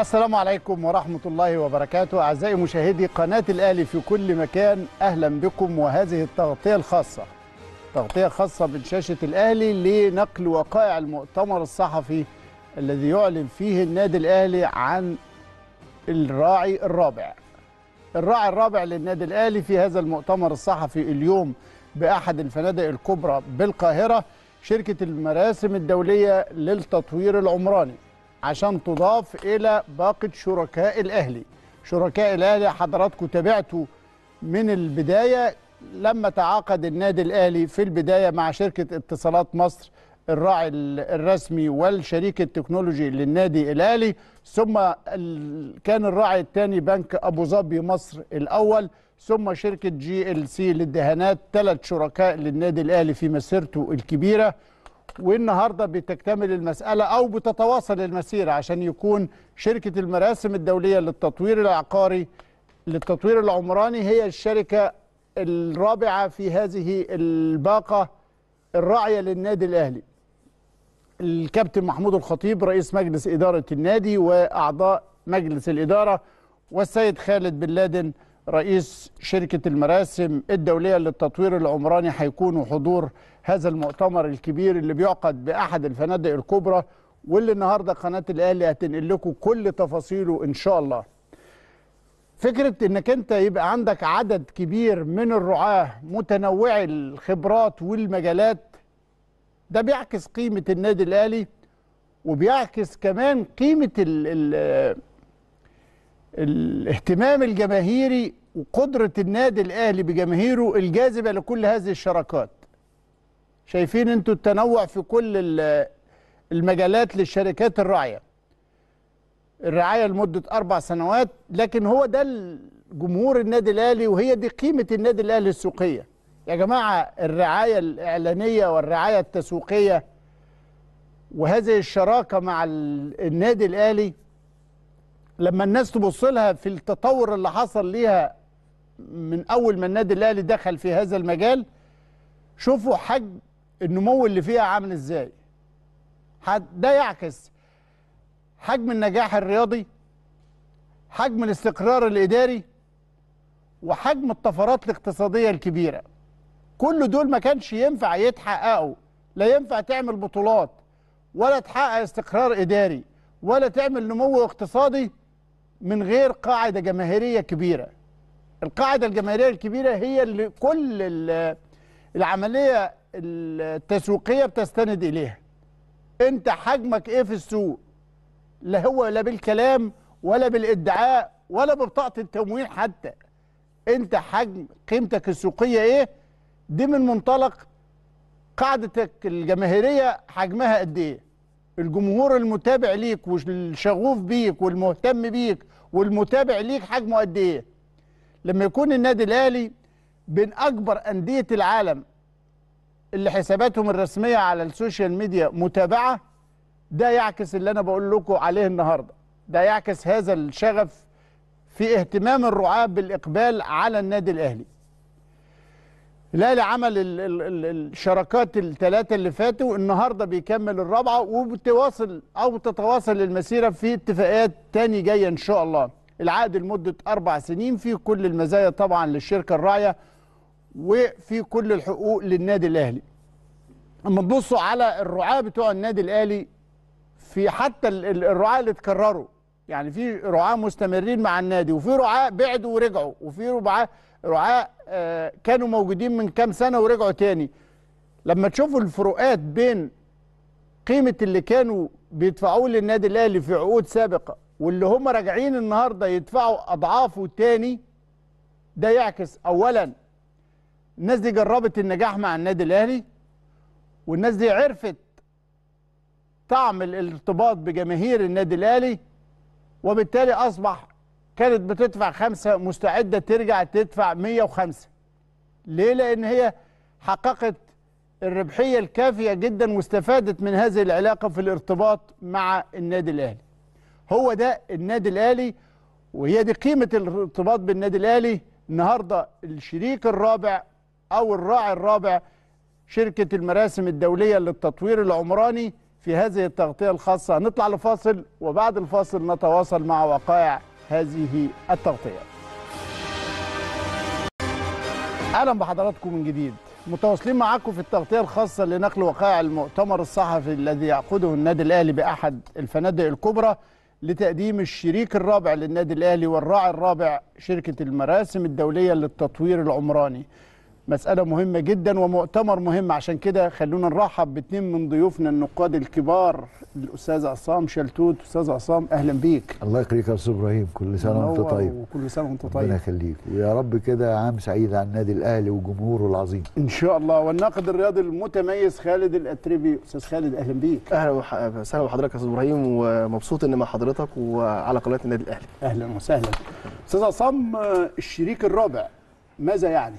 السلام عليكم ورحمة الله وبركاته أعزائي مشاهدي قناة الأهلي في كل مكان أهلا بكم وهذه التغطية الخاصة تغطية خاصة من شاشة الأهلي لنقل وقائع المؤتمر الصحفي الذي يعلن فيه النادي الأهلي عن الراعي الرابع الراعي الرابع للنادي الأهلي في هذا المؤتمر الصحفي اليوم بأحد الفنادق الكبرى بالقاهرة شركة المراسم الدولية للتطوير العمراني عشان تضاف إلى باقة شركاء الأهلي شركاء الأهلي حضراتكم تابعتوا من البداية لما تعاقد النادي الأهلي في البداية مع شركة اتصالات مصر الراعي الرسمي والشريك التكنولوجي للنادي الأهلي ثم كان الراعي الثاني بنك أبو ظبي مصر الأول ثم شركة جي ال سي للدهانات ثلاث شركاء للنادي الأهلي في مسيرته الكبيرة والنهارده بتكتمل المسألة أو بتتواصل المسيرة عشان يكون شركة المراسم الدولية للتطوير العقاري للتطوير العمراني هي الشركة الرابعة في هذه الباقة الراعية للنادي الأهلي الكابتن محمود الخطيب رئيس مجلس إدارة النادي وأعضاء مجلس الإدارة والسيد خالد بن لادن رئيس شركة المراسم الدولية للتطوير العمراني هيكونوا حضور هذا المؤتمر الكبير اللي بيعقد بأحد الفنادق الكبرى واللي النهاردة قناة الأهلي هتنقل لكم كل تفاصيله إن شاء الله فكرة انك انت يبقى عندك عدد كبير من الرعاة متنوعي الخبرات والمجالات ده بيعكس قيمة النادي الأهلي وبيعكس كمان قيمة ال ال الاهتمام الجماهيري وقدرة النادي الأهلي بجماهيره الجاذبة لكل هذه الشراكات شايفين انتوا التنوع في كل المجالات للشركات الراعية الرعاية لمدة أربع سنوات لكن هو ده جمهور النادي الأهلي وهي دي قيمة النادي الأهلي السوقية يا جماعة الرعاية الإعلانية والرعاية التسويقية وهذه الشراكة مع النادي الأهلي لما الناس تبص لها في التطور اللي حصل ليها من أول ما النادي الأهلي دخل في هذا المجال شوفوا حجم النمو اللي فيها عامل ازاي ده يعكس حجم النجاح الرياضي حجم الاستقرار الإداري وحجم الطفرات الاقتصادية الكبيرة كل دول ما كانش ينفع يتحققوا لا ينفع تعمل بطولات ولا تحقق استقرار إداري ولا تعمل نمو اقتصادي من غير قاعدة جماهيرية كبيرة القاعدة الجماهيرية الكبيرة هي اللي كل العملية التسويقية بتستند إليها انت حجمك ايه في السوق لا هو لا بالكلام ولا بالادعاء ولا ببطاقة التموين حتى انت حجم قيمتك السوقية ايه دي من منطلق قاعدتك الجماهيرية حجمها قد ايه الجمهور المتابع ليك والشغوف بيك والمهتم بيك والمتابع ليك حجمه قد ايه لما يكون النادي الاهلي بين اكبر انديه العالم اللي حساباتهم الرسميه على السوشيال ميديا متابعه ده يعكس اللي انا بقول لكم عليه النهارده ده يعكس هذا الشغف في اهتمام الرعاة بالاقبال على النادي الاهلي الاهلي عمل ال ال ال الشراكات الثلاثه اللي فاتوا النهارده بيكمل الرابعه وبتواصل او تتواصل المسيره في اتفاقات تاني جايه ان شاء الله العقد لمده اربع سنين فيه كل المزايا طبعا للشركه الراعيه وفي كل الحقوق للنادي الاهلي اما تبصوا على الرعاة بتوع النادي الاهلي في حتى الرعاة اللي اتكرروا يعني في رعاة مستمرين مع النادي وفي رعاة بعدوا ورجعوا وفي رعاة رعاة آه كانوا موجودين من كام سنة ورجعوا تاني لما تشوفوا الفروقات بين قيمة اللي كانوا بيدفعوه للنادي الأهلي في عقود سابقة واللي هم راجعين النهاردة يدفعوا أضعافه تاني ده يعكس أولا الناس دي جربت النجاح مع النادي الأهلي والناس دي عرفت طعم الارتباط بجماهير النادي الأهلي وبالتالي أصبح كانت بتدفع خمسة مستعدة ترجع تدفع 105 ليه؟ لأن هي حققت الربحية الكافية جدا واستفادت من هذه العلاقة في الارتباط مع النادي الأهلي هو ده النادي الأهلي وهي دي قيمة الارتباط بالنادي الأهلي النهاردة الشريك الرابع أو الراعي الرابع شركة المراسم الدولية للتطوير العمراني في هذه التغطية الخاصة نطلع لفاصل وبعد الفاصل نتواصل مع وقائع هذه التغطية اهلا بحضراتكم من جديد متواصلين معاكم في التغطيه الخاصه لنقل وقائع المؤتمر الصحفي الذي يعقده النادي الاهلي باحد الفنادق الكبرى لتقديم الشريك الرابع للنادي الاهلي والراعي الرابع شركه المراسم الدوليه للتطوير العمراني مسألة مهمة جدا ومؤتمر مهم عشان كده خلونا نرحب باثنين من ضيوفنا النقاد الكبار الأستاذ عصام شلتوت أستاذ عصام أهلا بيك الله يخليك يا استاذ ابراهيم كل سنه وانت منور طيب وكل سنة وأنت ربنا طيب يخليك ويا رب كده عام سعيد على النادي الاهلي وجمهوره العظيم إن شاء الله والناقد الرياضي المتميز خالد الأتربي أستاذ خالد أهلا بيك اهلا وح- وسهلا بحضرتك يا استاذ ابراهيم ومبسوط اني مع حضرتك وعلى قناه النادي الاهلي أهلا وسهلا أستاذ عصام آه، الشريك الرابع ماذا يعني؟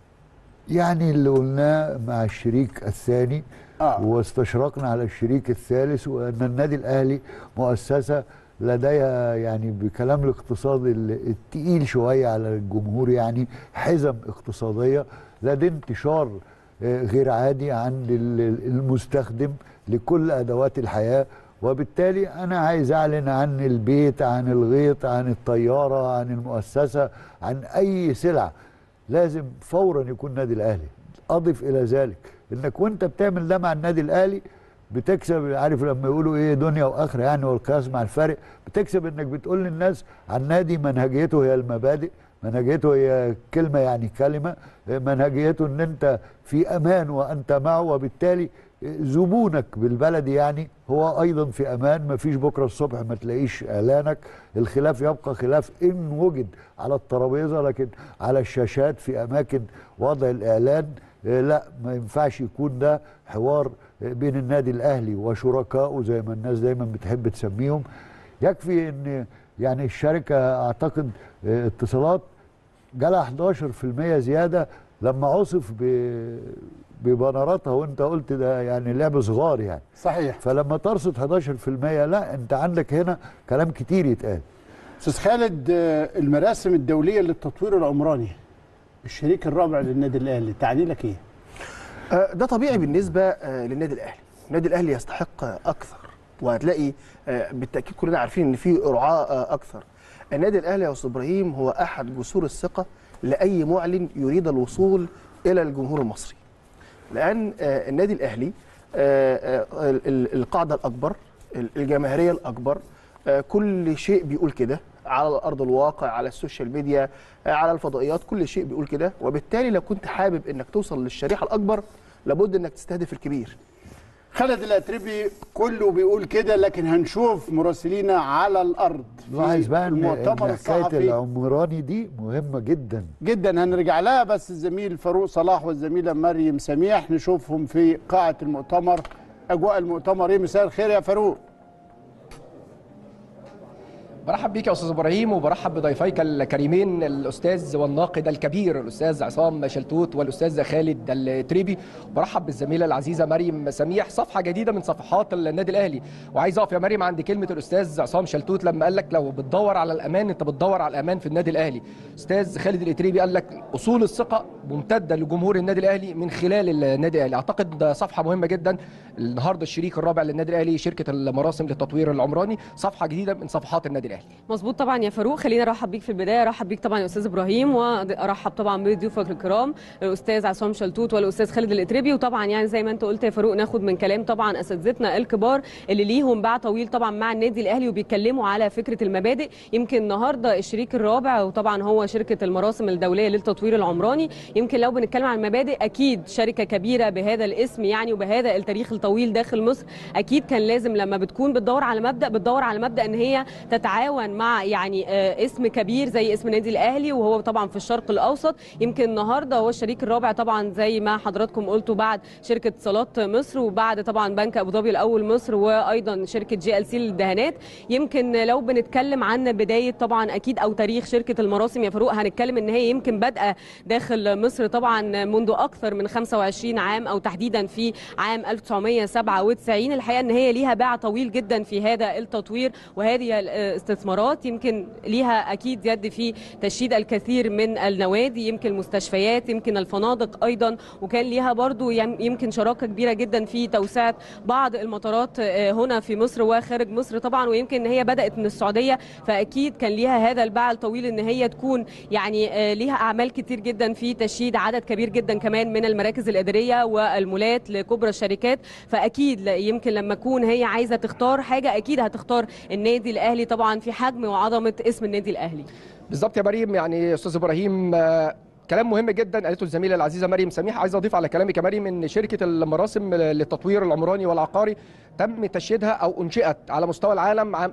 يعني اللي قلناه مع الشريك الثاني آه. واستشرقنا على الشريك الثالث وان النادي الاهلي مؤسسه لديها يعني بكلام الاقتصاد ال- التقيل شويه على الجمهور يعني حزم اقتصاديه لدى انتشار آه، غير عادي عند ال- ال- المستخدم لكل ادوات الحياه وبالتالي انا عايز اعلن عن البيت عن الغيط عن الطياره عن المؤسسه عن اي سلعه لازم فورا يكون النادي الاهلي اضف الى ذلك انك وانت بتعمل ده مع النادي الاهلي بتكسب عارف لما يقولوا ايه دنيا واخره يعني والقياس مع الفارق بتكسب انك بتقول للناس عن نادي منهجيته هي المبادئ منهجيته هي كلمه يعني كلمه منهجيته ان انت في امان وانت معه وبالتالي زبونك بالبلدي يعني هو ايضا في امان ما فيش بكره الصبح ما تلاقيش اعلانك الخلاف يبقى خلاف ان وجد على الترابيزه لكن على الشاشات في اماكن وضع الاعلان آه، لا ما ينفعش يكون ده حوار آه، بين النادي الاهلي وشركائه زي ما الناس دايما بتحب تسميهم يكفي ان يعني الشركه اعتقد آه، اتصالات جالها 11% زياده لما عصف ب- ببنراتها وانت قلت ده يعني لعب صغار يعني صحيح فلما ترصد 11% لا انت عندك هنا كلام كتير يتقال أستاذ خالد آه، المراسم الدولية للتطوير العمراني الشريك الرابع للنادي الأهلي تعني لك إيه؟ آه، ده طبيعي بالنسبه آه، للنادي الاهلي النادي الاهلي يستحق آه، اكثر وهتلاقي آه، بالتاكيد كلنا عارفين ان في رعاه آه، اكثر النادي الاهلي يا استاذ ابراهيم هو احد جسور الثقه لاي معلن يريد الوصول الى الجمهور المصري لان آه، النادي الاهلي آه، آه، ال- ال- القاعده الاكبر ال- الجماهيريه الاكبر آه، كل شيء بيقول كده على ارض الواقع على السوشيال ميديا آه، على الفضائيات كل شيء بيقول كده وبالتالي لو كنت حابب انك توصل للشريحه الاكبر لابد انك تستهدف الكبير خالد الأتربي كله بيقول كده لكن هنشوف مراسلينا على الأرض في لاحظ بقى ان المؤتمر إن حكايه الصحفي العمراني دي مهمه جدا جدا هنرجع لها بس الزميل فاروق صلاح والزميله مريم سميح نشوفهم في قاعه المؤتمر اجواء المؤتمر ايه مساء الخير يا فاروق برحب بيك يا استاذ ابراهيم وبرحب بضيفيك الكريمين الاستاذ والناقد الكبير الاستاذ عصام شلتوت والاستاذ خالد التريبي وبرحب بالزميله العزيزه مريم سميح صفحه جديده من صفحات النادي الاهلي وعايز اقف يا مريم عند كلمه الاستاذ عصام شلتوت لما قال لك لو بتدور على الامان انت بتدور على الامان في النادي الاهلي استاذ خالد الاتريبي قال لك اصول الثقه ممتده لجمهور النادي الاهلي من خلال النادي الاهلي اعتقد ده صفحه مهمه جدا النهارده الشريك الرابع للنادي الاهلي شركه المراسم للتطوير العمراني صفحه جديده من صفحات النادي الاهلي مظبوط طبعا يا فاروق خلينا ارحب بيك في البدايه ارحب بيك طبعا يا استاذ ابراهيم وارحب طبعا بضيوفك الكرام الاستاذ عصام شلتوت والاستاذ خالد الاتربي وطبعا يعني زي ما انت قلت يا فاروق ناخد من كلام طبعا اساتذتنا الكبار اللي ليهم باع طويل طبعا مع النادي الاهلي وبيتكلموا على فكره المبادئ يمكن النهارده الشريك الرابع وطبعا هو شركه المراسم الدوليه للتطوير العمراني يمكن لو بنتكلم عن المبادئ اكيد شركه كبيره بهذا الاسم يعني وبهذا التاريخ الطويل داخل مصر اكيد كان لازم لما بتكون بتدور على مبدا بتدور على مبدا ان هي تتعاون مع يعني آه، اسم كبير زي اسم النادي الاهلي وهو طبعا في الشرق الاوسط يمكن النهارده هو الشريك الرابع طبعا زي ما حضراتكم قلتوا بعد شركه اتصالات مصر وبعد طبعا بنك ابو ظبي الاول مصر وايضا شركه جي ال سي للدهانات يمكن لو بنتكلم عن بدايه طبعا اكيد او تاريخ شركه المراسم يا فاروق هنتكلم ان هي يمكن بادئه داخل مصر طبعا منذ اكثر من 25 عام او تحديدا في عام 1997 الحقيقه ان هي ليها باع طويل جدا في هذا التطوير وهذه استثمارات يمكن ليها اكيد يد في تشييد الكثير من النوادي يمكن المستشفيات يمكن الفنادق ايضا وكان ليها برضو يم- يمكن شراكه كبيره جدا في توسعه بعض المطارات آه، هنا في مصر وخارج مصر طبعا ويمكن ان هي بدات من السعوديه فاكيد كان ليها هذا الباع الطويل ان هي تكون يعني آه، ليها اعمال كتير جدا في تشييد عدد كبير جدا كمان من المراكز الاداريه والمولات لكبرى الشركات فاكيد لا- يمكن لما تكون هي عايزه تختار حاجه اكيد هتختار النادي الاهلي طبعا في حجم وعظمه اسم النادي الاهلي بالظبط يا مريم يعني استاذ ابراهيم آه، كلام مهم جدا قالته الزميله العزيزه مريم سميح عايز اضيف على كلامك يا مريم ان شركه المراسم للتطوير العمراني والعقاري تم تشييدها او انشئت على مستوى العالم عام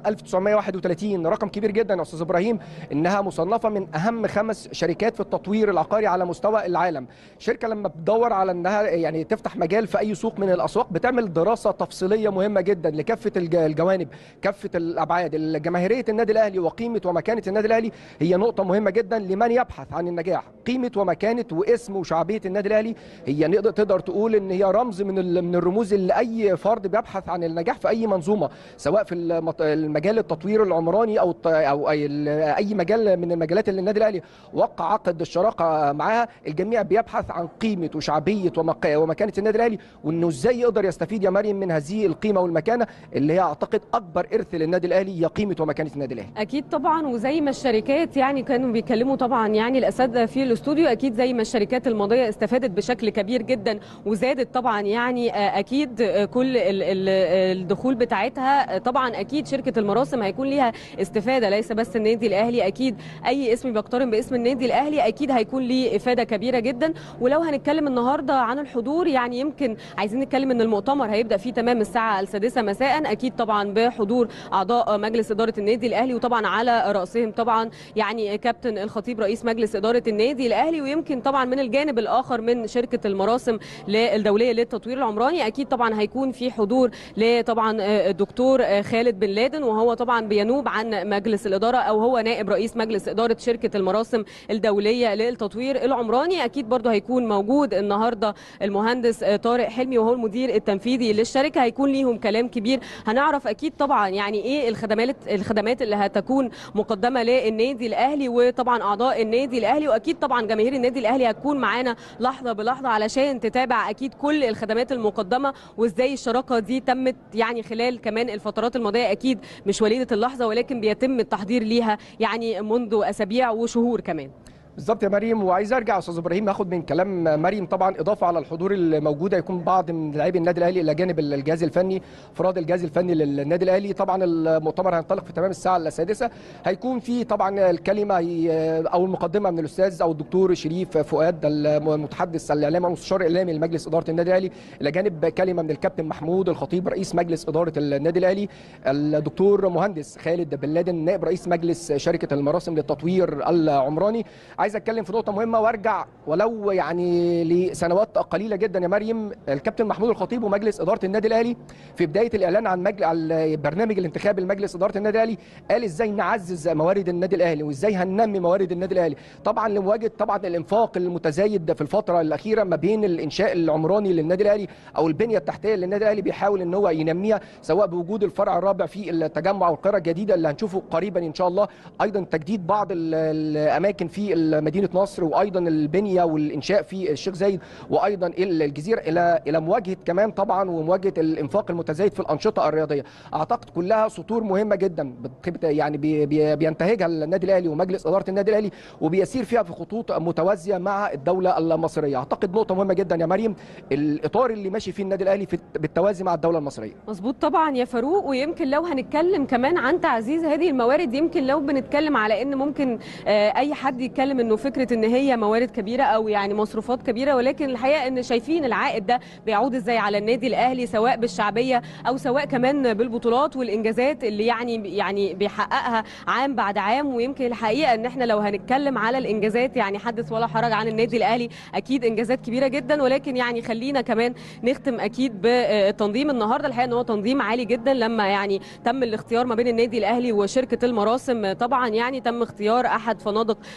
1931 رقم كبير جدا يا استاذ ابراهيم انها مصنفه من اهم خمس شركات في التطوير العقاري على مستوى العالم شركه لما بتدور على انها يعني تفتح مجال في اي سوق من الاسواق بتعمل دراسه تفصيليه مهمه جدا لكافه الج- الجوانب كافه الابعاد جماهيريه النادي الاهلي وقيمه ومكانه النادي الاهلي هي نقطه مهمه جدا لمن يبحث عن النجاح قيمه ومكانه واسم وشعبيه النادي الاهلي هي نقدر تقدر تقول ان هي رمز من ال- من الرموز اللي اي فرد بيبحث عن النجاح في اي منظومه سواء في المط- المجال التطوير العمراني او الت- او اي ال- اي مجال من المجالات اللي النادي الاهلي وقع عقد الشراكه معاها الجميع بيبحث عن قيمه وشعبيه ومك- ومكانه النادي الاهلي وانه ازاي يقدر يستفيد يا مريم من هذه القيمه والمكانه اللي هي اعتقد اكبر ارث للنادي الاهلي هي قيمه ومكانه النادي الاهلي اكيد طبعا وزي ما الشركات يعني كانوا بيتكلموا طبعا يعني الاساتذه في الاستوديو اكيد زي ما الشركات الماضيه استفادت بشكل كبير جدا وزادت طبعا يعني آه، اكيد آه، كل ال- ال- الدخول بتاعتها آه، طبعا اكيد شركه المراسم هيكون ليها استفاده ليس بس النادي الاهلي اكيد اي اسم بيقترن باسم النادي الاهلي اكيد هيكون ليه افاده كبيره جدا ولو هنتكلم النهارده عن الحضور يعني يمكن عايزين نتكلم ان المؤتمر هيبدا فيه تمام الساعه السادسه مساء اكيد طبعا بحضور اعضاء مجلس اداره النادي الاهلي وطبعا على راسهم طبعا يعني كابتن الخطيب رئيس مجلس اداره النادي الاهلي ويمكن طبعا من الجانب الاخر من شركه المراسم الدوليه للتطوير العمراني اكيد طبعا هيكون في حضور لطبعا الدكتور خالد بن لادن وهو طبعا بينوب عن مجلس الاداره او هو نائب رئيس مجلس اداره شركه المراسم الدوليه للتطوير العمراني اكيد برضه هيكون موجود النهارده المهندس طارق حلمي وهو المدير التنفيذي للشركه هيكون ليهم كلام كبير هنعرف اكيد طبعا يعني ايه الخدمات الخدمات اللي هتكون مقدمه للنادي الاهلي وطبعا اعضاء النادي الاهلي واكيد طبعا جماهير النادي الاهلي هتكون معانا لحظه بلحظه علشان تتابع اكيد كل الخدمات المقدمه وازاي الشراكه دي تمت يعني خلال كمان الفترات الماضيه اكيد مش وليده اللحظه ولكن بيتم التحضير ليها يعني منذ اسابيع وشهور كمان بالظبط يا مريم وعايز ارجع استاذ ابراهيم اخد من كلام مريم طبعا اضافه على الحضور الموجود هيكون بعض من لاعبي النادي الاهلي الى جانب الجهاز الفني افراد الجهاز الفني للنادي الاهلي طبعا المؤتمر هينطلق في تمام الساعه السادسه هيكون في طبعا الكلمه او المقدمه من الاستاذ او الدكتور شريف فؤاد المتحدث الاعلامي المستشار الاعلامي لمجلس اداره النادي الاهلي الى جانب كلمه من الكابتن محمود الخطيب رئيس مجلس اداره النادي الاهلي الدكتور مهندس خالد بن لادن نائب رئيس مجلس شركه المراسم للتطوير العمراني عايز اتكلم في نقطه مهمه وارجع ولو يعني لسنوات قليله جدا يا مريم الكابتن محمود الخطيب ومجلس اداره النادي الاهلي في بدايه الاعلان عن مجل... على برنامج الانتخاب لمجلس اداره النادي الاهلي قال ازاي نعزز موارد النادي الاهلي وازاي هننمي موارد النادي الاهلي طبعا لمواجهه طبعا الانفاق المتزايد في الفتره الاخيره ما بين الانشاء العمراني للنادي الاهلي او البنيه التحتيه للنادي الاهلي بيحاول ان هو ينميها سواء بوجود الفرع الرابع في التجمع والقرى الجديده اللي هنشوفه قريبا ان شاء الله ايضا تجديد بعض الاماكن في مدينه نصر وايضا البنيه والانشاء في الشيخ زايد وايضا الجزيره الى الى مواجهه كمان طبعا ومواجهه الانفاق المتزايد في الانشطه الرياضيه اعتقد كلها سطور مهمه جدا يعني بي بي بينتهجها النادي الاهلي ومجلس اداره النادي الاهلي وبيسير فيها في خطوط متوازيه مع الدوله المصريه اعتقد نقطه مهمه جدا يا مريم الاطار اللي ماشي فيه النادي الاهلي في بالتوازي مع الدوله المصريه مظبوط طبعا يا فاروق ويمكن لو هنتكلم كمان عن تعزيز هذه الموارد يمكن لو بنتكلم على ان ممكن اي حد يتكلم انه فكره ان هي موارد كبيره او يعني مصروفات كبيره ولكن الحقيقه ان شايفين العائد ده بيعود ازاي على النادي الاهلي سواء بالشعبيه او سواء كمان بالبطولات والانجازات اللي يعني يعني بيحققها عام بعد عام ويمكن الحقيقه ان احنا لو هنتكلم على الانجازات يعني حدث ولا حرج عن النادي الاهلي اكيد انجازات كبيره جدا ولكن يعني خلينا كمان نختم اكيد بالتنظيم النهارده الحقيقه ان هو تنظيم عالي جدا لما يعني تم الاختيار ما بين النادي الاهلي وشركه المراسم طبعا يعني تم اختيار احد فنادق القاهره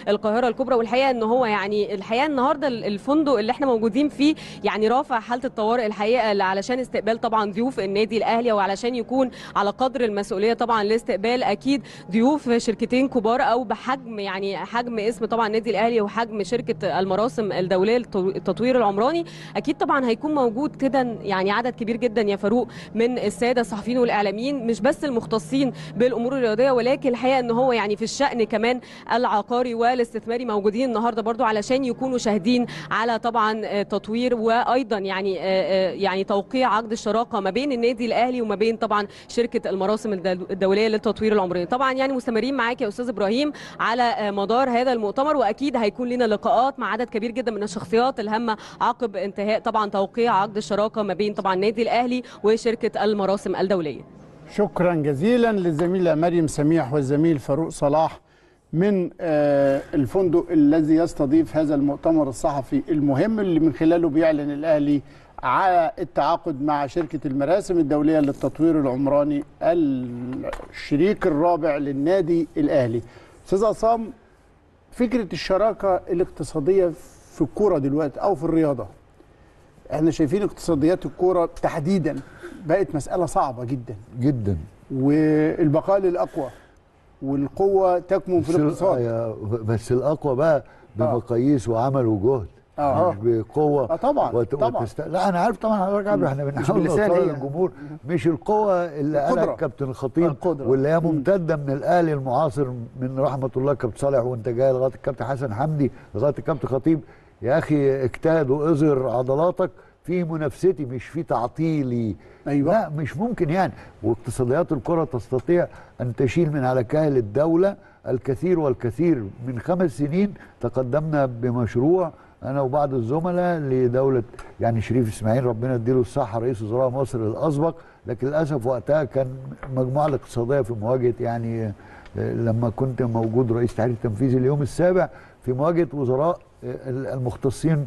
الكبرى والحقيقه ان هو يعني الحقيقه النهارده الفندق اللي احنا موجودين فيه يعني رافع حاله الطوارئ الحقيقه علشان استقبال طبعا ضيوف النادي الاهلي وعلشان يكون على قدر المسؤوليه طبعا لاستقبال اكيد ضيوف شركتين كبار او بحجم يعني حجم اسم طبعا النادي الاهلي وحجم شركه المراسم الدوليه للتطوير العمراني اكيد طبعا هيكون موجود كده يعني عدد كبير جدا يا فاروق من الساده الصحفيين والاعلاميين مش بس المختصين بالامور الرياضيه ولكن الحقيقه ان هو يعني في الشان كمان العقاري والاستثماري موجودين النهارده برضو علشان يكونوا شاهدين على طبعا تطوير وايضا يعني يعني توقيع عقد الشراكه ما بين النادي الاهلي وما بين طبعا شركه المراسم الدوليه للتطوير العمراني طبعا يعني مستمرين معاك يا استاذ ابراهيم على مدار هذا المؤتمر واكيد هيكون لنا لقاءات مع عدد كبير جدا من الشخصيات الهامه عقب انتهاء طبعا توقيع عقد الشراكه ما بين طبعا النادي الاهلي وشركه المراسم الدوليه شكرا جزيلا للزميله مريم سميح والزميل فاروق صلاح من الفندق الذي يستضيف هذا المؤتمر الصحفي المهم اللي من خلاله بيعلن الاهلي على التعاقد مع شركه المراسم الدوليه للتطوير العمراني الشريك الرابع للنادي الاهلي. استاذ عصام فكره الشراكه الاقتصاديه في الكوره دلوقتي او في الرياضه. احنا شايفين اقتصاديات الكوره تحديدا بقت مساله صعبه جدا جدا والبقاء للاقوى والقوه تكمن في الاقتصاد بس الاقوى بقى بمقاييس وعمل وجهد اه مش بقوه اه طبعا وت... طبعا وتست... لا انا عارف طبعا حضرتك عارف احنا بنحاول باللسان نوصل هي. للجمهور مش القوه اللي قالها القدرة. الكابتن الخطيب القدرة. واللي هي ممتده من الاهلي المعاصر من رحمه الله كابتن صالح وانت جاي لغايه الكابتن حسن حمدي لغايه الكابتن خطيب يا اخي اجتهد واظهر عضلاتك في منافستي مش في تعطيلي أيوة. لا مش ممكن يعني واقتصاديات الكره تستطيع ان تشيل من على كاهل الدوله الكثير والكثير من خمس سنين تقدمنا بمشروع انا وبعض الزملاء لدوله يعني شريف اسماعيل ربنا يديله الصحه رئيس وزراء مصر الاسبق لكن للاسف وقتها كان المجموعه الاقتصاديه في مواجهه يعني آه، لما كنت موجود رئيس التحرير التنفيذي اليوم السابع في مواجهه وزراء آه، المختصين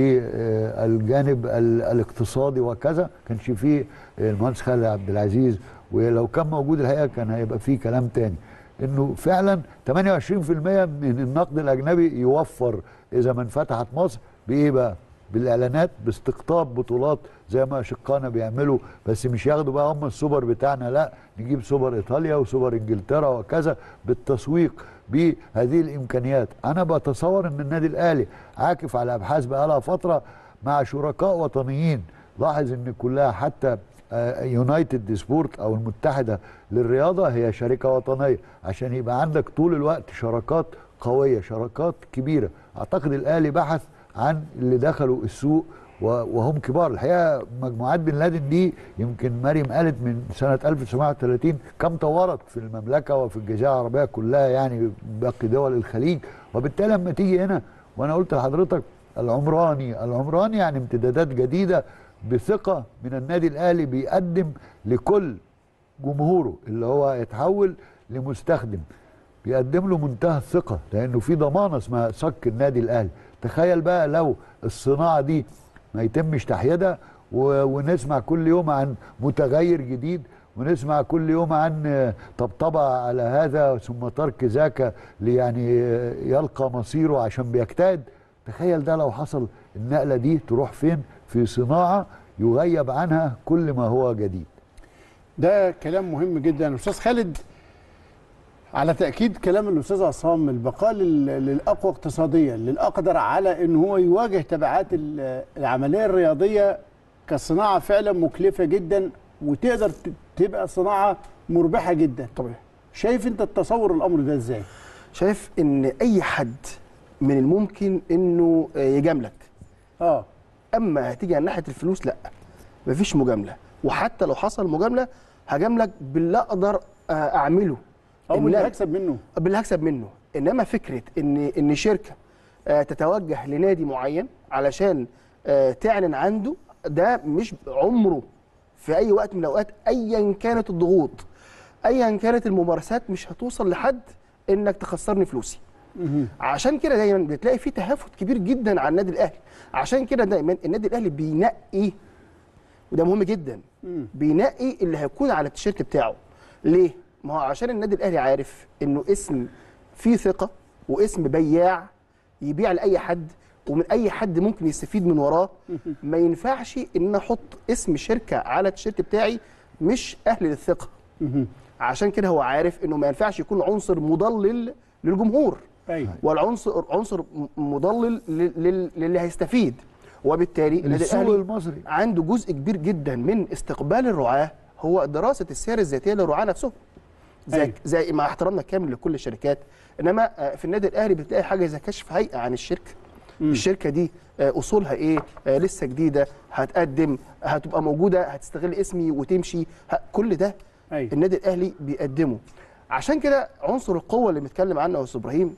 بالجانب ال- الاقتصادي وكذا كانش فيه المهندس خالد عبد العزيز ولو كان موجود الحقيقه كان هيبقى فيه كلام تاني انه فعلا 28% من النقد الاجنبي يوفر اذا ما انفتحت مصر بايه بقى؟ بالاعلانات باستقطاب بطولات زي ما اشقائنا بيعملوا بس مش ياخدوا بقى هم السوبر بتاعنا لا نجيب سوبر ايطاليا وسوبر انجلترا وكذا بالتسويق بهذه الامكانيات انا بتصور ان النادي الاهلي عاكف على ابحاث بقى لها فتره مع شركاء وطنيين لاحظ ان كلها حتى يونايتد سبورت او المتحده للرياضه هي شركه وطنيه عشان يبقى عندك طول الوقت شراكات قويه شراكات كبيره اعتقد الاهلي بحث عن اللي دخلوا السوق و- وهم كبار الحقيقه مجموعات بن لادن دي يمكن مريم قالت من سنه 1930 كم طورت في المملكه وفي الجزيره العربيه كلها يعني باقي دول الخليج وبالتالي لما تيجي هنا وانا قلت لحضرتك العمراني العمراني يعني امتدادات جديده بثقه من النادي الاهلي بيقدم لكل جمهوره اللي هو يتحول لمستخدم بيقدم له منتهى الثقه لانه في ضمانه اسمها صك النادي الاهلي تخيل بقى لو الصناعه دي ما يتمش تحييدها و- ونسمع كل يوم عن متغير جديد ونسمع كل يوم عن آه، طبطبة على هذا ثم ترك ذاك ليعني آه، يلقى مصيره عشان بيجتهد تخيل ده لو حصل النقلة دي تروح فين في صناعة يغيب عنها كل ما هو جديد ده كلام مهم جدا استاذ خالد على تاكيد كلام الاستاذ عصام البقاء لل- للاقوى اقتصاديا للاقدر على ان هو يواجه تبعات ال- العمليه الرياضيه كصناعه فعلا مكلفه جدا وتقدر ت- تبقى صناعه مربحه جدا طبيعي شايف انت التصور الامر ده ازاي شايف ان اي حد من الممكن انه آه، يجاملك اه اما هتيجي عن ناحيه الفلوس لا مفيش مجامله وحتى لو حصل مجامله هجاملك باللي اقدر آه، اعمله او إن اللي لا- هكسب منه باللي هكسب منه انما فكره ان ان شركه آه، تتوجه لنادي معين علشان آه، تعلن عنده ده مش عمره في اي وقت من الاوقات ايا كانت الضغوط ايا كانت الممارسات مش هتوصل لحد انك تخسرني فلوسي عشان كده دايما بتلاقي في تهافت كبير جدا على النادي الاهلي عشان كده دايما النادي الاهلي بينقي وده مهم جدا بينقي اللي هيكون على التيشيرت بتاعه ليه ما هو عشان النادي الاهلي عارف انه اسم فيه ثقه واسم بياع يبيع لاي حد ومن اي حد ممكن يستفيد من وراه ما ينفعش ان انا احط اسم شركه على التيشيرت بتاعي مش اهل للثقه عشان كده هو عارف انه ما ينفعش يكون عنصر مضلل للجمهور ايوه والعنصر عنصر م- مضلل لل- لل- للي هيستفيد وبالتالي النادي للسوق الاهلي المصري عنده جزء كبير جدا من استقبال الرعاه هو دراسه السير الذاتيه للرعاه نفسهم زي أيوة. زي مع احترامنا الكامل لكل الشركات انما آه، في النادي الاهلي بتلاقي حاجه زي كشف هيئه عن الشركه الشركه دي آه، اصولها ايه آه، لسه جديده هتقدم هتبقى موجوده هتستغل اسمي وتمشي ه- كل ده أيوة. النادي الاهلي بيقدمه عشان كده عنصر القوه اللي بنتكلم عنه يا استاذ ابراهيم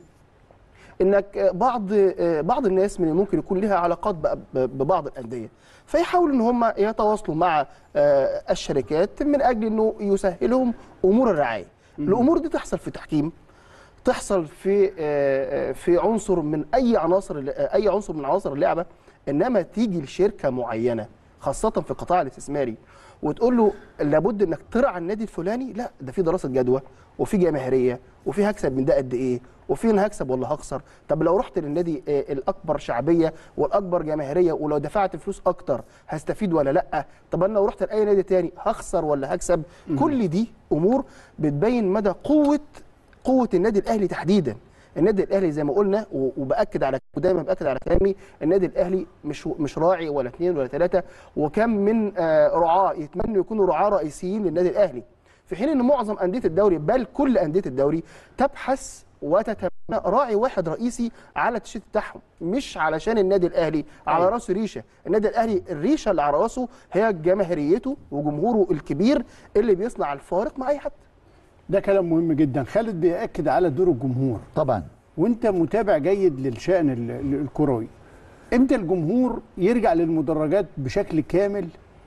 انك آه، بعض آه، بعض الناس من الممكن يكون لها علاقات بقى ب- ببعض الانديه فيحاولوا ان هم يتواصلوا مع آه، الشركات من اجل انه يسهلهم امور الرعايه الامور دي تحصل في تحكيم تحصل في آه، آه، في عنصر من اي عناصر ال- آه، اي عنصر من عناصر اللعبه انما تيجي لشركه معينه خاصه في القطاع الاستثماري وتقول له لابد انك ترعى النادي الفلاني لا ده في دراسه جدوى وفي جماهيريه وفي هكسب من ده قد ايه وفي انا هكسب ولا هخسر طب لو رحت للنادي آه، الاكبر شعبيه والاكبر جماهيريه ولو دفعت فلوس اكتر هستفيد ولا لا طب انا لو رحت لاي نادي تاني هخسر ولا هكسب كل دي امور بتبين مدى قوه قوه النادي الاهلي تحديدا النادي الاهلي زي ما قلنا و- وباكد على ودايما باكد على كلامي النادي الاهلي مش مش راعي ولا اثنين ولا ثلاثه وكم من آه، رعاه يتمنوا يكونوا رعاه رئيسيين للنادي الاهلي في حين ان معظم انديه الدوري بل كل انديه الدوري تبحث وتتمنى راعي واحد رئيسي على التيشيرت بتاعهم مش علشان النادي الاهلي على أيوة. راسه ريشه النادي الاهلي الريشه اللي على راسه هي جماهيريته وجمهوره الكبير اللي بيصنع الفارق مع اي حد ده كلام مهم جدا خالد بيأكد على دور الجمهور طبعا وانت متابع جيد للشأن ال- ال- الكروي امتى الجمهور يرجع للمدرجات بشكل كامل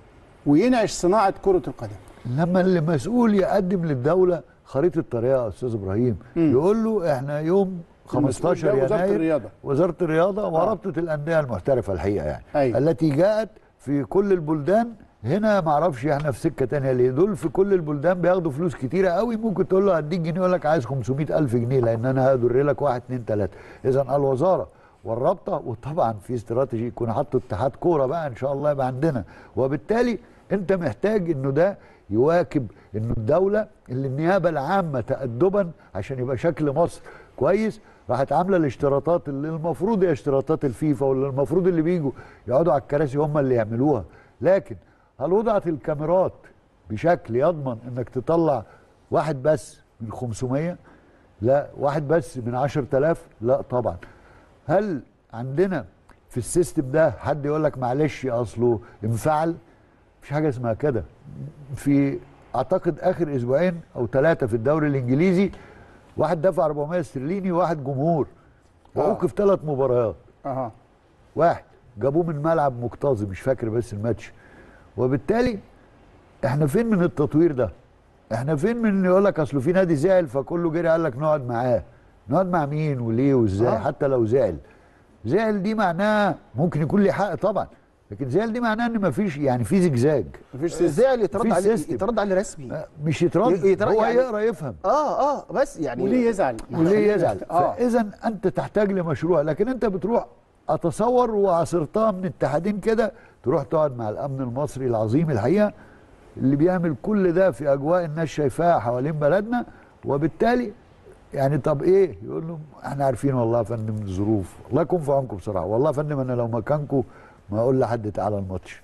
وينعش صناعة كرة القدم لما اللي مسؤول يقدم للدوله خريطه طريقه يا استاذ ابراهيم مم. يقول له احنا يوم المسؤول 15 ده وزارة يناير الرياضة. وزاره الرياضه ورابطه الانديه المحترفه الحقيقه يعني أيوة. التي جاءت في كل البلدان هنا ما اعرفش احنا في سكه تانية ليه دول في كل البلدان بياخدوا فلوس كتيره قوي ممكن تقول له هديك جنيه يقول لك عايز 500 الف جنيه لان انا هدر لك واحد اتنين تلاته اذا الوزاره والرابطه وطبعا في استراتيجي يكون حاطه اتحاد كوره بقى ان شاء الله يبقى عندنا وبالتالي انت محتاج انه ده يواكب انه الدوله اللي النيابه العامه تادبا عشان يبقى شكل مصر كويس راحت عامله الاشتراطات اللي المفروض هي اشتراطات الفيفا واللي المفروض اللي بيجوا يقعدوا على الكراسي هم اللي يعملوها لكن هل وضعت الكاميرات بشكل يضمن انك تطلع واحد بس من 500 لا واحد بس من 10000 لا طبعا هل عندنا في السيستم ده حد يقول لك معلش اصله انفعل مفيش حاجه اسمها كده في اعتقد اخر اسبوعين او ثلاثه في الدوري الانجليزي واحد دفع 400 استرليني وواحد جمهور ووقف ثلاث مباريات اها واحد جابوه من ملعب مكتظي مش فاكر بس الماتش وبالتالي احنا فين من التطوير ده احنا فين من إن يقول لك اصله في نادي زعل فكله جري قال لك نقعد معاه نقعد مع مين وليه وازاي آه. حتى لو زعل زعل دي معناها ممكن يكون لي حق طبعا لكن زعل دي معناها ان مفيش يعني في زجزاج مفيش سيستم ازاي اللي يترد في عليه سيستم. يترد عليه رسمي آه، مش يترد ي- يترد هو يعني- يقرا يفهم اه اه بس يعني وليه يزعل وليه يزعل اه فاذا انت تحتاج لمشروع لكن انت بتروح اتصور وعصرتها من اتحادين كده تروح تقعد مع الامن المصري العظيم الحقيقه اللي بيعمل كل ده في اجواء الناس شايفاها حوالين بلدنا وبالتالي يعني طب ايه يقول لهم احنا عارفين والله يا فندم الظروف الله يكون في عونكم بصراحه والله يا فندم انا لو مكانكم ما اقول لحد تعالى الماتش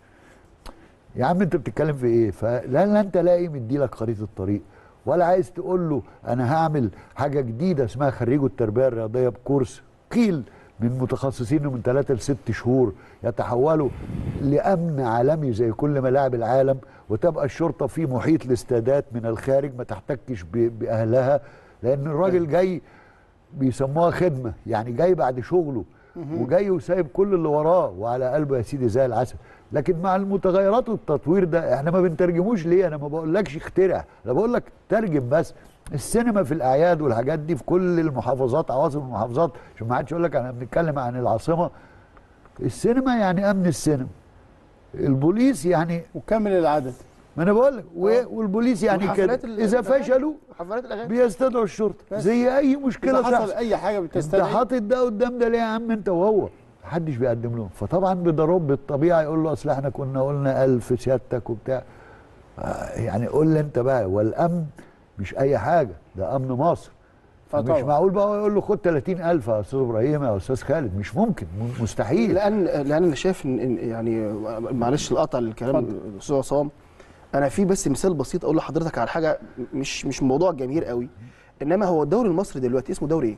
يا عم انت بتتكلم في ايه فلا لا انت لاقي مديلك خريطه الطريق ولا عايز تقول له انا هعمل حاجه جديده اسمها خريجوا التربيه الرياضيه بكورس قيل من متخصصين من ثلاثة لست شهور يتحولوا لأمن عالمي زي كل ملاعب العالم وتبقى الشرطة في محيط الاستادات من الخارج ما تحتكش ب- بأهلها لأن الراجل جاي بيسموها خدمة يعني جاي بعد شغله وجاي وسايب كل اللي وراه وعلى قلبه يا سيدي زي العسل لكن مع المتغيرات والتطوير ده احنا ما بنترجموش ليه انا ما بقولكش اخترع انا بقول لك ترجم بس السينما في الاعياد والحاجات دي في كل المحافظات عواصم المحافظات عشان ما حدش يقول لك انا بنتكلم عن العاصمه السينما يعني امن السينما البوليس يعني وكمل العدد ما انا بقول لك و- والبوليس يعني كده وحفلات ال- اذا الأغاني. فشلوا حفلات الاغاني بيستدعوا الشرطه بس. زي اي مشكله اذا حصل تحصل اي حاجه انت بتستدعي حاطط ده قدام ده ليه يا عم انت وهو محدش بيقدم لهم فطبعا بضرب بالطبيعه يقول له اصل احنا كنا قلنا ألف سيادتك وبتاع آه، يعني قول لي انت بقى والامن مش اي حاجه ده امن مصر آه مش طبعا. معقول بقى هو يقول له خد 30000 يا استاذ ابراهيم يا استاذ خالد مش ممكن م- مستحيل لان لان انا شايف ان إن يعني معلش القطع الكلام اتفضل. الاستاذ عصام انا في بس مثال بسيط اقول لحضرتك على حاجه مش مش موضوع جميل قوي انما هو الدوري المصري دلوقتي اسمه دوري ايه؟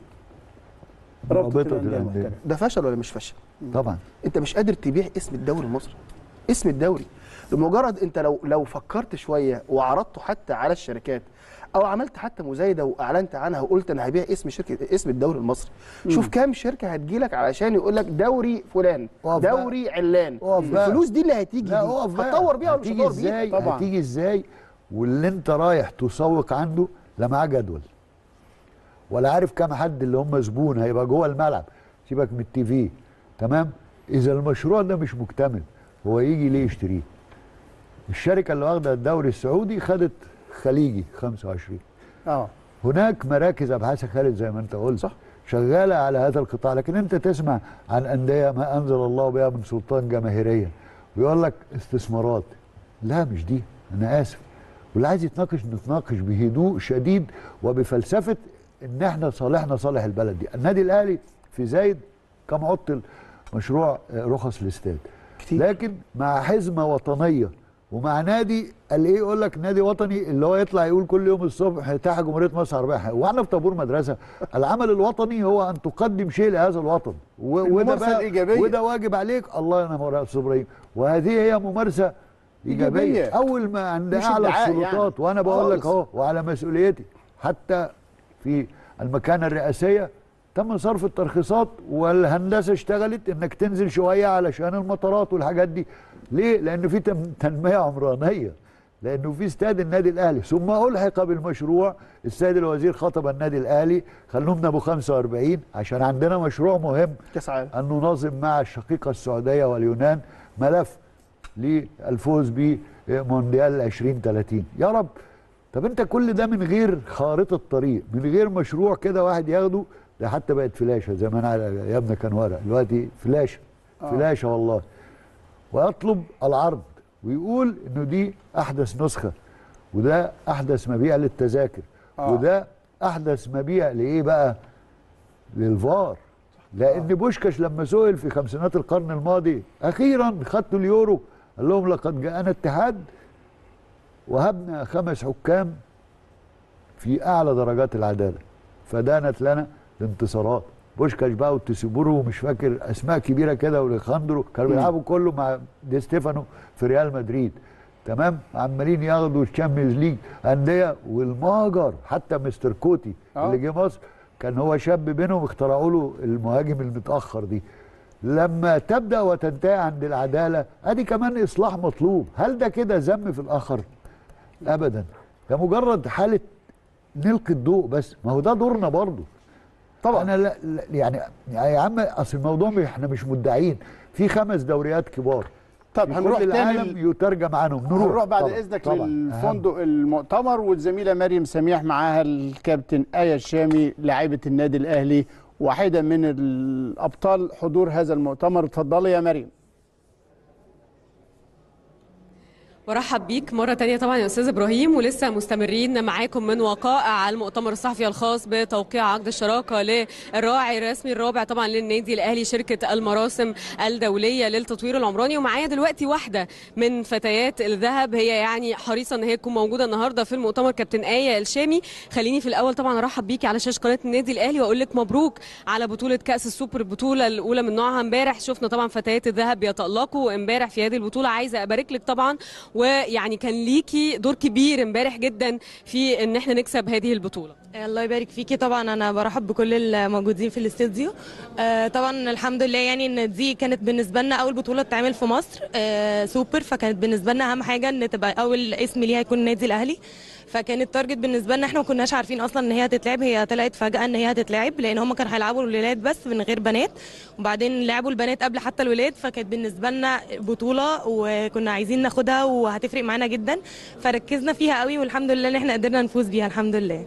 رابطة رابطة الأندية الأندية. المحترفة. ده فشل ولا مش فشل؟ طبعا انت مش قادر تبيع اسم الدوري المصري اسم الدوري لمجرد انت لو لو فكرت شويه وعرضته حتى على الشركات او عملت حتى مزايده واعلنت عنها وقلت انا هبيع اسم شركه اسم الدوري المصري شوف كام شركه هتجيلك علشان يقول لك دوري فلان اقف بقى. دوري علان اقف بقى. الفلوس دي اللي هتيجي لا دي اقف بقى هتطور بيها ولا مش هتيجي هتطور بيها ازاي طبعا. هتيجي ازاي واللي انت رايح تسوق عنده لا معاه جدول ولا عارف كام حد اللي هم زبون هيبقى جوه الملعب سيبك من التي في تمام اذا المشروع ده مش مكتمل هو يجي ليه يشتريه الشركه اللي واخده الدوري السعودي خدت خليجي 25 اه هناك مراكز ابحاث يا خالد زي ما انت قلت صح. شغاله على هذا القطاع لكن انت تسمع عن انديه ما انزل الله بها من سلطان جماهيريه ويقول لك استثمارات لا مش دي انا اسف واللي عايز يتناقش نتناقش بهدوء شديد وبفلسفه ان احنا صالحنا صالح البلد دي النادي الاهلي في زايد كم عطل مشروع آه، رخص الاستاد كتير. لكن مع حزمه وطنيه ومع نادي قال ايه يقول لك نادي وطني اللي هو يطلع يقول كل يوم الصبح تحت جمهوريه مصر العربيه واحنا في طابور مدرسه العمل الوطني هو ان تقدم شيء لهذا الوطن و- وده الممارسة بقى الإيجابية. وده واجب عليك الله ينور يا استاذ ابراهيم وهذه هي ممارسه ايجابيه إيجابية. اول ما عند مش اعلى ادعاء السلطات وانا بقول لك خالص. اهو وعلى مسؤوليتي حتى في المكانه الرئاسيه تم صرف الترخيصات والهندسه اشتغلت انك تنزل شويه علشان المطارات والحاجات دي ليه لان في تم- تنميه عمرانيه لانه في استاد النادي الاهلي ثم الحق بالمشروع السيد الوزير خطب النادي الاهلي خلونا ابو 45 عشان عندنا مشروع مهم كاس عالم أن ننظم مع الشقيقة السعودية واليونان ملف للفوز بمونديال 2030 يا رب طب انت كل ده من غير خارطة طريق من غير مشروع كده واحد ياخده ده حتى بقت فلاشة زمان على ايامنا كان ورق دلوقتي فلاشة فلاشة والله ويطلب العرض ويقول انه دي احدث نسخة وده احدث مبيع للتذاكر آه. وده احدث مبيع لايه بقى للفار لان بوشكاش لما سئل في خمسينات القرن الماضي اخيرا خدتوا اليورو قال لهم لقد جاءنا اتحاد وهبنا خمس حكام في اعلى درجات العداله فدانت لنا الانتصارات بوشكاش بقى وتسيبورو ومش فاكر اسماء كبيره كده وليخاندرو كانوا بيلعبوا كله مع دي ستيفانو في ريال مدريد تمام عمالين ياخدوا الشامبيونز ليج انديه والمهجر حتى مستر كوتي آه. اللي جه مصر كان هو شاب بينهم اخترعوا له المهاجم المتاخر دي لما تبدا وتنتهي عند العداله ادي كمان اصلاح مطلوب هل ده كده ذم في الاخر ابدا ده مجرد حاله نلقي الضوء بس ما هو ده دورنا برضه طبعا انا لا لا يعني يا عم اصل الموضوع مش- احنا مش مدعين في خمس دوريات كبار طب في هنروح كل تاني العالم يترجم عنهم نروح هنروح بعد طبعاً، اذنك طبعاً. للفندق المؤتمر والزميله مريم سميح معاها الكابتن ايه الشامي لاعبه النادي الاهلي واحده من الابطال حضور هذا المؤتمر اتفضلي يا مريم برحب بيك مرة تانية طبعا يا أستاذ إبراهيم ولسه مستمرين معاكم من وقائع المؤتمر الصحفي الخاص بتوقيع عقد الشراكة للراعي الرسمي الرابع طبعا للنادي الأهلي شركة المراسم الدولية للتطوير العمراني ومعايا دلوقتي واحدة من فتيات الذهب هي يعني حريصة إن هي تكون موجودة النهاردة في المؤتمر كابتن آية الشامي خليني في الأول طبعا أرحب بيكي على شاشة قناة النادي الأهلي وأقول لك مبروك على بطولة كأس السوبر البطولة الأولى من نوعها امبارح شفنا طبعا فتيات الذهب بيتألقوا امبارح في هذه البطولة عايزة أبارك لك طبعا ويعني كان ليكي دور كبير امبارح جدا في ان احنا نكسب هذه البطوله الله يبارك فيكي طبعا انا برحب بكل الموجودين في الاستوديو آه، طبعا الحمد لله يعني ان دي كانت بالنسبه لنا اول بطوله تتعمل في مصر آه، سوبر فكانت بالنسبه لنا اهم حاجه ان تبقى اول اسم ليها يكون النادي الاهلي فكان التارجت بالنسبه لنا احنا ما كناش عارفين اصلا ان هي هتتلعب هي طلعت فجاه ان هي هتتلعب لان هم كانوا هيلعبوا الولاد بس من غير بنات وبعدين لعبوا البنات قبل حتى الولاد فكانت بالنسبه لنا بطوله وكنا عايزين ناخدها وهتفرق معانا جدا فركزنا فيها قوي والحمد لله ان احنا قدرنا نفوز بيها الحمد لله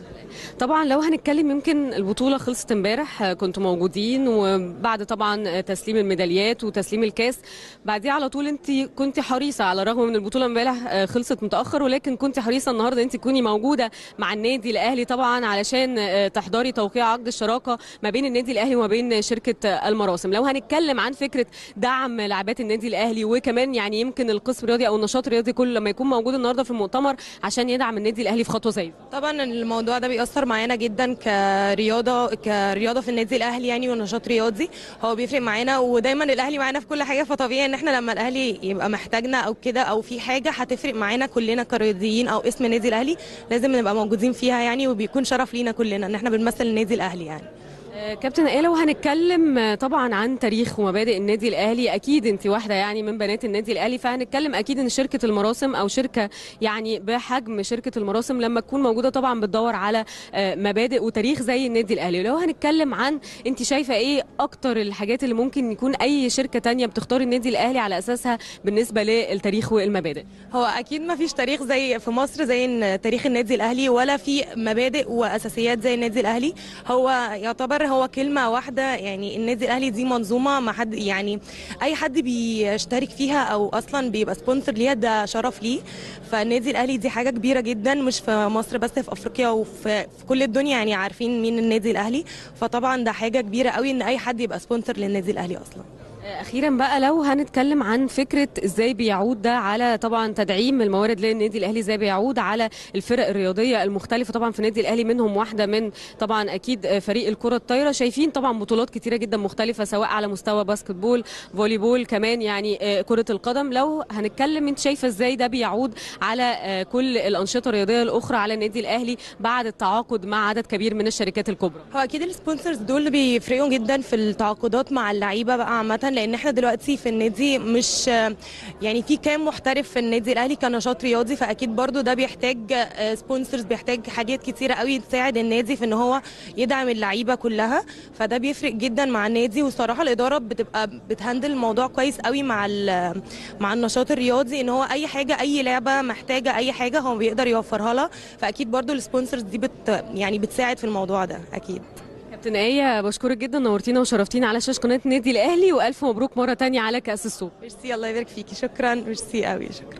طبعا لو هنتكلم يمكن البطوله خلصت امبارح آه، كنتوا موجودين وبعد طبعا آه، تسليم الميداليات وتسليم الكاس بعديها على طول انت كنت حريصه على الرغم من البطوله امبارح آه، خلصت متاخر ولكن كنت حريصه النهارده انت تكوني موجوده مع النادي الاهلي طبعا علشان آه، تحضري توقيع عقد الشراكه ما بين النادي الاهلي وما بين شركه آه، المراسم لو هنتكلم عن فكره دعم لاعبات النادي الاهلي وكمان يعني يمكن القسم الرياضي او النشاط الرياضي كله لما يكون موجود النهارده في المؤتمر عشان يدعم النادي الاهلي في خطوه زي دي طبعا الموضوع ده بيأثر معانا جدا كرياضه كرياضه في النادي الاهلي يعني ونشاط رياضي هو بيفرق معانا ودايما الاهلي معانا في كل حاجه فطبيعي ان احنا لما الاهلي يبقى محتاجنا او كده او في حاجه هتفرق معانا كلنا كرياضيين او اسم النادي الاهلي لازم نبقى موجودين فيها يعني وبيكون شرف لينا كلنا ان احنا بنمثل النادي الاهلي يعني آه، كابتن ايه لو هنتكلم آه، طبعا عن تاريخ ومبادئ النادي الاهلي اكيد انت واحده يعني من بنات النادي الاهلي فهنتكلم اكيد ان شركه المراسم او شركه يعني بحجم شركه المراسم لما تكون موجوده طبعا بتدور على آه، مبادئ وتاريخ زي النادي الاهلي لو هنتكلم عن انت شايفه ايه اكتر الحاجات اللي ممكن يكون اي شركه تانية بتختار النادي الاهلي على اساسها بالنسبه للتاريخ والمبادئ هو اكيد ما فيش تاريخ زي في مصر زي إن تاريخ النادي الاهلي ولا في مبادئ واساسيات زي النادي الاهلي هو يعتبر هو كلمه واحده يعني النادي الاهلي دي منظومه ما حد يعني اي حد بيشترك فيها او اصلا بيبقى سبونسر ليها ده شرف ليه فالنادي الاهلي دي حاجه كبيره جدا مش في مصر بس في افريقيا وفي في كل الدنيا يعني عارفين مين النادي الاهلي فطبعا ده حاجه كبيره قوي ان اي حد يبقى سبونسر للنادي الاهلي اصلا اخيرا بقى لو هنتكلم عن فكره ازاي بيعود ده على طبعا تدعيم الموارد للنادي الاهلي ازاي بيعود على الفرق الرياضيه المختلفه طبعا في النادي الاهلي منهم واحده من طبعا اكيد فريق الكره الطايره شايفين طبعا بطولات كتيره جدا مختلفه سواء على مستوى باسكت بول فولي بول كمان يعني آه، كره القدم لو هنتكلم انت شايفه ازاي ده بيعود على آه، كل الانشطه الرياضيه الاخرى على النادي الاهلي بعد التعاقد مع عدد كبير من الشركات الكبرى هو اكيد السبونسرز دول بيفرقوا جدا في التعاقدات مع اللعيبه بقى عامه لان احنا دلوقتي في النادي مش يعني في كام محترف في النادي الاهلي كنشاط رياضي فاكيد برضو ده بيحتاج سبونسرز بيحتاج حاجات كتيره قوي تساعد النادي في ان هو يدعم اللعيبه كلها فده بيفرق جدا مع النادي والصراحه الاداره بتبقى بتهندل الموضوع كويس قوي مع ال- مع النشاط الرياضي ان هو اي حاجه اي لعبه محتاجه اي حاجه هو بيقدر يوفرها لها فاكيد برضو السبونسرز دي بت يعني بتساعد في الموضوع ده اكيد كابتن ايه بشكرك جدا نورتينا وشرفتينا على شاشه قناه النادي الاهلي والف مبروك مره تانية على كاس السوبر ميرسي الله يبارك فيكي شكرا ميرسي قوي شكرا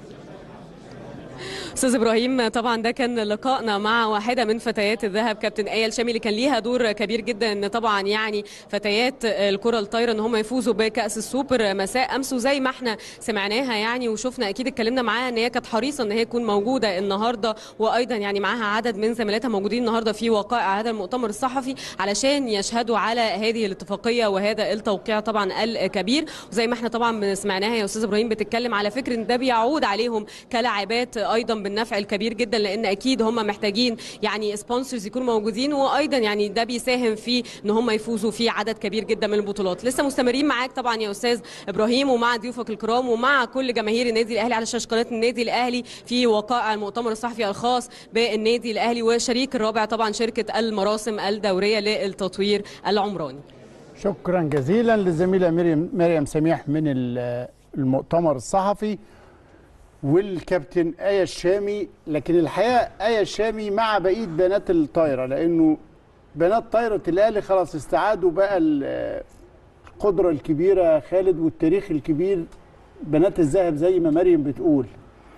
استاذ ابراهيم طبعا ده كان لقائنا مع واحده من فتيات الذهب كابتن ايه الشامي اللي كان ليها دور كبير جدا ان طبعا يعني فتيات الكره الطايره ان هم يفوزوا بكاس السوبر مساء امس وزي ما احنا سمعناها يعني وشفنا اكيد اتكلمنا معاها ان هي كانت حريصه ان هي تكون موجوده النهارده وايضا يعني معاها عدد من زميلاتها موجودين النهارده في وقائع هذا المؤتمر الصحفي علشان يشهدوا على هذه الاتفاقيه وهذا التوقيع طبعا الكبير وزي ما احنا طبعا سمعناها يا استاذ ابراهيم بتتكلم على فكره ان ده بيعود عليهم كلاعبات ايضا بالنفع الكبير جدا لان اكيد هم محتاجين يعني سبونسرز يكونوا موجودين وايضا يعني ده بيساهم في ان هم يفوزوا في عدد كبير جدا من البطولات لسه مستمرين معاك طبعا يا استاذ ابراهيم ومع ضيوفك الكرام ومع كل جماهير النادي الاهلي على شاشه قناه النادي الاهلي في وقائع المؤتمر الصحفي الخاص بالنادي الاهلي وشريك الرابع طبعا شركه المراسم الدوريه للتطوير العمراني شكرا جزيلا للزميله مريم مريم سميح من ال- المؤتمر الصحفي والكابتن آية الشامي لكن الحقيقة آية الشامي مع بقية بنات الطايرة لأنه بنات طايرة الأهلي خلاص استعادوا بقى ال- القدرة الكبيرة خالد والتاريخ الكبير بنات الذهب زي ما مريم بتقول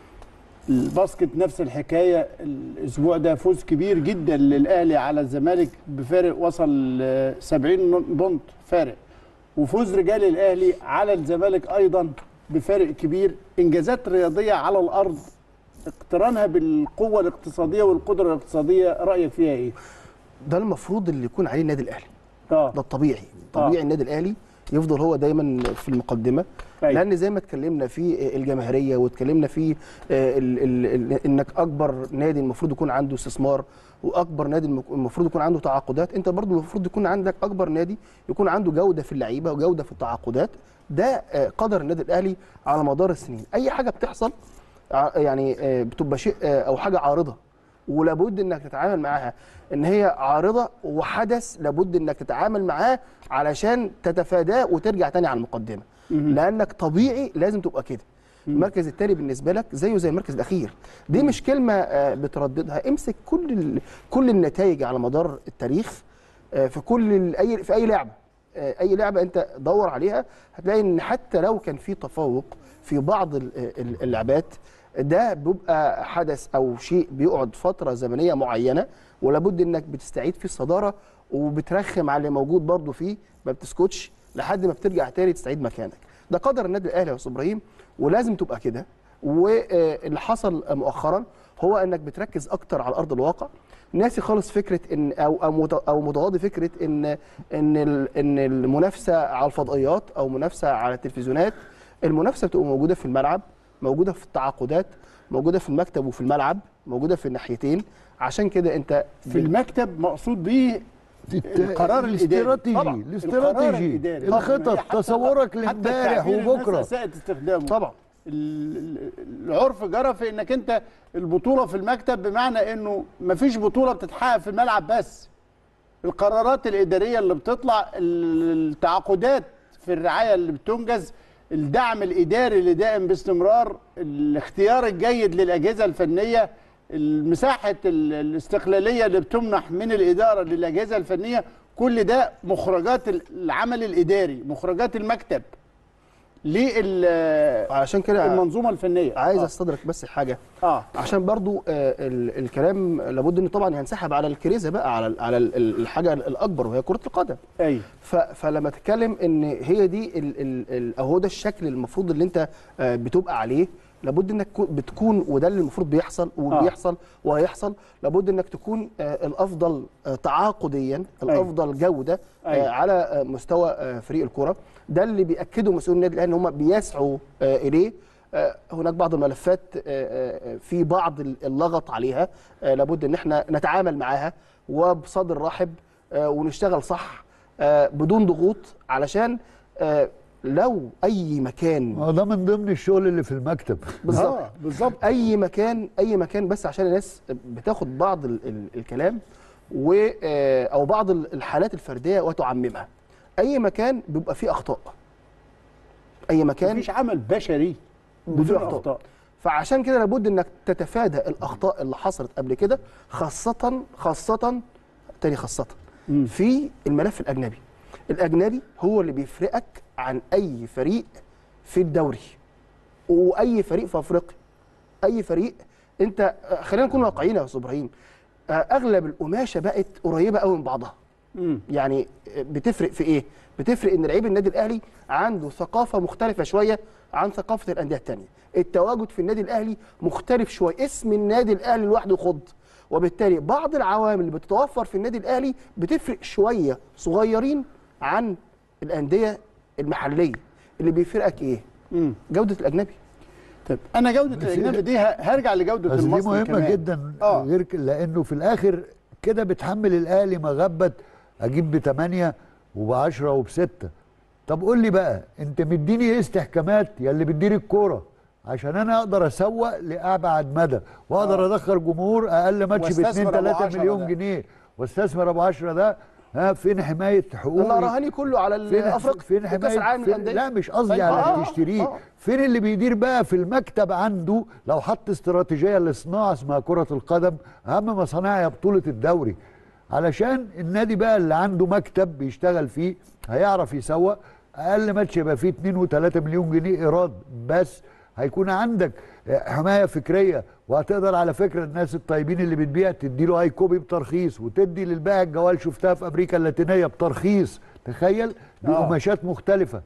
الباسكت نفس الحكاية الأسبوع ده فوز كبير جدا للأهلي على الزمالك بفارق وصل ل 70 بونت فارق وفوز رجال الأهلي على الزمالك أيضا بفارق كبير إنجازات رياضية على الأرض اقترانها بالقوة الاقتصادية والقدرة الاقتصادية رأيك فيها إيه؟ ده المفروض اللي يكون عليه النادي الاهلي آه ده الطبيعي طبيعي النادي الاهلي يفضل هو دايما في المقدمه أيوة. لان زي ما اتكلمنا في الجماهيريه واتكلمنا في آه، ال ال ال انك اكبر نادي المفروض يكون عنده استثمار واكبر نادي المك- المفروض يكون عنده تعاقدات انت برضو المفروض يكون عندك اكبر نادي يكون عنده جوده في اللعيبه وجوده في التعاقدات ده آه، قدر النادي الاهلي على مدار السنين اي حاجه بتحصل ع- يعني آه، بتبقى شيء آه، او حاجه عارضه ولابد انك تتعامل معاها ان هي عارضه وحدث لابد انك تتعامل معاه علشان تتفاداه وترجع تاني على المقدمه لانك طبيعي لازم تبقى كده المركز التالي بالنسبه لك زيه زي المركز الاخير دي مش كلمه آه، بترددها امسك كل ال- كل النتائج على مدار التاريخ آه، في كل ال- اي في اي لعبه آه، اي لعبه انت دور عليها هتلاقي ان حتى لو كان في تفوق في بعض ال- ال- اللعبات ده بيبقى حدث او شيء بيقعد فتره زمنيه معينه ولابد انك بتستعيد فيه الصداره وبترخم على اللي موجود برضه فيه ما بتسكتش لحد ما بترجع تاني تستعيد مكانك ده قدر النادي الاهلي يا استاذ ابراهيم ولازم تبقى كده واللي حصل مؤخرا هو انك بتركز اكتر على ارض الواقع ناسي خالص فكره ان او او مت- او متغاضي فكره ان ان ال- ان المنافسه على الفضائيات او منافسه على التلفزيونات المنافسه بتبقى موجوده في الملعب موجوده في التعاقدات موجوده في المكتب وفي الملعب موجوده في الناحيتين عشان كده انت في المكتب مقصود بيه القرار الإداري. الاستراتيجي طبعا. القرار الاستراتيجي الإداري. طبعا. الخطط هي حتى- تصورك حتى لامبارح التعبير الناس وبكره اساءت استخدامه طبعا ال- ال- العرف جرى في انك انت البطوله في المكتب بمعنى انه مفيش بطوله بتتحقق في الملعب بس القرارات الاداريه اللي بتطلع ال- التعاقدات في الرعايه اللي بتنجز الدعم الاداري اللي دائم باستمرار الاختيار الجيد للاجهزه الفنيه مساحه ال- الاستقلاليه اللي بتمنح من الاداره للاجهزه الفنيه كل ده مخرجات العمل الاداري مخرجات المكتب لل علشان كده المنظومه الفنيه عايز اه, استدرك بس حاجه آه. عشان برضو آه، ال- الكلام لابد ان طبعا ينسحب على الكريزه بقى على ال- على ال- ال- الحاجه الاكبر وهي كره القدم ايوه ف- فلما تتكلم ان هي دي ال ال ال او هو ده الشكل المفروض اللي انت آه، بتبقى عليه لابد انك كو- بتكون وده اللي المفروض بيحصل وبيحصل وهيحصل لابد انك تكون آه، الافضل آه، تعاقديا الافضل جوده آه، أيوة. على آه، مستوى آه، فريق الكره ده اللي بياكده مسؤول النادي الاهلي ان هم بيسعوا آه، اليه آه، هناك بعض الملفات آه، آه، في بعض اللغط عليها آه، لابد ان احنا نتعامل معاها وبصدر رحب آه، ونشتغل صح آه، بدون ضغوط علشان آه، لو اي مكان ما هو ده من ضمن الشغل اللي في المكتب بالظبط آه بالظبط اي مكان اي مكان بس عشان الناس بتاخد بعض ال ال الكلام و آه، او بعض ال- الحالات الفرديه وتعممها اي مكان بيبقى فيه اخطاء اي مكان مفيش عمل بشري بدون بدون اخطاء اخطاء فعشان كده لابد انك تتفادى الاخطاء اللي حصلت قبل كده خاصه خاصه تاني خاصه في الملف الاجنبي الاجنبي هو اللي بيفرقك عن اي فريق في الدوري واي فريق في افريقيا اي فريق انت آه، خلينا نكون واقعيين يا استاذ ابراهيم آه، اغلب القماشه بقت قريبه قوي من بعضها مم. يعني بتفرق في ايه؟ بتفرق ان لعيب النادي الاهلي عنده ثقافه مختلفه شويه عن ثقافه الانديه الثانيه. التواجد في النادي الاهلي مختلف شويه، اسم النادي الاهلي لوحده خض. وبالتالي بعض العوامل اللي بتتوفر في النادي الاهلي بتفرق شويه صغيرين عن الانديه المحليه. اللي بيفرقك ايه؟ مم. جوده الاجنبي. طيب انا جوده بس الاجنبي دي ه- هرجع لجوده بس دي المصري مهمه كمان. جدا آه. غير ك- لانه في الاخر كده بتحمل الاهلي مغبه اجيب بثمانيه وبعشره وبسته طب قول لي بقى انت مديني ايه استحكامات يا اللي بتدير الكوره عشان انا اقدر اسوق لابعد مدى واقدر ادخل جمهور اقل ماتش ب 2 واستثمر أبو 3 عشرة مليون ده. جنيه واستثمر ابو 10 ده ها فين حمايه حقوقي انا رهاني كله على فين افريقيا فين وكأس حمايه العالم فين للانديه. لا مش قصدي طيب، على آه، اللي تشتريه آه. فين اللي بيدير بقى في المكتب عنده لو حط استراتيجيه لصناعه اسمها كره القدم اهم مصانعها هي بطوله الدوري علشان النادي بقى اللي عنده مكتب بيشتغل فيه هيعرف يسوق اقل ماتش يبقى فيه 2 و3 مليون جنيه ايراد بس هيكون عندك حمايه فكريه وهتقدر على فكره الناس الطيبين اللي بتبيع تدي له اي كوبي بترخيص وتدي للبائع الجوال شفتها في امريكا اللاتينيه بترخيص تخيل بقماشات مختلفه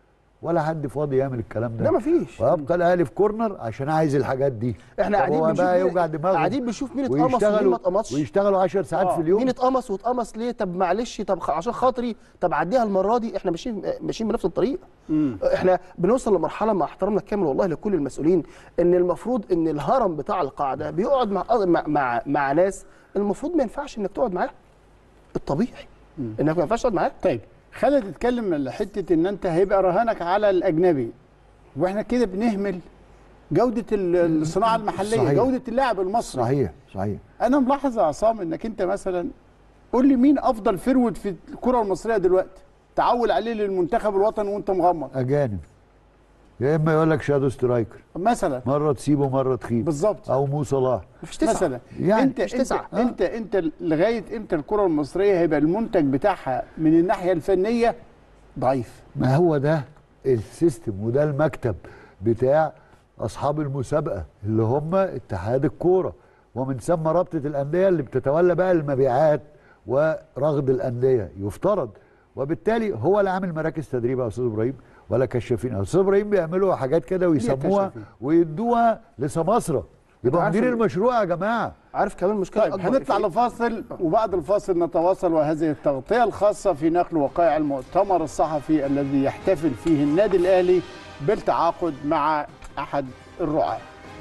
ولا حد فاضي يعمل الكلام ده ده مفيش. ويبقى الاهلي في كورنر عشان عايز الحاجات دي احنا طب قاعدين هو بنشوف بقى مين- يوجع دماغه قاعدين بنشوف مين اتقمص ومين ويشتغلوا ما اتقمصش. ويشتغلوا 10 ساعات آه. في اليوم مين اتقمص واتقمص ليه طب معلش طب خ- عشان خاطري طب عديها المره دي احنا ماشيين ماشيين بنفس الطريق احنا بنوصل لمرحله مع احترامنا الكامل والله لكل المسؤولين ان المفروض ان الهرم بتاع القاعده بيقعد مع مع مع, مع ناس المفروض ما ينفعش انك تقعد معاهم الطبيعي انك ما ينفعش تقعد معاهم طيب خالد اتكلم على حته ان انت هيبقى رهانك على الاجنبي واحنا كده بنهمل جوده ال- الصناعه المحليه صحيح. جوده اللاعب المصري صحيح صحيح انا ملاحظ يا عصام انك انت مثلا قول لي مين افضل فرود في الكره المصريه دلوقتي تعول عليه للمنتخب الوطني وانت مغمض اجانب يا اما يقول لك شادو سترايكر مثلا مره تسيبه مره تخيب بالظبط او مو صلاح مفيش تسعه مثلا يعني انت مش انت تسعة. انت انت لغايه امتى الكره المصريه هيبقى المنتج بتاعها من الناحيه الفنيه ضعيف ما هو ده السيستم وده المكتب بتاع اصحاب المسابقه اللي هم اتحاد الكوره ومن ثم رابطه الانديه اللي بتتولى بقى المبيعات ورغد الانديه يفترض وبالتالي هو لا عامل مراكز تدريب يا استاذ ابراهيم ولا كشافين يا استاذ ابراهيم بيعملوا حاجات كده ويسموها كشافين؟ ويدوها لسماسره يبقى عارف مدير ال- المشروع يا جماعه عارف كمان المشكله طيب الأكبر هنطلع في إيه؟ لفاصل وبعد الفاصل نتواصل وهذه التغطيه الخاصه في نقل وقائع المؤتمر الصحفي الذي يحتفل فيه النادي الاهلي بالتعاقد مع احد الرعاه.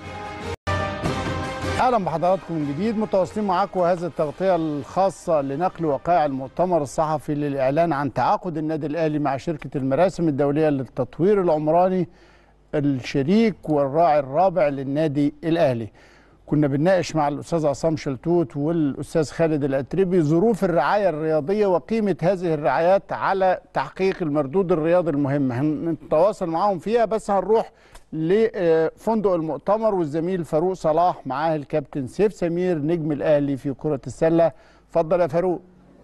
اهلا بحضراتكم من جديد متواصلين معاكم وهذه التغطيه الخاصه لنقل وقائع المؤتمر الصحفي للاعلان عن تعاقد النادي الاهلي مع شركه المراسم الدوليه للتطوير العمراني الشريك والراعي الرابع للنادي الاهلي. كنا بنناقش مع الاستاذ عصام شلتوت والاستاذ خالد الاتربي ظروف الرعايه الرياضيه وقيمه هذه الرعايات على تحقيق المردود الرياضي المهم هنتواصل معاهم فيها بس هنروح لفندق المؤتمر والزميل فاروق صلاح معاه الكابتن سيف سمير نجم الاهلي في كره السله اتفضل يا فاروق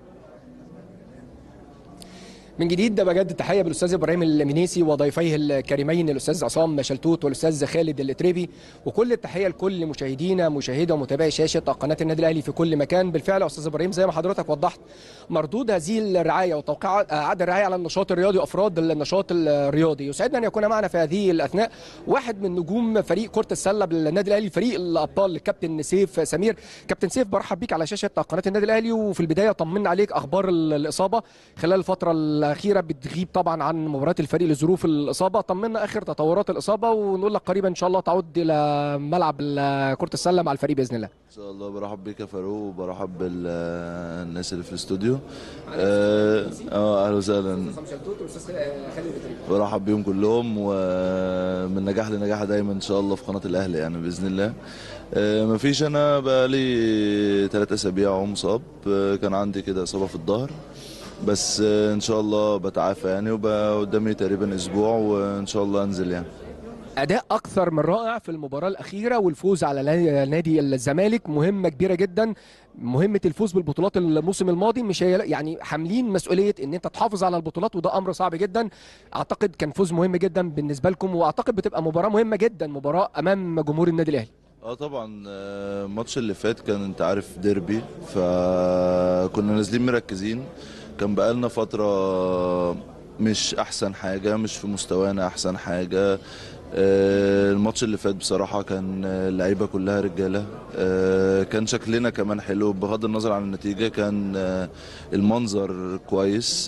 من جديد ده بجد تحيه بالاستاذ ابراهيم المنيسي وضيفيه الكريمين الاستاذ عصام شلتوت والاستاذ خالد الاتريبي وكل التحيه لكل مشاهدينا مشاهدة ومتابعي شاشه قناه النادي الاهلي في كل مكان بالفعل يا استاذ ابراهيم زي ما حضرتك وضحت مردود هذه الرعايه وتوقيع عقد الرعايه على النشاط الرياضي وافراد النشاط الرياضي يسعدنا ان يكون معنا في هذه الاثناء واحد من نجوم فريق كره السله بالنادي الاهلي فريق الابطال الكابتن سيف سمير كابتن سيف برحب بيك على شاشه قناه النادي الاهلي وفي البدايه طمنا عليك اخبار الاصابه خلال الفتره الاخيره بتغيب طبعا عن مباراه الفريق لظروف الاصابه طمنا اخر تطورات الاصابه ونقول لك قريبا ان شاء الله تعود الى ملعب كره السله مع الفريق باذن الله ان شاء الله برحب بيك يا فاروق وبرحب بالناس اللي في الاستوديو اه آه، اهلا وسهلا برحب بيهم كلهم ومن نجاح لنجاح دايما ان شاء الله في قناه الاهلي يعني باذن الله آه، مفيش انا بقالي ثلاث اسابيع اهو مصاب آه، كان عندي كده اصابه في الظهر بس آه، ان شاء الله بتعافى يعني وبقى قدامي تقريبا اسبوع وان شاء الله انزل يعني اداء اكثر من رائع في المباراه الاخيره والفوز على نادي الزمالك مهمه كبيره جدا مهمه الفوز بالبطولات الموسم الماضي مش هي يعني حاملين مسؤوليه ان انت تحافظ على البطولات وده امر صعب جدا اعتقد كان فوز مهم جدا بالنسبه لكم واعتقد بتبقى مباراه مهمه جدا مباراه امام جمهور النادي الاهلي اه طبعا آه، الماتش اللي فات كان انت عارف ديربي فكنا نازلين مركزين كان بقالنا فترة مش احسن حاجة مش في مستوانا احسن حاجة آه، الماتش اللي فات بصراحة كان آه، اللعيبة كلها رجالة آه، كان شكلنا كمان حلو بغض النظر عن النتيجة كان آه، المنظر كويس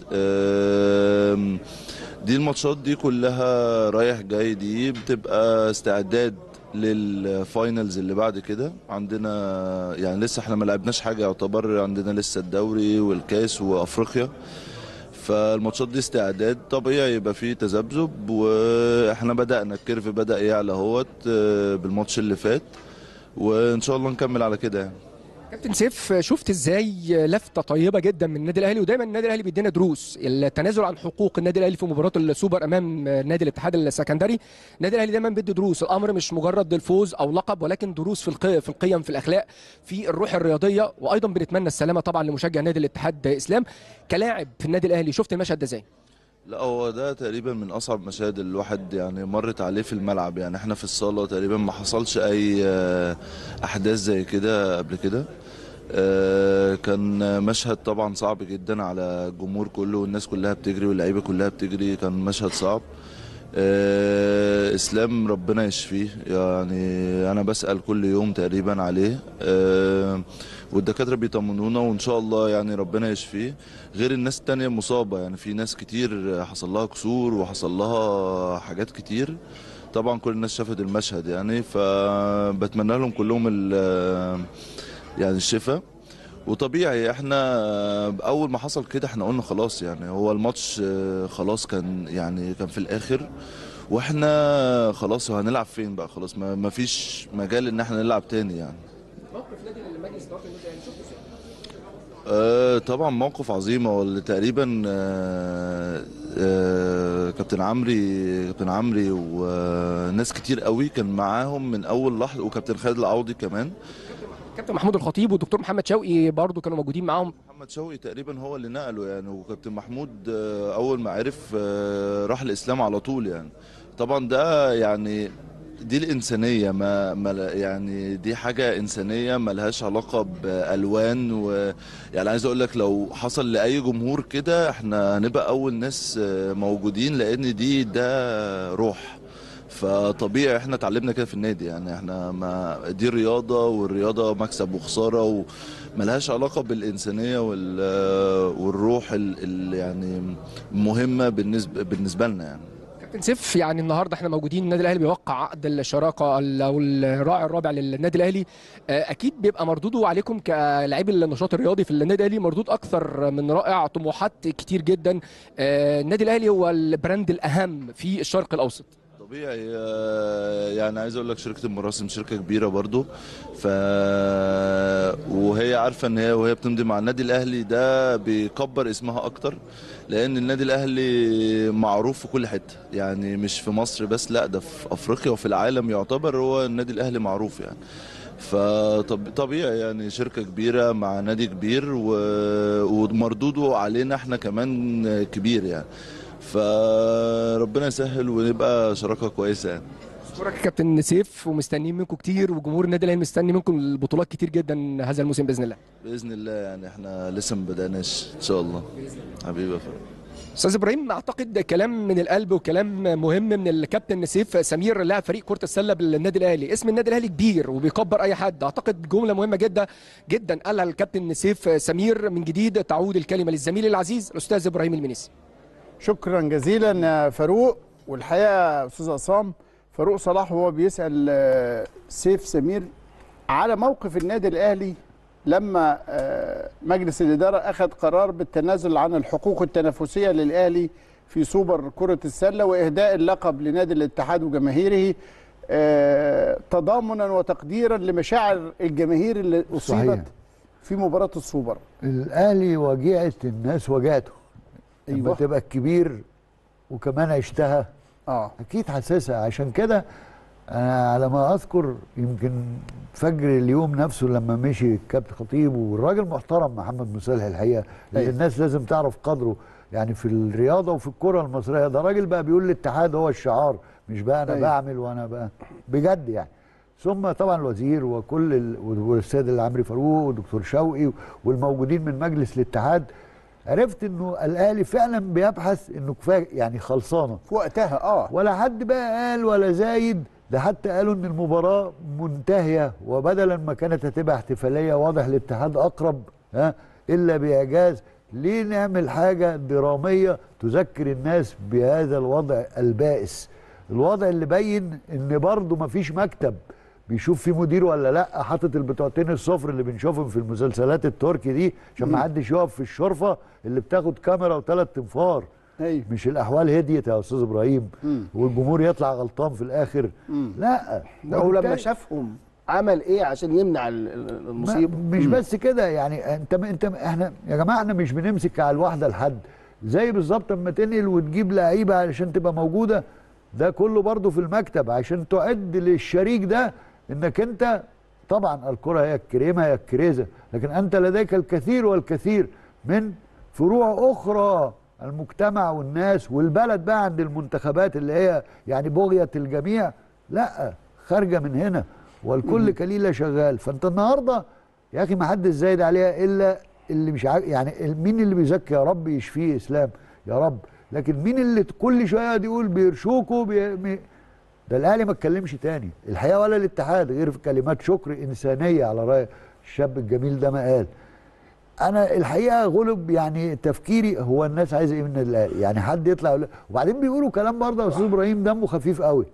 آم، دي الماتشات دي كلها رايح جاي دي بتبقى استعداد للفاينلز اللي بعد كده عندنا يعني لسه احنا ما لعبناش حاجه يعتبر عندنا لسه الدوري والكاس وافريقيا فالماتشات دي استعداد طبيعي يبقى فيه تذبذب واحنا بدانا الكيرف بدا يعلى اهوت آه، بالماتش اللي فات وان شاء الله نكمل على كده يعني كابتن سيف شفت ازاي لفته طيبه جدا من النادي الاهلي ودايما النادي الاهلي بيدينا دروس التنازل عن حقوق النادي الاهلي في مباراه السوبر امام نادي الاتحاد السكندري النادي الاهلي دايما بيدي دروس الامر مش مجرد الفوز او لقب ولكن دروس في القي... في القيم في الاخلاق في الروح الرياضيه وايضا بنتمنى السلامه طبعا لمشجع نادي الاتحاد اسلام كلاعب في النادي الاهلي شفت المشهد ده ازاي لا هو ده تقريبا من اصعب مشاهد الواحد يعني مرت عليه في الملعب يعني احنا في الصاله تقريبا ما حصلش اي آه، احداث زي كده قبل كده آه، كان مشهد طبعا صعب جدا على الجمهور كله والناس كلها بتجري واللعيبه كلها بتجري كان مشهد صعب آه، اسلام ربنا يشفيه يعني انا بسال كل يوم تقريبا عليه آه، والدكاتره بيطمنونا وان شاء الله يعني ربنا يشفيه غير الناس التانية مصابه يعني في ناس كتير حصل لها كسور وحصل لها حاجات كتير طبعا كل الناس شافت المشهد يعني فبتمنى لهم كلهم ال- يعني الشفاء وطبيعي احنا اول ما حصل كده احنا قلنا خلاص يعني هو الماتش آه، خلاص كان يعني كان في الاخر واحنا خلاص هو هنلعب فين بقى خلاص ما ما فيش مجال ان احنا نلعب تاني يعني آه طبعا موقف عظيم هو اللي تقريبا آه آه كابتن عمري كابتن عمري وناس كتير قوي كان معاهم من اول لحظه وكابتن خالد العوضي كمان كابتن محمود الخطيب والدكتور محمد شوقي برضو كانوا موجودين معاهم محمد شوقي تقريبا هو اللي نقله يعني وكابتن محمود آه، اول ما عرف آه، راح الاسلام على طول يعني طبعا ده يعني دي الانسانيه ما, ما يعني دي حاجه انسانيه ملهاش علاقه بالوان و يعني عايز اقول لك لو حصل لاي جمهور كده احنا هنبقى اول ناس آه، موجودين لان دي ده روح فطبيعي احنا اتعلمنا كده في النادي يعني احنا ما دي رياضه والرياضه مكسب وخساره وملهاش علاقه بالانسانيه وال والروح ال ال يعني مهمه بالنسبه بالنسبه لنا يعني كابتن سيف يعني النهارده احنا موجودين النادي الاهلي بيوقع عقد الشراكه ال- او الراعي الرابع للنادي الاهلي آه، اكيد بيبقى مردوده عليكم كلاعبي النشاط الرياضي في النادي الاهلي مردود اكثر من رائع طموحات كتير جدا آه، النادي الاهلي هو البراند الاهم في الشرق الاوسط طبيعي آه، يعني عايز اقول لك شركه المراسم شركه كبيره برضو ف وهي عارفه ان هي وهي بتمضي مع النادي الاهلي ده بيكبر اسمها اكتر لان النادي الاهلي معروف في كل حته يعني مش في مصر بس لا ده في افريقيا وفي العالم يعتبر هو النادي الاهلي معروف يعني فطبيعي يعني شركه كبيره مع نادي كبير و... ومردوده علينا احنا كمان كبير يعني فربنا يسهل ونبقى شراكه كويسه يعني اشكرك يا كابتن سيف ومستنيين منكم كتير وجمهور النادي الاهلي مستني منكم البطولات كتير جدا هذا الموسم باذن الله باذن الله يعني احنا لسه ما بدأناش ان شاء الله حبيبي يا فندم استاذ ابراهيم اعتقد كلام من القلب وكلام مهم من الكابتن سيف سمير لاعب فريق كره السله بالنادي الاهلي اسم النادي الاهلي كبير وبيكبر اي حد اعتقد جمله مهمه جدا جدا قالها الكابتن سيف سمير من جديد تعود الكلمه للزميل العزيز الاستاذ ابراهيم المنيسي شكرا جزيلا يا فاروق والحقيقه يا استاذ عصام فاروق صلاح وهو بيسال آه، سيف سمير على موقف النادي الاهلي لما آه، مجلس الاداره اخذ قرار بالتنازل عن الحقوق التنافسيه للاهلي في سوبر كره السله واهداء اللقب لنادي الاتحاد وجماهيره آه، تضامنا وتقديرا لمشاعر الجماهير اللي اصيبت صحيح. في مباراه السوبر الاهلي وجيعه الناس وجعته لما أيوة. تبقى الكبير وكمان عشتها اه اكيد حاسسها عشان كده انا على ما اذكر يمكن فجر اليوم نفسه لما مشي الكابتن خطيب والراجل محترم محمد مصالح الحقيقه اللي أيوة. الناس لازم تعرف قدره يعني في الرياضه وفي الكره المصريه ده راجل بقى بيقول الاتحاد هو الشعار مش بقى انا أيوة. بعمل وانا بقى بجد يعني ثم طبعا الوزير وكل ال... والسيد العمري فاروق والدكتور شوقي والموجودين من مجلس الاتحاد عرفت انه الاهلي فعلا بيبحث انه كفايه يعني خلصانه في وقتها اه ولا حد بقى قال ولا زايد ده حتى قالوا ان المباراه منتهيه وبدلا ما كانت هتبقى احتفاليه واضح الاتحاد اقرب ها الا باعجاز ليه نعمل حاجه دراميه تذكر الناس بهذا الوضع البائس الوضع اللي بين ان برضه مفيش مكتب بيشوف في مدير ولا لا حاطط البتوعتين الصفر اللي بنشوفهم في المسلسلات التركي دي عشان ما حدش يقف في الشرفه اللي بتاخد كاميرا وثلاث تنفار ايوه مش الاحوال هديت يا استاذ ابراهيم والجمهور يطلع غلطان في الاخر لا هو لما وبالتالي- شافهم عمل ايه عشان يمنع ال- ال- المصيبه ما- مش بس كده يعني انت انت احنا يا جماعه احنا مش بنمسك على الواحده لحد زي بالظبط اما تنقل وتجيب لعيبه علشان تبقى موجوده ده كله برضه في المكتب عشان تعد للشريك ده انك انت طبعا الكره هي الكريمه هي الكريزه لكن انت لديك الكثير والكثير من فروع اخرى المجتمع والناس والبلد بقى عند المنتخبات اللي هي يعني بغيه الجميع لا خارجه من هنا والكل كليله شغال فانت النهارده يا اخي ما حدش زايد عليها الا اللي مش عارف يعني مين اللي بيزكي يا رب يشفيه اسلام يا رب لكن مين اللي كل شويه يقعد يقول بيرشوكوا بي... بي- ده الاهلي ما اتكلمش تاني الحقيقه ولا الاتحاد غير في كلمات شكر انسانيه على راي الشاب الجميل ده ما قال انا الحقيقه غلب يعني تفكيري هو الناس عايزه ايه من النادي الاهلي يعني حد يطلع يقول وبعدين بيقولوا كلام برضه يا استاذ ابراهيم دمه خفيف قوي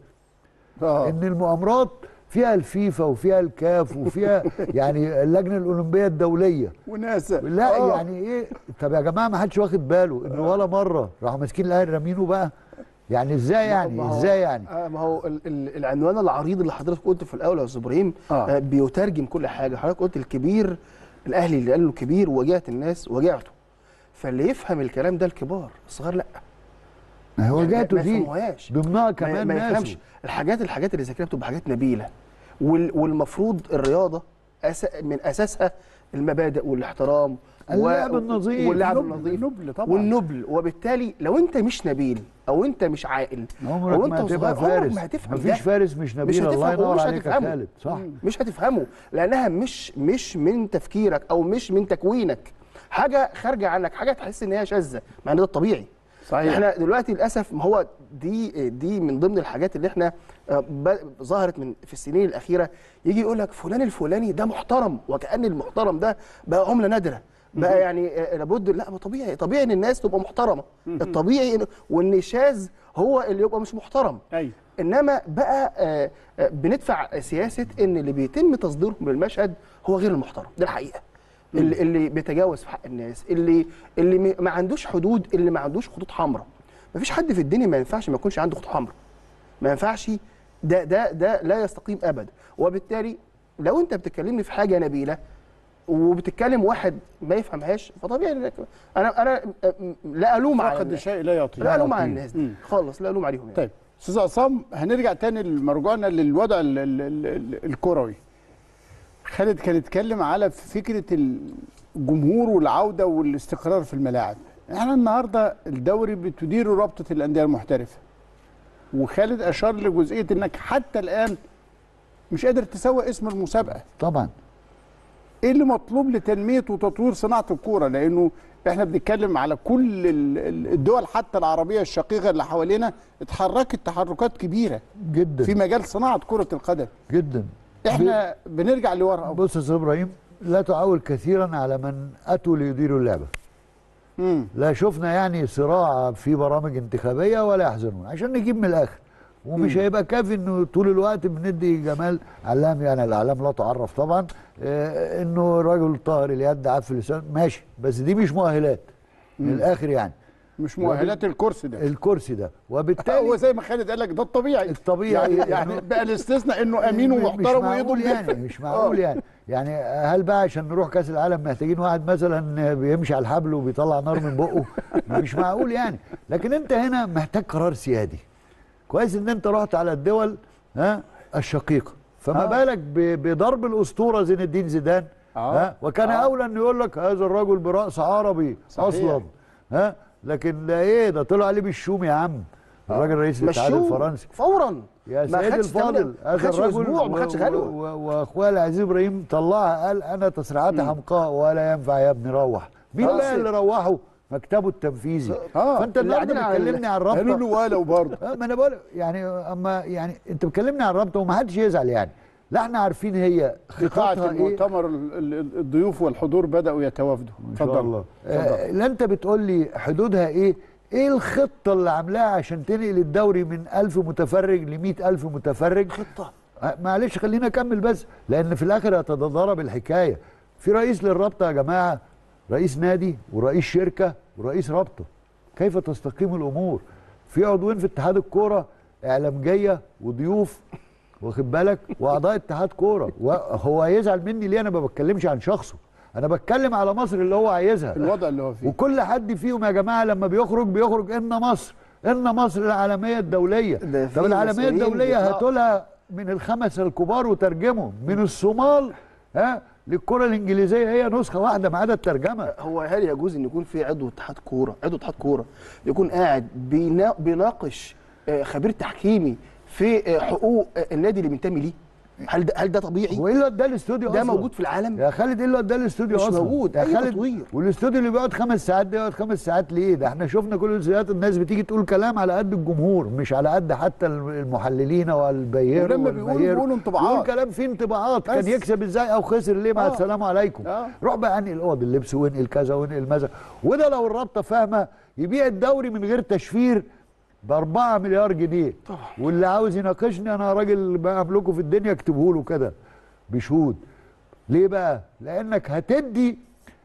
اه ان المؤامرات فيها الفيفا وفيها الكاف وفيها يعني اللجنه الاولمبيه الدوليه وناس لا آه. يعني ايه طب يا جماعه ما حدش واخد باله انه ولا مره راحوا ماسكين الاهلي رامينه بقى يعني ازاي يعني ما هو- ازاي يعني آه ما هو ال- ال- العنوان العريض اللي حضرتك قلته في الاول يا استاذ ابراهيم آه. آه. بيترجم كل حاجه حضرتك قلت الكبير الاهلي اللي قال له كبير وجعت الناس وجعته فاللي يفهم الكلام ده الكبار الصغار لا ما هو يعني جاته ما دي يفهموهاش. ضمنها ما, كمان ما يفهمش ناس الحاجات الحاجات اللي زي كده بتبقى حاجات نبيله وال والمفروض الرياضه أس من اساسها المبادئ والاحترام اللعب النظيف. واللعب النبل- النظيف النبل طبعا. والنبل وبالتالي لو انت مش نبيل او انت مش عاقل عمرك او ما انت هتبقى صغير عمرك فارس ما هتفهم مفيش ده. فارس مش نبيل الله هتفهم ينور ومش عليك يا هتفهمه. خالد صح مش هتفهمه لانها مش مش من تفكيرك او مش من تكوينك حاجه خارجه عنك حاجه تحس ان هي شاذه مع ان ده الطبيعي صحيح. احنا دلوقتي للاسف ما هو دي دي من ضمن الحاجات اللي احنا آه، ب- ظهرت من في السنين الاخيره يجي يقول لك فلان الفلاني ده محترم وكان المحترم ده بقى عمله نادره بقى يعني آه، لابد لا ما طبيعي طبيعي ان الناس تبقى محترمه الطبيعي إن- وان شاذ هو اللي يبقى مش محترم ايوه انما بقى آه، آه، بندفع سياسه ان اللي بيتم تصديرهم للمشهد هو غير المحترم ده الحقيقه اللي, اللي بيتجاوز في حق الناس اللي اللي م- ما عندوش حدود اللي ما عندوش خطوط حمراء ما فيش حد في الدنيا ما ينفعش ما يكونش عنده خطوط حمراء ما ينفعش ده ده ده لا يستقيم ابدا وبالتالي لو انت بتكلمني في حاجه نبيله وبتتكلم واحد ما يفهمهاش فطبيعي إنك- انا انا لا الوم على فقد الناس. الشيء لا يعطي لا الوم على يعطيه. الناس دي خالص لا الوم عليهم يعني. طيب استاذ عصام هنرجع تاني لمرجوعنا للوضع ال- ال- ال- ال- الكروي خالد كان اتكلم على فكره الجمهور والعوده والاستقرار في الملاعب احنا النهارده الدوري بتديره رابطه الانديه المحترفه وخالد اشار لجزئيه انك حتى الان مش قادر تسوق اسم المسابقه طبعا ايه اللي مطلوب لتنميه وتطوير صناعه الكوره لانه احنا بنتكلم على كل ال- ال- الدول حتى العربيه الشقيقه اللي حوالينا اتحركت تحركات كبيره جدا في مجال صناعه كره القدم جدا احنا بنرجع لورا أوي. بص يا استاذ ابراهيم لا تعول كثيرا على من اتوا ليديروا اللعبه مم. لا شفنا يعني صراع في برامج انتخابيه ولا يحزنون عشان نجيب من الاخر ومش هيبقى كافي انه طول الوقت بندي جمال علام يعني الاعلام لا تعرف طبعا آه انه راجل طاهر اليد عف اللسان ماشي بس دي مش مؤهلات من الاخر يعني مش مؤهلات الكرسي ده الكرسي ده هو وبالتالي زي ما خالد قال لك ده الطبيعي الطبيعي يعني, يعني إنه- بقى الاستثناء انه امين مش ومحترم وايده معقول يعني مجفة. مش معقول يعني يعني هل بقى عشان نروح كاس العالم محتاجين واحد مثلا بيمشي على الحبل وبيطلع نار من بقه مش معقول يعني لكن انت هنا محتاج قرار سيادي كويس ان انت رحت على الدول ها الشقيقه فما آه. بالك ب- بضرب الاسطوره زين الدين زيدان آه. ها وكان آه. اولى انه يقول لك هذا الرجل براس عربي صحيح. اصلا ها لكن ده ايه ده طلع عليه بالشوم يا عم الراجل رئيس الاتحاد مشوه الفرنسي فورا يا ما سيدي خدش الفاضل تمانية- ما خدش اسبوع ما خدش و- غلوه و- واخويا العزيز ابراهيم طلعها قال انا تصريحاتي حمقاء ولا ينفع يا ابني روح مين آه. بقى اللي روحه مكتبه التنفيذي آه. فانت اللي النهارده قاعدين على بتكلمني عن قالوا له الرابطه ولو برضه آه، ما انا بقول يعني اما يعني انت بتكلمني عن الرابطه ومحدش يزعل يعني لا احنا عارفين هي في قاعه خططها ايه المؤتمر ال- ال- الضيوف والحضور بداوا يتوافدوا ان شاء الله اتفضل. آه لا انت بتقول لي حدودها ايه ايه الخطه اللي عاملاها عشان تنقل الدوري من 1000 متفرج ل 100000 متفرج خطه آه، معلش خلينا اكمل بس لان في الاخر هتتضارب الحكايه في رئيس للرابطه يا جماعه رئيس نادي ورئيس شركه ورئيس رابطه كيف تستقيم الامور في عضوين في اتحاد الكوره اعلامجيه وضيوف واخد بالك واعضاء اتحاد كوره وهو هيزعل مني ليه انا ما بتكلمش عن شخصه انا بتكلم على مصر اللي هو عايزها الوضع اللي هو فيه وكل حد فيهم يا جماعه لما بيخرج بيخرج ان مصر ان مصر العالميه الدوليه ده في طب العالميه مسؤولين الدوليه بيطلعوا- هاتوا لها من الخمسه الكبار وترجمهم من الصومال ها للكره الانجليزيه هي نسخه واحده ما عدا الترجمه هو هل يجوز ان يكون في عضو اتحاد كوره عضو اتحاد كوره يكون قاعد بينا- بيناقش آه، خبير تحكيمي في آه، حقوق آه، النادي اللي بينتمي ليه هل ده هل ده طبيعي هو ايه اللي وداه الاستوديو ده أصلاً؟ موجود في العالم يا خالد ايه اللي وداه الاستوديو مش اصلا موجود. يا أي خالد تطوير. والاستوديو اللي بيقعد خمس ساعات ده يقعد خمس ساعات ليه ده احنا شفنا كل الاستوديوهات الناس بتيجي تقول كلام على قد الجمهور مش على قد حتى المحللين والبيهر ولما بيقولوا بيقولوا انطباعات. بيقول كلام فيه انطباعات كان بس. يكسب ازاي او خسر ليه مع آه. السلام عليكم آه. روح بقى انقل اوض اللبس وانقل كذا وانقل ماذا وده لو الرابطه فاهمه يبيع الدوري من غير تشفير ب 4 مليار جنيه طبعا. واللي عاوز يناقشني انا راجل بملكه في الدنيا اكتبه له كده بشهود ليه بقى لانك هتدي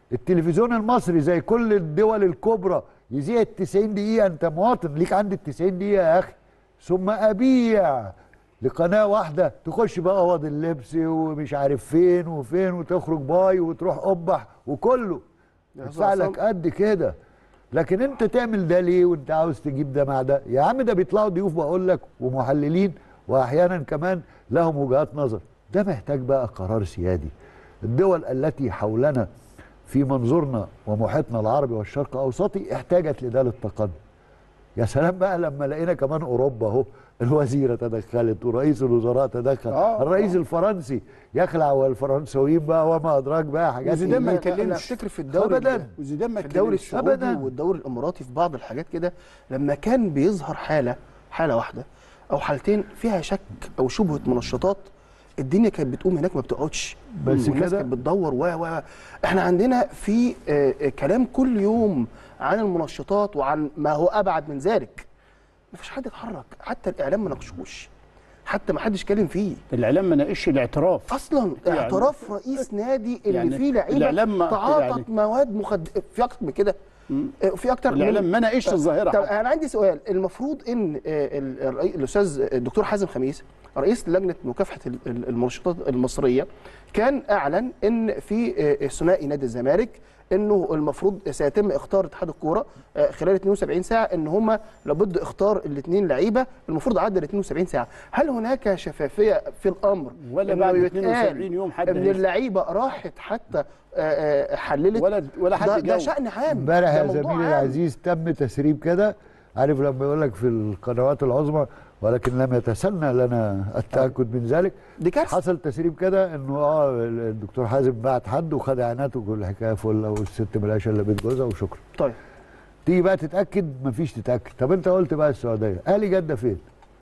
التلفزيون المصري زي كل الدول الكبرى يذيع ال 90 دقيقه انت مواطن ليك عندي ال 90 دقيقه يا اخي ثم ابيع لقناه واحده تخش بقى اوض اللبس ومش عارف فين وفين وتخرج باي وتروح قبح وكله يا يدفع أستاذ لك قد كده لكن انت تعمل ده ليه وانت عاوز تجيب ده مع ده يا عم ده بيطلعوا ضيوف بقول لك ومحللين واحيانا كمان لهم وجهات نظر ده محتاج بقى قرار سيادي الدول التي حولنا في منظورنا ومحيطنا العربي والشرق الاوسطي احتاجت لده للتقدم يا سلام بقى لما لقينا كمان اوروبا اهو الوزيره تدخلت ورئيس الوزراء تدخل آه، الرئيس الفرنسي يخلع والفرنسويين بقى وما ادراك بقى حاجات وزيدان ما إيه. يتكلمش. انا افتكر في الدوري أبداً. وزيدان ما في الدوري اتكلمش. السعودي أبداً. والدوري الاماراتي في بعض الحاجات كده لما كان بيظهر حاله حاله واحده او حالتين فيها شك او شبهه منشطات الدنيا كانت بتقوم هناك ما بتقعدش بس والناس كده؟ كانت بتدور و و احنا عندنا في آه، آه، كلام كل يوم عن المنشطات وعن ما هو ابعد من ذلك ما فيش حد يتحرك حتى الاعلام ما ناقشوش حتى ما حدش اتكلم فيه الاعلام ما ناقش الاعتراف اصلا يعني- اعتراف رئيس نادي اللي يعني فيه لعيبه الإعلام ما- تعاطت يعني- مواد مخد في اكتر من كده آه، في اكتر من الاعلام ما ناقش الظاهره طب حتى. انا عندي سؤال المفروض ان آه، ال- الرئي- الاستاذ الدكتور حازم خميس رئيس لجنه مكافحه ال- ال- المنشطات المصريه كان اعلن ان في آه، ثنائي نادي الزمالك انه المفروض سيتم اختار اتحاد الكوره آه، خلال 72 ساعه ان هم لابد اختار الاثنين لعيبه المفروض عدى ال 72 ساعه هل هناك شفافيه في الامر ولا إنه بعد يتقال 72 يوم حد ان هيسأل. اللعيبه راحت حتى آه، آه، حللت ولا ولا حد ده, ده جاوب. شان عام امبارح ده يا موضوع زميلي عام. العزيز تم تسريب كده عارف لما يقول لك في القنوات العظمى ولكن لم يتسنى لنا التاكد من ذلك دي كارثه حصل تسريب كده انه اه الدكتور حازم بعت حد وخد اعاناته وكل الحكايه فله والست ملهاش الا بيت جوزها وشكرا طيب تيجي بقى تتاكد مفيش تتاكد طب انت قلت بقى السعوديه اهلي جده فين؟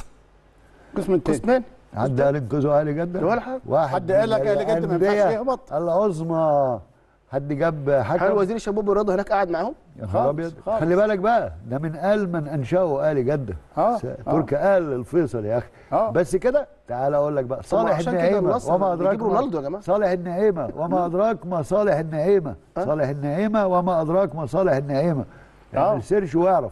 القسم الثاني كوستمان حد قال انقذوا اهلي جده؟ ولا حاجة. واحد حد قال لك من أهلي جدة ما ينفعش الأندية يهبط؟ العظمى حد جاب هل حكم وزير الشباب والرياضه هناك قاعد معاهم؟ يا نهار خالص، ابيض خالص. خلي بالك بقى ده من آل من انشأوا آل جده آه، س- آه. تركي آل الفيصل يا اخي آه. بس كده تعال اقول لك بقى صالح عشان كده النعيمه النصر وما ادراك بيجيب ما- رونالدو يا جماعة. صالح النعيمه وما ادراك ما صالح النعيمه صالح النعيمه وما ادراك ما صالح النعيمه آه. يعني سيرش واعرف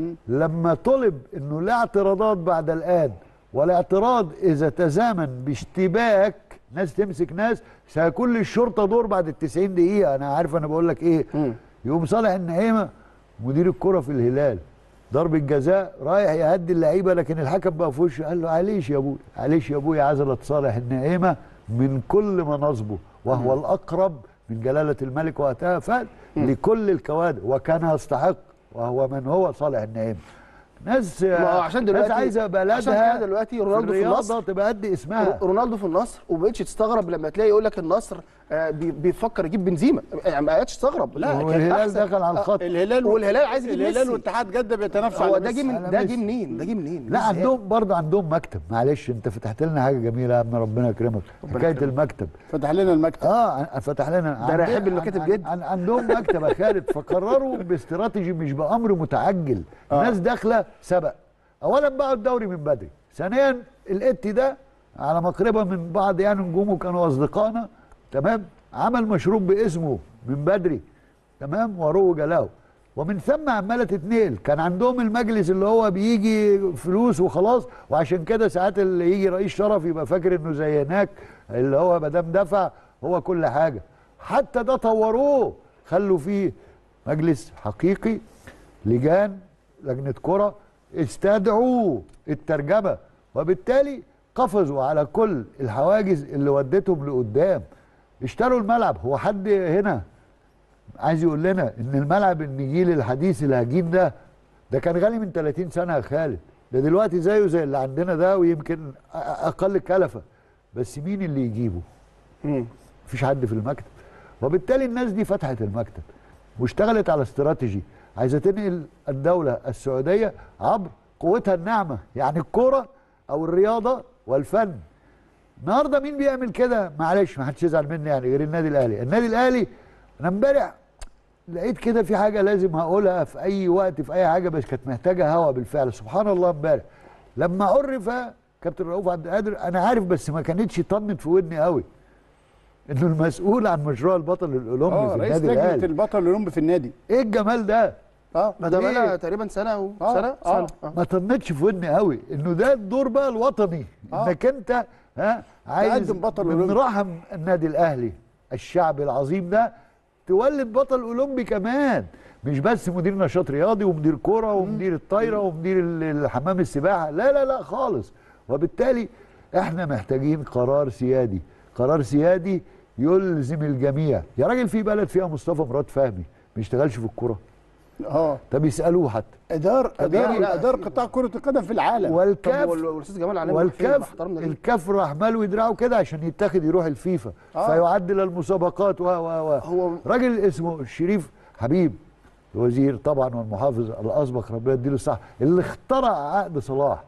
لما طلب انه لا اعتراضات بعد الان والاعتراض اذا تزامن باشتباك ناس تمسك ناس سيكون للشرطه دور بعد ال 90 دقيقه انا عارف انا بقول لك ايه مم. يقوم صالح النعيمه مدير الكره في الهلال ضرب الجزاء رايح يهدي اللعيبه لكن الحكم بقى في وشه قال له معلش يا ابوي معلش يا ابوي عزلة صالح النعيمه من كل مناصبه وهو الاقرب من جلاله الملك وقتها فقال لكل الكوادر وكان يستحق وهو من هو صالح النعيمه ناس ما هو عشان دلوقتي ناس عايزه بلدها عشان كده دلوقتي رونالدو في الرياضه النصر تبقى قد اسمها رونالدو في النصر وما بقتش تستغرب لما تلاقي يقول لك النصر آه، بي- بيفكر يجيب بنزيما يعني ما بقتش تستغرب لا، كان والهلال أحسن- دخل على الخط الهلال والهلال عايز يجيب الهلال ميسي. واتحاد جده بيتنافسوا هو على ده جه ميسي. من على ده جه ميسي. منين ده جه منين لا إزاي؟ عندهم برضه عندهم مكتب معلش انت فتحت لنا حاجه جميله يا ابن ربنا يكرمك حكايه يكرمك. المكتب فتح لنا المكتب اه فتح لنا ده أنا أحب المكاتب عن- جدا. عن عندهم مكتب يا خالد فقرروا باستراتيجي مش بامر متعجل آه. ناس داخله سبق اولا بقى الدوري من بدري ثانيا الاتي ده على مقربه من بعض يعني نجومه كانوا اصدقائنا تمام عمل مشروب باسمه من بدري تمام وروج له ومن ثم عماله تتنقل كان عندهم المجلس اللي هو بيجي فلوس وخلاص وعشان كده ساعات اللي يجي رئيس شرف يبقى فاكر انه زي هناك اللي هو ما دام دفع هو كل حاجه حتى ده طوروه خلوا فيه مجلس حقيقي لجان لجنه كره استدعوا الترجمه وبالتالي قفزوا على كل الحواجز اللي ودتهم لقدام اشتروا الملعب هو حد هنا عايز يقول لنا ان الملعب النجيل الحديث الهجين ده ده كان غالي من 30 سنه يا خالد ده دلوقتي زيه زي اللي عندنا ده ويمكن أ- اقل كلفه بس مين اللي يجيبه مم. مفيش حد في المكتب وبالتالي الناس دي فتحت المكتب واشتغلت على استراتيجي عايزه تنقل الدوله السعوديه عبر قوتها الناعمه يعني الكوره او الرياضه والفن النهارده مين بيعمل كده معلش ما حدش يزعل مني يعني غير النادي الاهلي النادي الاهلي انا امبارح لقيت كده في حاجه لازم هقولها في اي وقت في اي حاجه بس كانت محتاجه هوا بالفعل سبحان الله امبارح لما عرف كابتن رؤوف عبد القادر انا عارف بس ما كانتش طنت في ودني قوي انه المسؤول عن مشروع البطل الاولمبي اه في رئيس النادي لجنه الاهلي البطل الاولمبي في النادي ايه الجمال ده اه ما ده ليه؟ بقى تقريبا سنه و... آه، سنه آه. سنه آه. ما طنتش في ودني قوي انه ده الدور بقى الوطني آه. انك انت ها عايز تقدم بطل من أولمبي. رحم النادي الاهلي الشعب العظيم ده تولد بطل اولمبي كمان مش بس مدير نشاط رياضي ومدير كرة ومدير الطايرة ومدير ال- الحمام السباحة لا لا لا خالص وبالتالي احنا محتاجين قرار سيادي قرار سيادي يلزم الجميع يا راجل في بلد فيها مصطفى مراد فهمي ما يشتغلش في الكرة اه طب يسألوه حتى ادار ادار يعني- ادار قطاع كره القدم في العالم طب والكاف وال- والاستاذ جمال علام والكاف احترامنا ليه الكاف راح مالو دراعه كده عشان يتاخد يروح الفيفا آه. فيعدل المسابقات و و و هو راجل اسمه شريف حبيب الوزير طبعا والمحافظ الاسبق ربنا يديله الصحه اللي اخترع عقد صلاح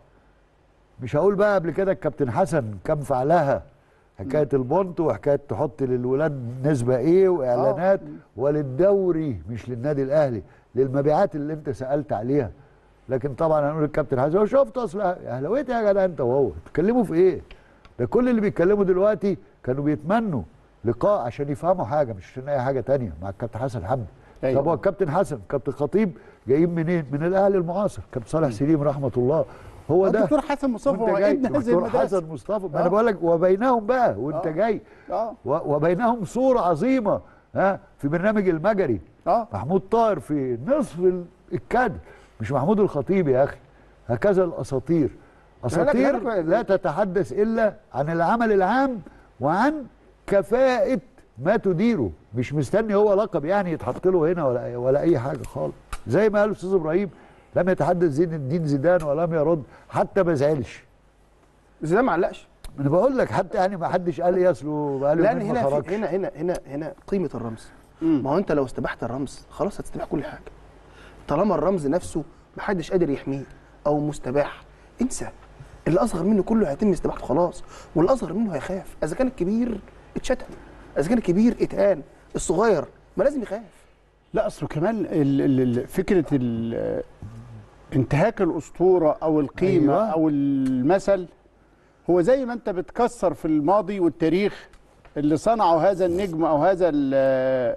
مش هقول بقى قبل كده الكابتن حسن كان فعلها حكايه البونت وحكايه تحط للولاد نسبه ايه واعلانات وللدوري مش للنادي الاهلي للمبيعات اللي انت سالت عليها لكن طبعا هنقول الكابتن حسن هو شفت اصل اهلاويت يا جدع انت وهو بتتكلموا في ايه؟ ده كل اللي بيتكلموا دلوقتي كانوا بيتمنوا لقاء عشان يفهموا حاجه مش عشان اي حاجه تانية مع الكابتن حسن حمدي أيوة. طب هو الكابتن حسن كابتن خطيب جايين منين؟ من الاهلي المعاصر كابتن صالح سليم رحمه الله هو ده الدكتور حسن مصطفى وانت هو جاي ابن هذه دكتور المدرسه حسن مصطفى ما آه. انا بقول لك وبينهم بقى وانت آه. جاي اه و- وبينهم صورة عظيمة ها في برنامج المجري اه محمود طاهر في نصف ال- الكادر مش محمود الخطيب يا أخي هكذا الأساطير أساطير لا، لا، لا تتحدث إلا عن العمل العام وعن كفاءة ما تديره مش مستني هو لقب يعني يتحط له هنا ولا ولا أي حاجة خالص زي ما قال الأستاذ إبراهيم لم يتحدث زين الدين زيدان ولم يرد حتى ما زعلش زيدان ما علقش انا بقول لك حتى يعني ما حدش قال ياسلو بقاله لان يومين ما هنا خرجش. في هنا هنا هنا هنا قيمه الرمز مم. ما هو انت لو استباحت الرمز خلاص هتستباح كل حاجه طالما الرمز نفسه محدش قادر يحميه او مستباح انسى اللي اصغر منه كله هيتم استباحته خلاص واللي اصغر منه هيخاف اذا كان الكبير اتشتم اذا كان الكبير اتهان الصغير ما لازم يخاف لا اصله كمان ال- ال- ال- فكره ال- انتهاك الاسطوره او القيمه أيوة. أيوة. او المثل هو زي ما انت بتكسر في الماضي والتاريخ اللي صنعوا هذا النجم او هذا ال-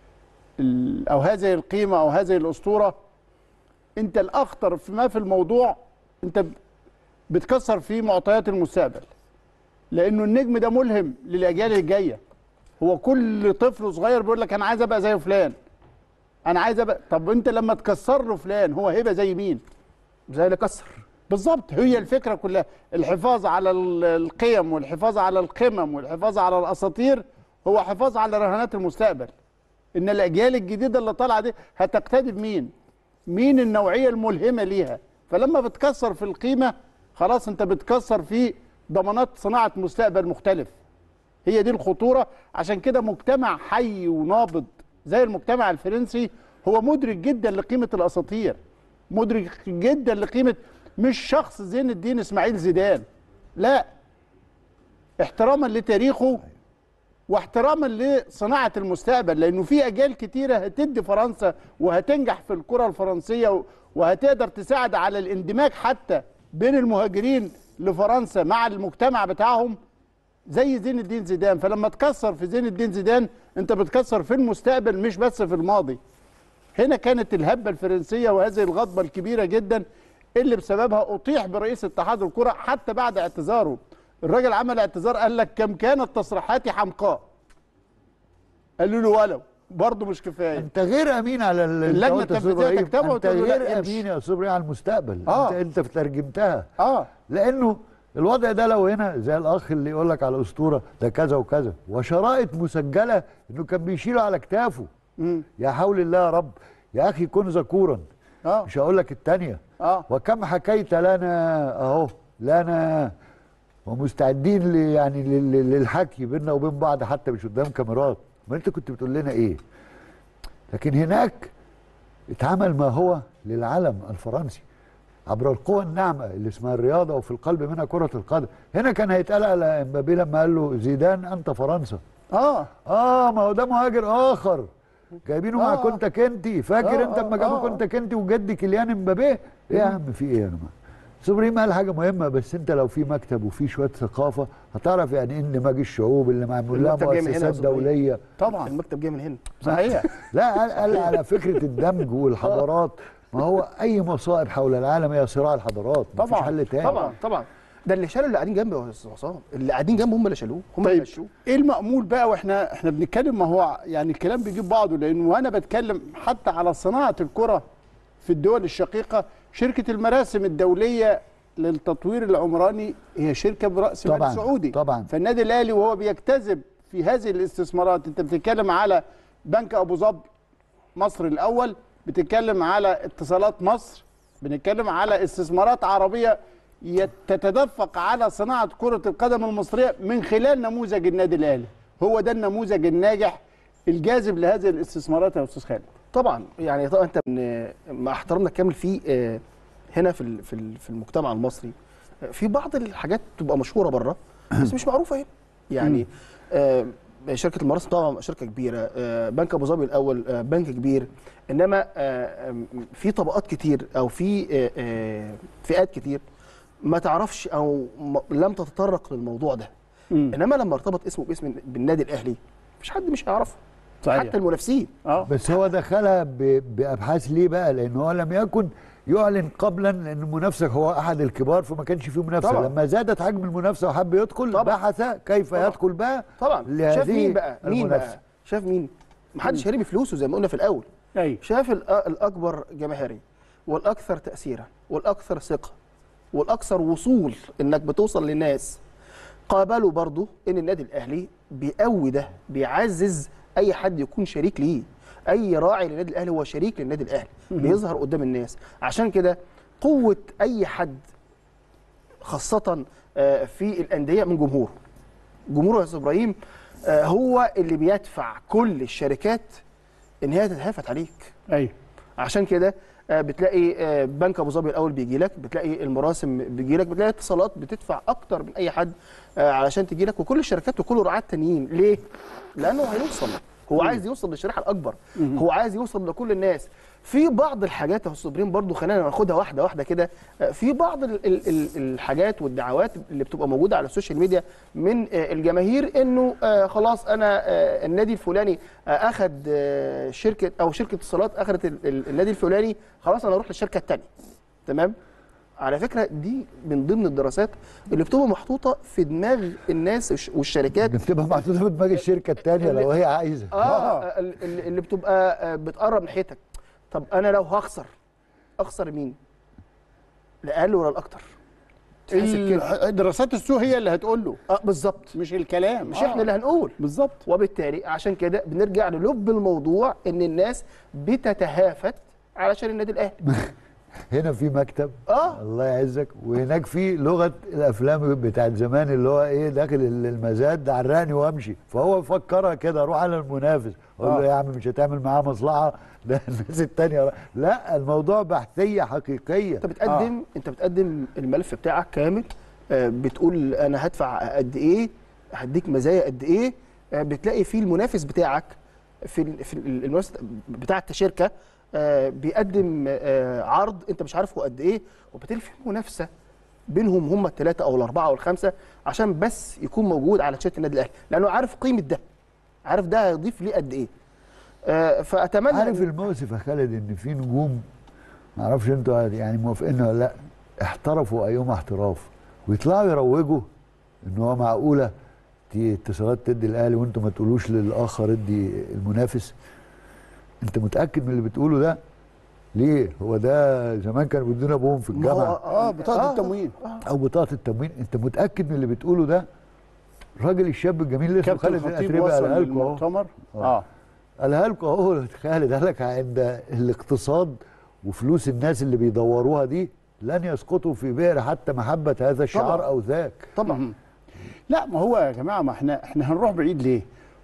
ال- او هذه القيمه او هذه الاسطوره انت الاخطر في ما في الموضوع انت ب- بتكسر فيه معطيات المستقبل لانه النجم ده ملهم للاجيال الجايه هو كل طفل صغير بيقول لك انا عايز ابقى زي فلان انا عايز ابقى طب انت لما تكسر له فلان هو هيبقى زي مين زي اللي كسر بالظبط هي الفكره كلها الحفاظ على ال- القيم والحفاظ على القمم والحفاظ على الاساطير هو حفاظ على رهانات المستقبل ان الاجيال الجديده اللي طالعه دي هتقتدي بمين مين النوعيه الملهمه ليها فلما بتكسر في القيمه خلاص انت بتكسر في ضمانات صناعه مستقبل مختلف هي دي الخطوره عشان كده مجتمع حي ونابض زي المجتمع الفرنسي هو مدرك جدا لقيمه الاساطير مدرك جدا لقيمه مش شخص زين الدين اسماعيل زيدان لا احتراما لتاريخه واحتراما لصناعه المستقبل لانه في اجيال كتيره هتدي فرنسا وهتنجح في الكره الفرنسيه وهتقدر تساعد على الاندماج حتى بين المهاجرين لفرنسا مع المجتمع بتاعهم زي زين الدين زيدان فلما تكسر في زين الدين زيدان انت بتكسر في المستقبل مش بس في الماضي هنا كانت الهبه الفرنسيه وهذه الغضبه الكبيره جدا اللي بسببها اطيح برئيس اتحاد الكره حتى بعد اعتذاره الراجل عمل اعتذار قال لك كم كانت تصريحاتي حمقاء قالوا له ولو برضه مش كفايه انت غير امين على ال- انت اللجنة قلت يا أستاذ التنفيذية إبراهيم، تكتبها انت وتقول له لا، غير امشي. امين يا استاذ إبراهيم على المستقبل آه. انت انت ترجمتها اه لانه الوضع ده لو هنا زي الاخ اللي يقول لك على اسطوره ده كذا وكذا وشرائط مسجله انه كان بيشيله على كتافه مم. يا حول الله يا رب يا اخي كن ذكورا اه مش هقول لك الثانيه اه وكم حكيت لنا اهو لنا ومستعدين ل يعني لل- لل- للحكي بيننا وبين بعض حتى مش قدام كاميرات ما انت كنت بتقول لنا ايه لكن هناك اتعمل ما هو للعلم الفرنسي عبر القوى الناعمه اللي اسمها الرياضه وفي القلب منها كره القدم هنا كان هيتقال على امبابي لما قال له زيدان انت فرنسا اه اه ما هو ده مهاجر اخر جايبينه مع آه. كونتا كنتي فاكر آه، انت لما آه، جابوا آه. كونتا كنتي وجد كيليان امبابي ايه يا عم في ايه يا جماعه استاذ ابراهيم قال حاجه مهمه بس انت لو في مكتب وفي شويه ثقافه هتعرف يعني ايه اندماج الشعوب اللي معمول لها المكتب جاي من هنا يا مؤسسات أستاذ إبراهيم. دوليه طبعا المكتب جاي من هنا صحيح لا قال, قال على فكره الدمج والحضارات ما هو اي مصائب حول العالم هي صراع الحضارات مفيش طبعاً، حل تاني طبعا طبعا ده اللي شالوا اللي قاعدين جنبي يا استاذ عصام اللي قاعدين جنبه هم اللي شالوه هم اللي طيب مشوه ايه المأمول بقى واحنا احنا بنتكلم ما هو يعني الكلام بيجيب بعضه لانه وانا بتكلم حتى على صناعه الكره في الدول الشقيقه شركه المراسم الدوليه للتطوير العمراني هي شركه براس مال طبعاً، سعودي طبعاً. فالنادي الاهلي وهو بيجتذب في هذه الاستثمارات انت بتتكلم على بنك ابو ظبي مصر الاول بتتكلم على اتصالات مصر بنتكلم على استثمارات عربيه يت- تتدفق على صناعه كره القدم المصريه من خلال نموذج النادي الاهلي هو ده النموذج الناجح الجاذب لهذه الاستثمارات يا استاذ خالد طبعا يعني طبعا انت من مع احترامنا الكامل في آه، هنا في ال- في ال- في المجتمع المصري آه، في بعض الحاجات تبقى مشهوره بره بس مش معروفه هنا يعني آه، شركه المراسم طبعا شركه كبيره آه، بنك ابو ظبي الاول آه، بنك كبير انما آه، آم، في طبقات كتير او في آه، آه، فئات كتير ما تعرفش او م- لم تتطرق للموضوع ده مم. انما لما ارتبط اسمه باسم بالنادي الاهلي مفيش حد مش هيعرفه صحيح. حتى المنافسين اه بس هو دخلها ب- بابحاث ليه بقى لان هو لم يكن يعلن قبلا ان المنافسه هو احد الكبار فما كانش فيه منافسه طبعا. لما زادت حجم المنافسه وحب يدخل طبعا. بحث كيف طبعا. يدخل بقى طبعا شاف لهذه مين بقى مين المنافسة. بقى شاف مين محدش هيرمي فلوسه زي ما قلنا في الاول ايوه شاف الأ- الاكبر جماهيريا والاكثر تاثيرا والاكثر ثقه والاكثر وصول انك بتوصل للناس قابلوا برضو ان النادي الاهلي بيقوي ده بيعزز اي حد يكون شريك ليه اي راعي للنادي الاهلي هو شريك للنادي الاهلي بيظهر قدام الناس عشان كده قوه اي حد خاصه آه، في الانديه من جمهوره جمهوره يا استاذ ابراهيم آه، هو اللي بيدفع كل الشركات ان هي تتهافت عليك ايوه عشان كده آه، بتلاقي آه، بنك ابو ظبي الاول بيجي لك بتلاقي المراسم بيجي لك بتلاقي اتصالات بتدفع اكتر من اي حد آه، علشان تجي لك وكل الشركات وكل الرعاة التانيين ليه لانه هيوصل هو عايز يوصل للشريحه الاكبر هو عايز يوصل لكل الناس في بعض الحاجات يا استاذ ابراهيم برضو خلينا ناخدها واحده واحده كده آه، في بعض ال ال ال الحاجات والدعوات اللي بتبقى موجوده على السوشيال ميديا من آه، الجماهير انه آه، خلاص انا آه، النادي الفلاني آه، اخد آه، شركه او شركه اتصالات اخذت ال- ال- النادي الفلاني خلاص انا اروح للشركه الثانيه تمام على فكره دي من ضمن الدراسات اللي بتبقى محطوطه في دماغ الناس والش- والشركات بتبقى محطوطه في دماغ الشركه الثانيه لو هي عايزه اه ال- ال- اللي بتبقى آه، بتقرب ناحيتك طب انا لو هخسر اخسر مين الاقل ولا الاكتر تحسب كده ال- دراسات السوق هي اللي هتقول له اه بالظبط مش الكلام مش احنا اللي هنقول بالظبط وبالتالي عشان كده بنرجع للب الموضوع ان الناس بتتهافت علشان النادي الاهلي هنا في مكتب اه الله يعزك وهناك في لغه الافلام بتاعت زمان اللي هو ايه داخل المزاد ده عرقني وامشي فهو فكرها كده روح على المنافس اقول له آه. يا عم مش هتعمل معاه مصلحه ده الناس التانيه لا الموضوع بحثيه حقيقيه انت بتقدم آه. انت بتقدم الملف بتاعك كامل آه، بتقول انا هدفع قد ايه هديك مزايا قد ايه آه، بتلاقي فيه المنافس بتاعك في ال- في ال- المنافس بتاع الشركه آه، بيقدم آه، عرض انت مش عارف هو قد ايه وبالتالي في منافسه بينهم هم الثلاثه او الاربعه او الخمسه عشان بس يكون موجود على شاشه النادي الاهلي لانه عارف قيمه ده عارف ده هيضيف ليه قد ايه آه، فاتمنى عارف إن- المؤسف يا خالد ان في نجوم ما اعرفش انتوا يعني موافقين ولا لا احترفوا ايهم احتراف ويطلعوا يروجوا ان هو معقوله دي اتصالات تدي الاهلي وانتوا ما تقولوش للاخر ادي المنافس انت متاكد من اللي بتقوله ده ليه هو ده زمان كانوا بيدونا ابوهم في ما هو- الجامعه اه بطاقه التموين او بطاقه التموين انت متاكد من اللي بتقوله ده الراجل الشاب الجميل اللي اسمه كابتن خالد الخطيب الاتربي وصل قالها لكم اهو للمؤتمر آه. اه قالها لكم اهو خالد قال لك عند الاقتصاد وفلوس الناس اللي بيدوروها دي لن يسقطوا في بئر حتى محبه هذا الشعار طبعا. او ذاك طبعا لا ما هو يا جماعه ما احنا احنا هنروح بعيد ليه؟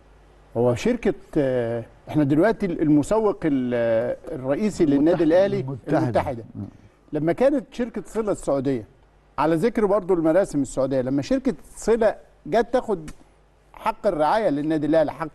هو شركه آه، احنا دلوقتي المسوق ال- آه، الرئيسي للنادي الاهلي المتحدة. المتحده لما كانت شركه صله السعوديه على ذكر برضو المراسم السعوديه لما شركه صله جت تاخد حق الرعايه للنادي الاهلي حق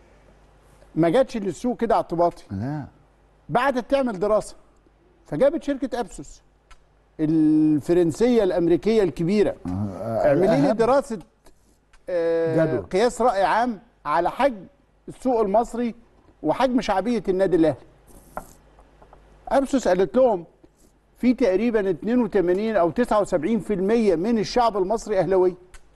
ما جاتش للسوق كده اعتباطي لا بعدت تعمل دراسه فجابت شركه ابسوس الفرنسيه الامريكيه الكبيره اعملي لي الأهم دراسه آه، جدوى. قياس راي عام على حجم السوق المصري وحجم شعبيه النادي الاهلي ابسوس قالت لهم في تقريبا 82 او 79% من الشعب المصري اهلاوي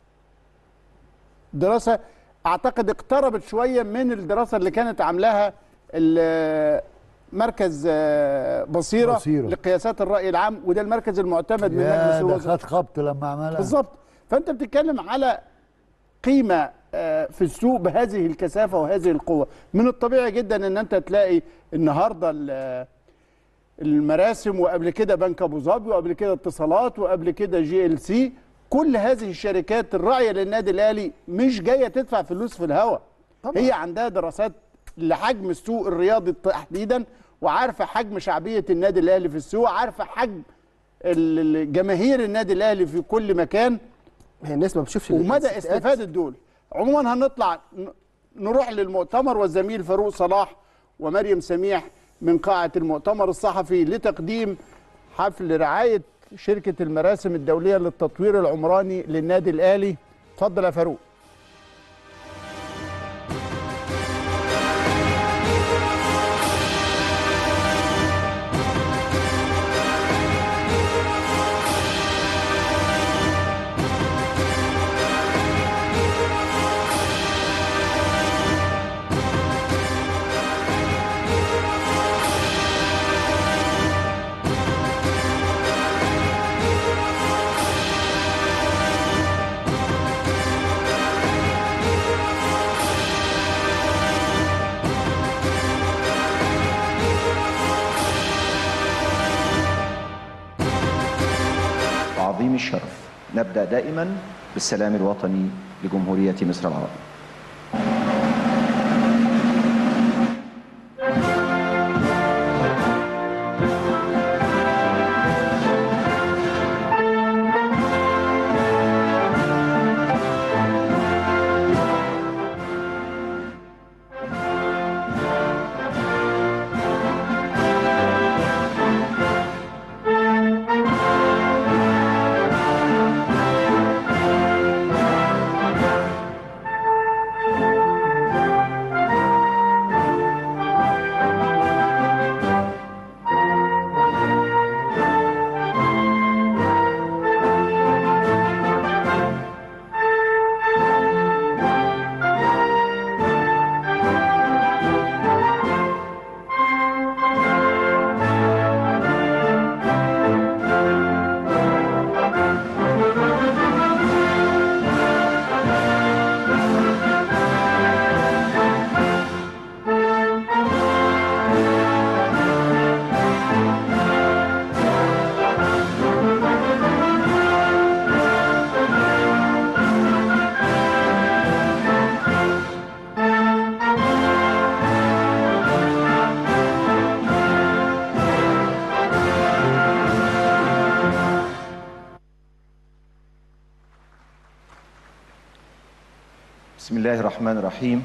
دراسه اعتقد اقتربت شويه من الدراسه اللي كانت عاملاها ال- مركز آه، بصيرة, بصيرة. لقياسات الراي العام وده المركز المعتمد من مجلس يا ده الوزراء خد خبط لما عملها بالظبط فانت بتتكلم على قيمه آه، في السوق بهذه الكثافه وهذه القوه من الطبيعي جدا ان انت تلاقي النهارده ال- المراسم وقبل كده بنك ابو ظبي وقبل كده اتصالات وقبل كده جي ال سي كل هذه الشركات الراعيه للنادي الاهلي مش جايه تدفع فلوس في الهواء هي عندها دراسات لحجم السوق الرياضي تحديدا وعارفه حجم شعبيه النادي الاهلي في السوق عارفه حجم ال- ال- جماهير النادي الاهلي في كل مكان هي الناس ما بتشوفش ومدى الاستثناءات. استفاده دول عموما هنطلع ن- نروح للمؤتمر والزميل فاروق صلاح ومريم سميح من قاعه المؤتمر الصحفي لتقديم حفل رعايه شركه المراسم الدوليه للتطوير العمراني للنادي الاهلي اتفضل يا فاروق وعظيم الشرف نبدأ دائما بالسلام الوطني لجمهورية مصر العربية بسم الله الرحمن الرحيم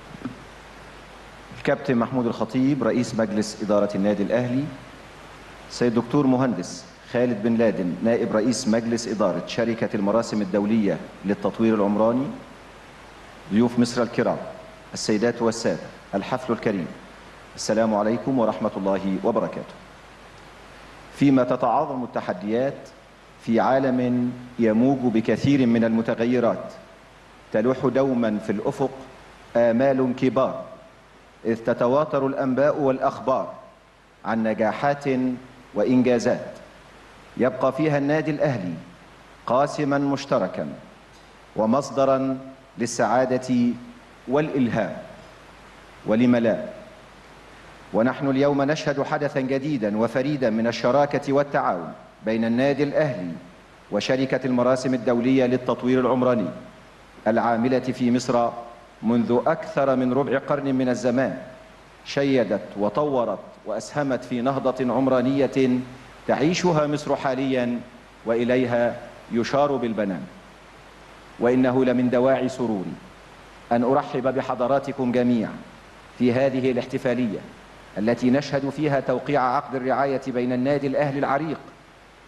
الكابتن محمود الخطيب رئيس مجلس إدارة النادي الأهلي سيد دكتور مهندس خالد بن لادن نائب رئيس مجلس إدارة شركة المراسم الدولية للتطوير العمراني ضيوف مصر الكرام السيدات والسادة الحفل الكريم السلام عليكم ورحمة الله وبركاته فيما تتعاظم التحديات في عالم يموج بكثير من المتغيرات تلوح دوما في الافق امال كبار اذ تتواتر الانباء والاخبار عن نجاحات وانجازات يبقى فيها النادي الاهلي قاسما مشتركا ومصدرا للسعاده والالهام ولم لا ونحن اليوم نشهد حدثا جديدا وفريدا من الشراكه والتعاون بين النادي الاهلي وشركه المراسم الدوليه للتطوير العمراني العاملة في مصر منذ أكثر من ربع قرن من الزمان شيدت وطورت وأسهمت في نهضة عمرانية تعيشها مصر حاليا وإليها يشار بالبنان وإنه لمن دواعي سروري أن أرحب بحضراتكم جميعا في هذه الاحتفالية التي نشهد فيها توقيع عقد الرعاية بين النادي الأهلي العريق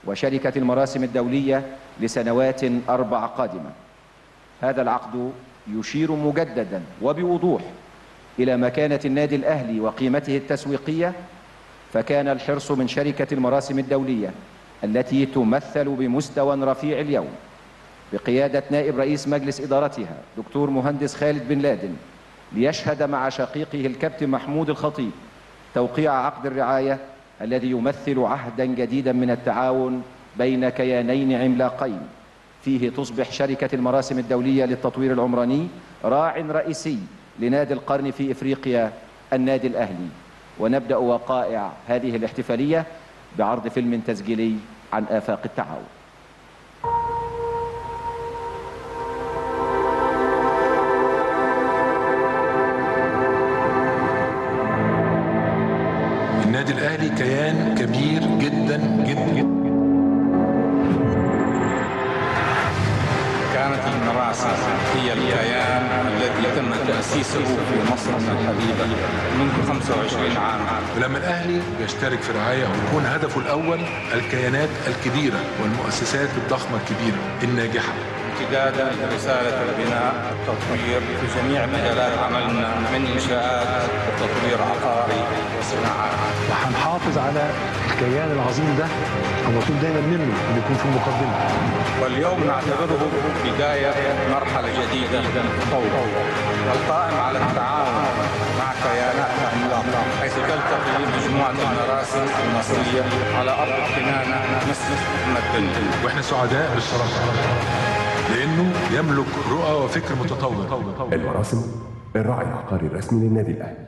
وشركة المراسم الدولية لسنوات أربع قادمة هذا العقد يشير مجددا وبوضوح إلى مكانة النادي الأهلي وقيمته التسويقية فكان الحرص من شركة المراسم الدولية التي تمثل بمستوى رفيع اليوم بقيادة نائب رئيس مجلس إدارتها دكتور مهندس خالد بن لادن ليشهد مع شقيقه الكابتن محمود الخطيب توقيع عقد الرعاية الذي يمثل عهدا جديدا من التعاون بين كيانين عملاقين فيه تصبح شركة المراسم الدولية للتطوير العمراني راع رئيسي لنادي القرن في إفريقيا النادي الأهلي ونبدأ وقائع هذه الاحتفالية بعرض فيلم تسجيلي عن آفاق التعاون النادي الاهلي كيان كبير جدا جدا كانت المراسم هي الكيان الذي تم تأسيسه في مصرنا الحبيبة منذ 25 عاما ولما الاهلي بيشترك في رعايه ويكون هدفه الاول الكيانات الكبيره والمؤسسات الضخمه الكبيره الناجحه امتدادا لرسالة البناء التطوير في جميع مجالات عملنا من إنشاءات وتطوير عقاري وصناعات وهنحافظ على الكيان العظيم ده المطلوب دايما منه انه يكون في المقدمه واليوم نعتبره بداية مرحلة جديدة من التطور والقائم على التعاون مع كيانات عملاقة حيث تلتقي مجموعة المراسم المصرية على أرض الكنانة مصر الدنيا واحنا سعداء بالصراحه لانه يملك رؤى وفكر متطور المراسم الراعي العقاري الرسمي للنادي الاهلي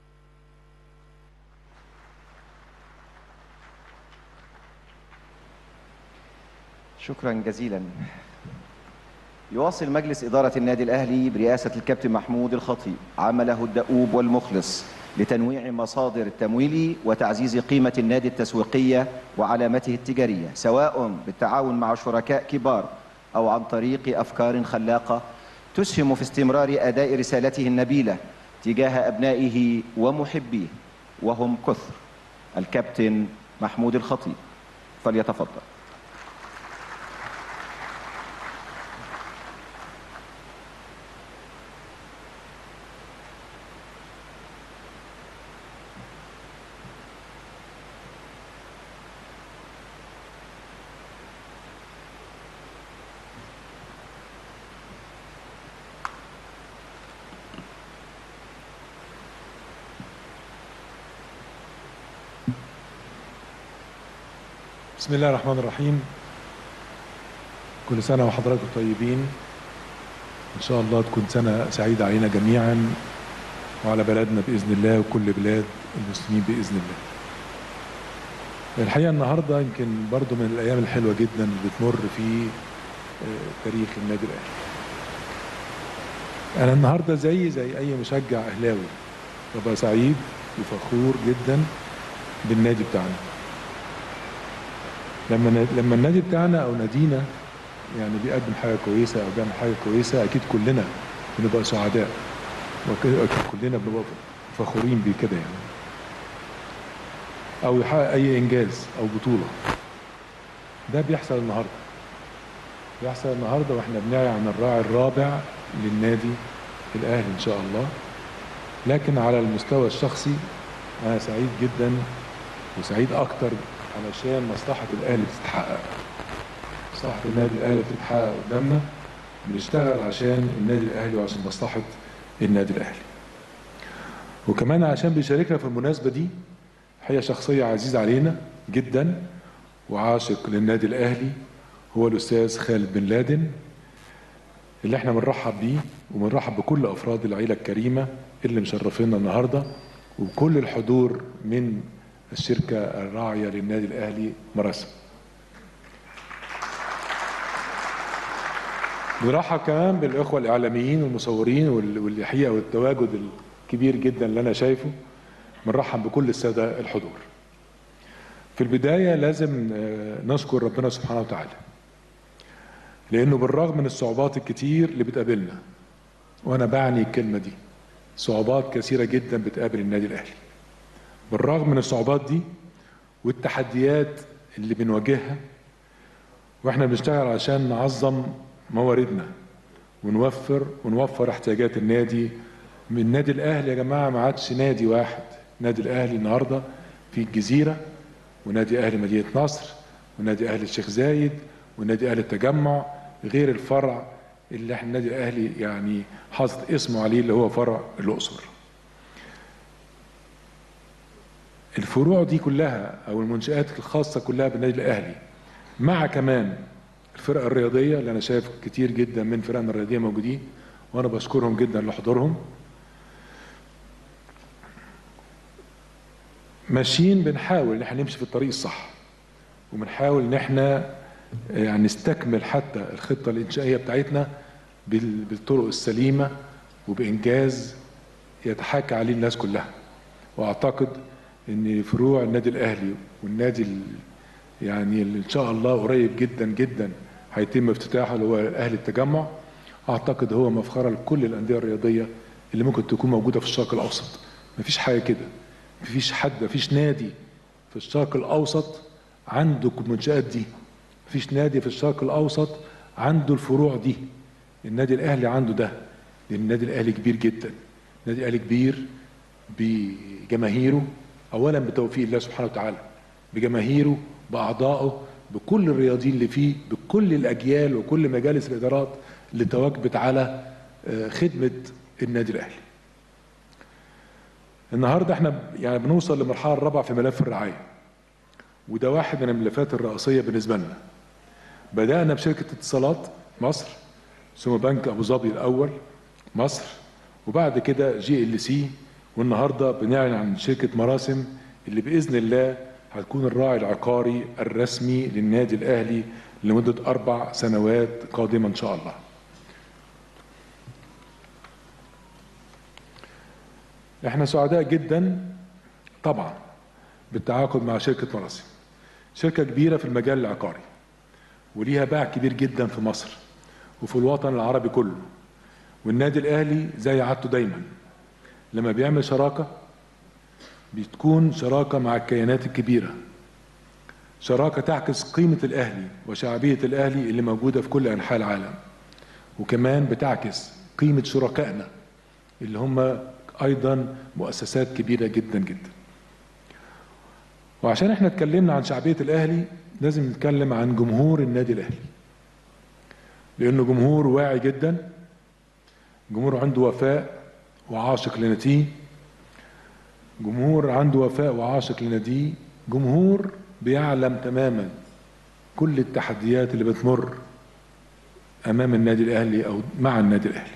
شكرا جزيلا يواصل مجلس إدارة النادي الأهلي برئاسة الكابتن محمود الخطيب عمله الدؤوب والمخلص لتنويع مصادر التمويل وتعزيز قيمة النادي التسويقية وعلامته التجارية سواء بالتعاون مع شركاء كبار أو عن طريق أفكار خلاقة تسهم في استمرار أداء رسالته النبيلة تجاه أبنائه ومحبيه وهم كثر الكابتن محمود الخطيب فليتفضل بسم الله الرحمن الرحيم كل سنة وحضراتكم طيبين إن شاء الله تكون سنة سعيدة علينا جميعا وعلى بلدنا بإذن الله وكل بلاد المسلمين بإذن الله الحقيقة النهاردة يمكن برضو من الأيام الحلوة جدا اللي بتمر في آه، تاريخ النادي الأهلي أنا النهاردة زي زي أي مشجع أهلاوي ببقى سعيد وفخور جدا بالنادي بتاعنا لما لما النادي بتاعنا او نادينا يعني بيقدم حاجه كويسه او بيعمل حاجه كويسه اكيد كلنا بنبقى سعداء واكيد كلنا بنبقى فخورين بيه كده يعني او يحقق اي انجاز او بطوله ده بيحصل النهارده بيحصل النهارده واحنا بنعي عن الراعي الرابع للنادي الاهلي ان شاء الله لكن على المستوى الشخصي انا سعيد جدا وسعيد اكتر علشان مصلحة الأهلي بتتحقق مصلحة النادي الأهلي بتتحقق قدامنا بنشتغل عشان النادي الأهلي وعشان مصلحة النادي الأهلي وكمان عشان بيشاركنا في المناسبة دي هي شخصية عزيزة علينا جدا وعاشق للنادي الأهلي هو الأستاذ خالد بن لادن اللي احنا بنرحب بيه وبنرحب بكل أفراد العيلة الكريمة اللي مشرفينا النهاردة وكل الحضور من الشركة الراعية للنادي الأهلي مراسم بنرحب كمان بالإخوة الإعلاميين والمصورين وال- والحقيقة والتواجد الكبير جدا اللي أنا شايفه بنرحب بكل السادة الحضور في البداية لازم آه، نشكر ربنا سبحانه وتعالى لأنه بالرغم من الصعوبات الكتير اللي بتقابلنا وأنا بعني الكلمة دي صعوبات كثيرة جدا بتقابل النادي الأهلي بالرغم من الصعوبات دي والتحديات اللي بنواجهها واحنا بنشتغل عشان نعظم مواردنا ونوفر ونوفر احتياجات النادي من النادي الاهلي يا جماعه ما عادش نادي واحد النادي الاهلي النهارده في الجزيره ونادي اهلي مدينه نصر ونادي اهلي الشيخ زايد ونادي اهلي التجمع غير الفرع اللي احنا النادي الاهلي يعني حاطط اسمه عليه اللي هو فرع الاقصر الفروع دي كلها او المنشات الخاصه كلها بالنادي الاهلي مع كمان الفرق الرياضيه اللي انا شايف كتير جدا من فرقنا الرياضيه موجودين وانا بشكرهم جدا لحضورهم ماشيين بنحاول ان احنا نمشي في الطريق الصح وبنحاول ان احنا يعني نستكمل حتى الخطه الانشائيه بتاعتنا بال- بالطرق السليمه وبانجاز يتحاكى عليه الناس كلها واعتقد ان فروع النادي الاهلي والنادي ال- يعني اللي ان شاء الله قريب جدا جدا هيتم افتتاحه اللي هو اهلي التجمع اعتقد هو مفخره لكل الانديه الرياضيه اللي ممكن تكون موجوده في الشرق الاوسط مفيش حاجه كده مفيش حد مفيش نادي في الشرق الاوسط عنده المنشات دي مفيش نادي في الشرق الاوسط عنده الفروع دي النادي الاهلي عنده ده لان النادي الاهلي كبير جدا النادي الاهلي كبير بجماهيره اولا بتوفيق الله سبحانه وتعالى بجماهيره باعضائه بكل الرياضيين اللي فيه بكل الاجيال وكل مجالس الادارات اللي تواجبت على آه، خدمه النادي الاهلي النهارده احنا يعني بنوصل للمرحله الرابعه في ملف الرعايه وده واحد من الملفات الرئيسيه بالنسبه لنا بدانا بشركه اتصالات مصر ثم بنك ابو ظبي الاول مصر وبعد كده جي ال سي والنهارده بنعلن عن شركه مراسم اللي باذن الله هتكون الراعي العقاري الرسمي للنادي الاهلي لمده اربع سنوات قادمه ان شاء الله. احنا سعداء جدا طبعا بالتعاقد مع شركه مراسم. شركه كبيره في المجال العقاري وليها باع كبير جدا في مصر وفي الوطن العربي كله. والنادي الاهلي زي عادته دايما لما بيعمل شراكه بتكون شراكه مع الكيانات الكبيره شراكه تعكس قيمه الاهلي وشعبيه الاهلي اللي موجوده في كل انحاء العالم وكمان بتعكس قيمه شركائنا اللي هم ايضا مؤسسات كبيره جدا جدا وعشان احنا اتكلمنا عن شعبيه الاهلي لازم نتكلم عن جمهور النادي الاهلي لانه جمهور واعي جدا جمهور عنده وفاء وعاشق لناديه جمهور عنده وفاء وعاشق لناديه جمهور بيعلم تماما كل التحديات اللي بتمر امام النادي الاهلي او مع النادي الاهلي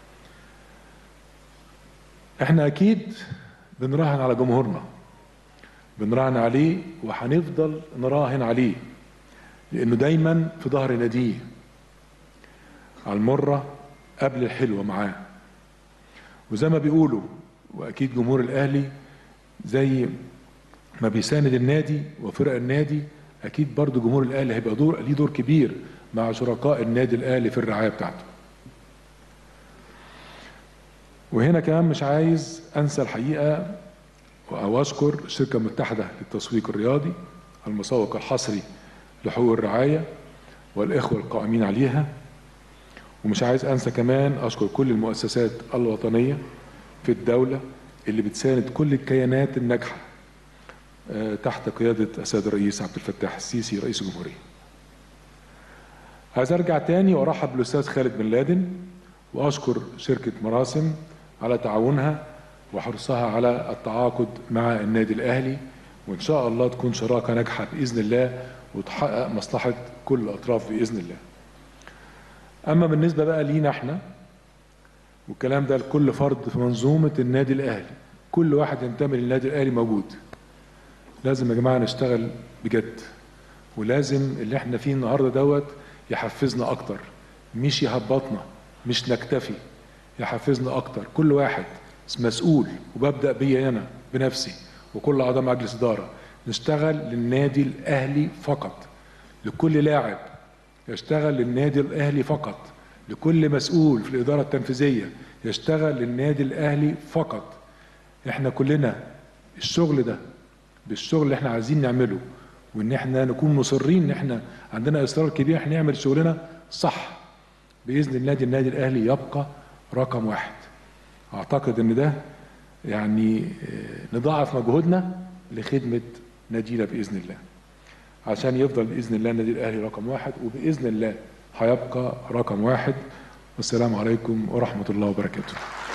احنا اكيد بنراهن على جمهورنا بنراهن عليه وهنفضل نراهن عليه لانه دايما في ظهر ناديه على المره قبل الحلوه معاه وزي ما بيقولوا واكيد جمهور الاهلي زي ما بيساند النادي وفرق النادي اكيد برضو جمهور الاهلي هيبقى دور ليه دور كبير مع شركاء النادي الاهلي في الرعايه بتاعته وهنا كمان مش عايز انسى الحقيقه او اشكر الشركه المتحده للتسويق الرياضي المسوق الحصري لحقوق الرعايه والاخوه القائمين عليها ومش عايز انسى كمان اشكر كل المؤسسات الوطنيه في الدوله اللي بتساند كل الكيانات الناجحه آه، تحت قياده السيد الرئيس عبد الفتاح السيسي رئيس الجمهوريه. عايز ارجع تاني وارحب بالاستاذ خالد بن لادن واشكر شركه مراسم على تعاونها وحرصها على التعاقد مع النادي الاهلي وان شاء الله تكون شراكه ناجحه باذن الله وتحقق مصلحه كل الاطراف باذن الله. اما بالنسبه بقى لينا احنا والكلام ده لكل فرد في منظومه النادي الاهلي كل واحد ينتمي للنادي الاهلي موجود لازم يا جماعه نشتغل بجد ولازم اللي احنا فيه النهارده دوت يحفزنا اكتر مش يهبطنا مش نكتفي يحفزنا اكتر كل واحد مسؤول وببدا بيا انا بنفسي وكل اعضاء مجلس اداره نشتغل للنادي الاهلي فقط لكل لاعب يشتغل للنادي الاهلي فقط لكل مسؤول في الاداره التنفيذيه يشتغل للنادي الاهلي فقط احنا كلنا الشغل ده بالشغل اللي احنا عايزين نعمله وان احنا نكون مصرين ان احنا عندنا اصرار كبير احنا نعمل شغلنا صح باذن الله النادي النادي الاهلي يبقى رقم واحد اعتقد ان ده يعني آه، نضاعف مجهودنا لخدمه نادينا باذن الله عشان يفضل باذن الله النادي الاهلي رقم واحد وباذن الله هيبقى رقم واحد والسلام عليكم ورحمه الله وبركاته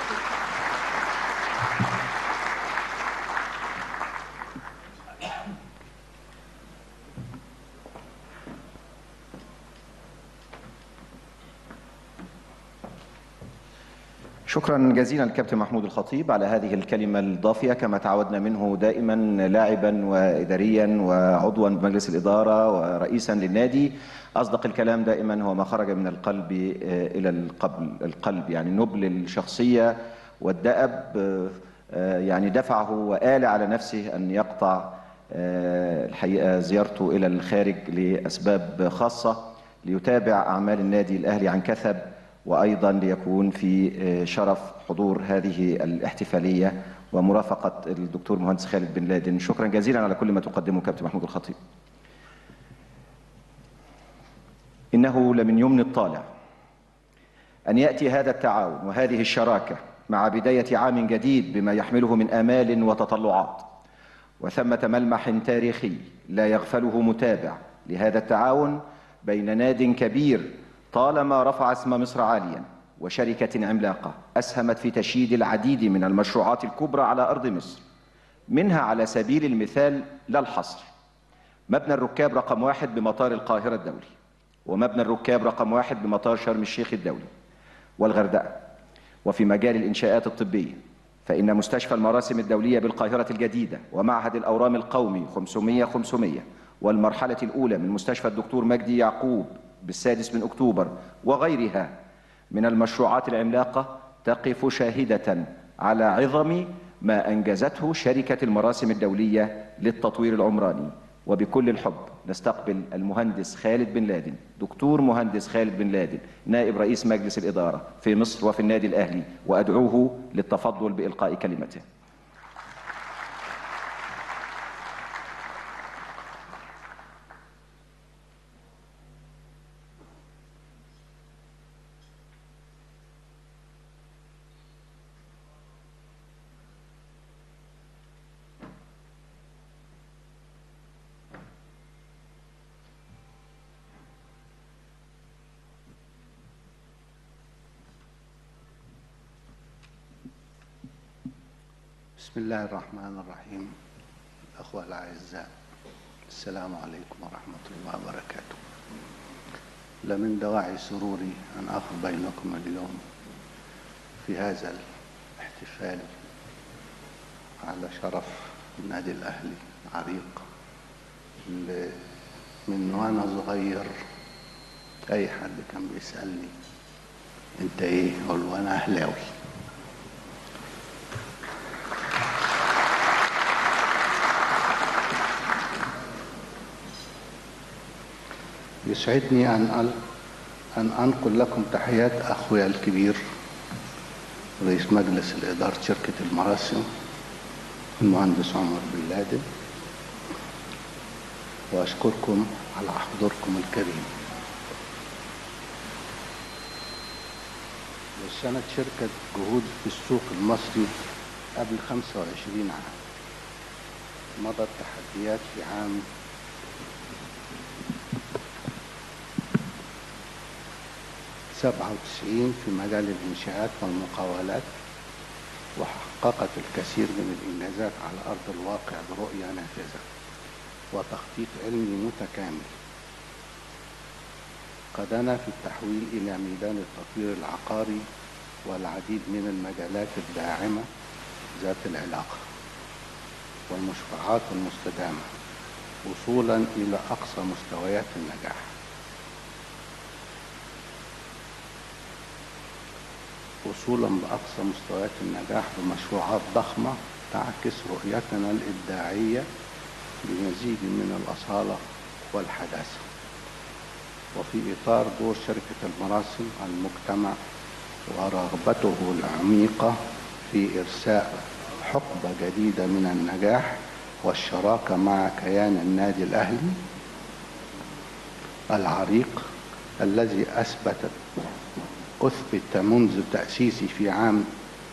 شكرا جزيلا الكابتن محمود الخطيب على هذه الكلمة الضافية كما تعودنا منه دائما لاعبا وإداريا وعضوا بمجلس الإدارة ورئيسا للنادي أصدق الكلام دائما هو ما خرج من القلب آه، إلى القلب, القلب يعني نبل الشخصية والدأب آه، آه، يعني دفعه وآل على نفسه أن يقطع آه، الحقيقة زيارته إلى الخارج لأسباب خاصة ليتابع أعمال النادي الأهلي عن كثب وأيضا ليكون في آه، شرف حضور هذه الاحتفالية ومرافقة الدكتور مهندس خالد بن لادن شكرا جزيلا على كل ما تقدمه كابتن محمود الخطيب إنه لمن يمن الطالع أن يأتي هذا التعاون وهذه الشراكة مع بداية عام جديد بما يحمله من آمال وتطلعات وثمة ملمح تاريخي لا يغفله متابع لهذا التعاون بين ناد كبير طالما رفع اسم مصر عاليا وشركة عملاقة أسهمت في تشييد العديد من المشروعات الكبرى على أرض مصر منها على سبيل المثال لا الحصر مبنى الركاب رقم واحد بمطار القاهرة الدولي ومبنى الركاب رقم واحد بمطار شرم الشيخ الدولي والغردقة وفي مجال الإنشاءات الطبية فإن مستشفى المراسم الدولية بالقاهرة الجديدة ومعهد الأورام القومي 500 500 والمرحلة الأولى من مستشفى الدكتور مجدي يعقوب بالسادس من أكتوبر وغيرها من المشروعات العملاقة تقف شاهدة على عظم ما أنجزته شركة المراسم الدولية للتطوير العمراني وبكل الحب نستقبل المهندس خالد بن لادن دكتور مهندس خالد بن لادن نائب رئيس مجلس الإدارة في مصر وفي النادي الأهلي وأدعوه للتفضل بإلقاء كلمته بسم الله الرحمن الرحيم الأخوة الأعزاء السلام عليكم ورحمة الله وبركاته لمن دواعي سروري أن أخذ بينكم اليوم في هذا الاحتفال على شرف النادي الأهلي عريق اللي من وأنا صغير أي حد كان بيسألني أنت إيه؟ أقول له أنا أهلاوي يسعدني أن أل- أن أنقل لكم تحيات أخويا الكبير رئيس مجلس الإدارة شركة المراسم المهندس عمر بن لادن وأشكركم على حضوركم الكريم وسنة شركة جهود في السوق المصري قبل 25 عام مضت تحديات في عام سبعة وتسعين في مجال الإنشاءات والمقاولات وحققت الكثير من الإنجازات على أرض الواقع برؤية نافذة وتخطيط علمي متكامل قادنا في التحويل إلى ميدان التطوير العقاري والعديد من المجالات الداعمة ذات العلاقة والمشروعات المستدامة وصولا إلى أقصى مستويات النجاح وصولا بأقصى مستويات النجاح بمشروعات ضخمة تعكس رؤيتنا الإبداعية بمزيج من الأصالة والحداثة وفي إطار دور شركة المراسم على المجتمع ورغبته العميقة في إرساء حقبة جديدة من النجاح والشراكة مع كيان النادي الأهلي العريق الذي أثبتت أثبت منذ تأسيسه في عام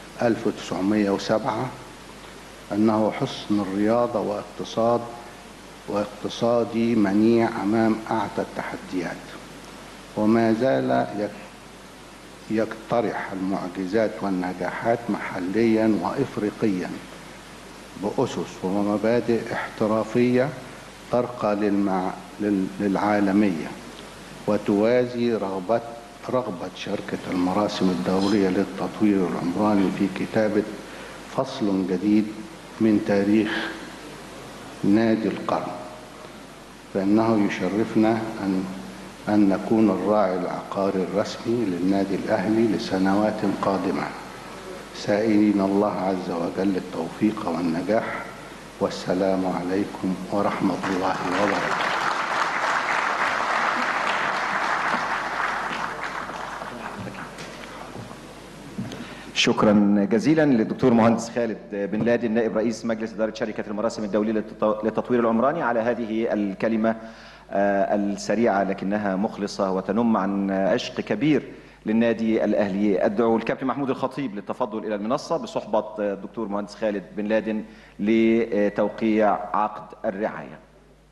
1907 أنه حسن الرياضة واقتصاد واقتصادي منيع أمام أعتى التحديات وما زال يك- يقترح المعجزات والنجاحات محليا وإفريقيا بأسس ومبادئ احترافية ترقى للمع... لل... للعالمية وتوازي رغبة رغبة شركة المراسم الدولية للتطوير العمراني في كتابة فصل جديد من تاريخ نادي القرن فإنه يشرفنا أن أن نكون الراعي العقاري الرسمي للنادي الأهلي لسنوات قادمة سائلين الله عز وجل التوفيق والنجاح والسلام عليكم ورحمة الله وبركاته شكرا جزيلا للدكتور مهندس خالد بن لادن نائب رئيس مجلس إدارة شركة المراسم الدولية للتط- للتطوير العمراني على هذه الكلمة آه، السريعة لكنها مخلصة وتنم عن عشق كبير للنادي الأهلي أدعو الكابتن محمود الخطيب للتفضل إلى المنصة بصحبة آه، الدكتور مهندس خالد بن لادن لتوقيع عقد الرعاية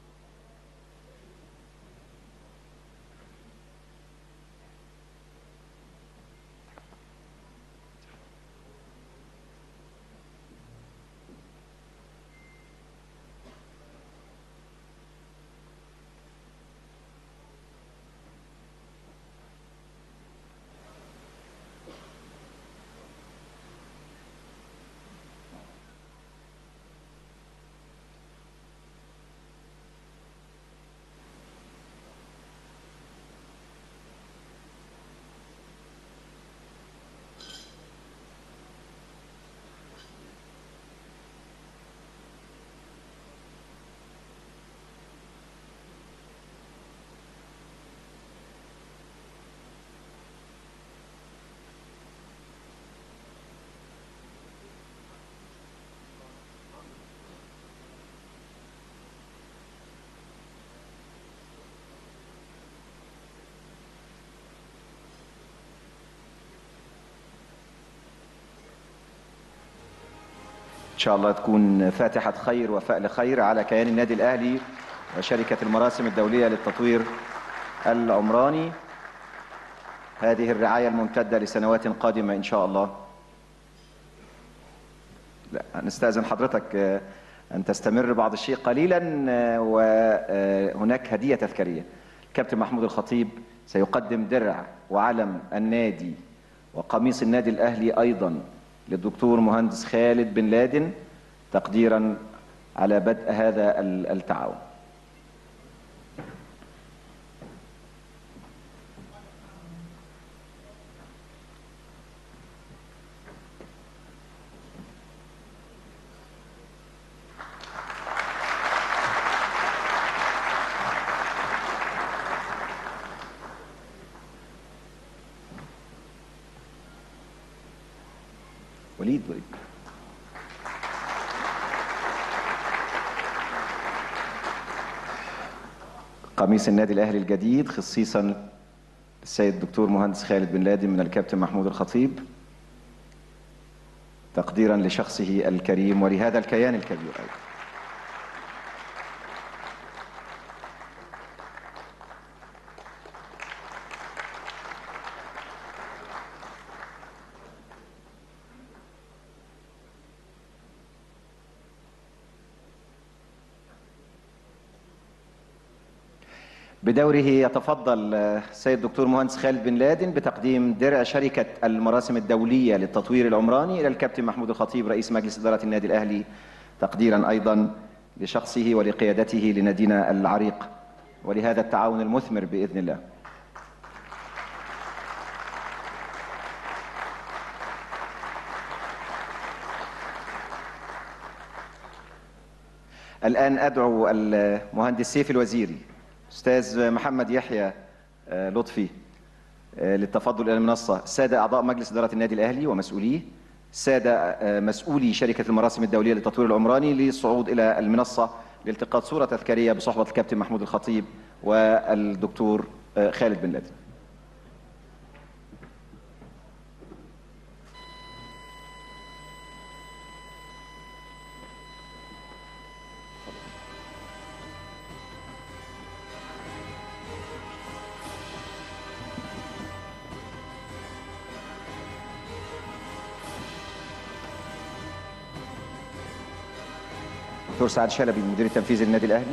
إن شاء الله تكون فاتحة خير وفأل خير على كيان النادي الأهلي وشركة المراسم الدولية للتطوير العمراني هذه الرعاية الممتدة لسنوات قادمة إن شاء الله لا نستأذن حضرتك آه، أن تستمر بعض الشيء قليلا آه، وهناك هدية تذكارية الكابتن محمود الخطيب سيقدم درع وعلم النادي وقميص النادي الأهلي أيضا للدكتور مهندس خالد بن لادن تقديرا على بدء هذا ال- التعاون وليد وليد قميص النادي الاهلي الجديد خصيصا للسيد الدكتور مهندس خالد بن لادن من الكابتن محمود الخطيب تقديرا لشخصه الكريم ولهذا الكيان الكبير ايضا بدوره يتفضل آه، السيد الدكتور مهندس خالد بن لادن بتقديم درع شركة المراسم الدولية للتطوير العمراني إلى الكابتن محمود الخطيب رئيس مجلس إدارة النادي الأهلي تقديرا أيضا لشخصه ولقيادته لنادينا العريق ولهذا التعاون المثمر بإذن الله الآن أدعو المهندس سيف الوزيري أستاذ محمد يحيى آه، لطفي آه، للتفضل إلى المنصة السادة أعضاء مجلس إدارة النادي الأهلي ومسؤوليه السادة آه، مسؤولي شركة المراسم الدولية للتطوير العمراني للصعود إلى المنصة لالتقاط صورة تذكارية بصحبة الكابتن محمود الخطيب والدكتور آه، خالد بن لادن دكتور سعد شلبي المدير التنفيذي للنادي الأهلي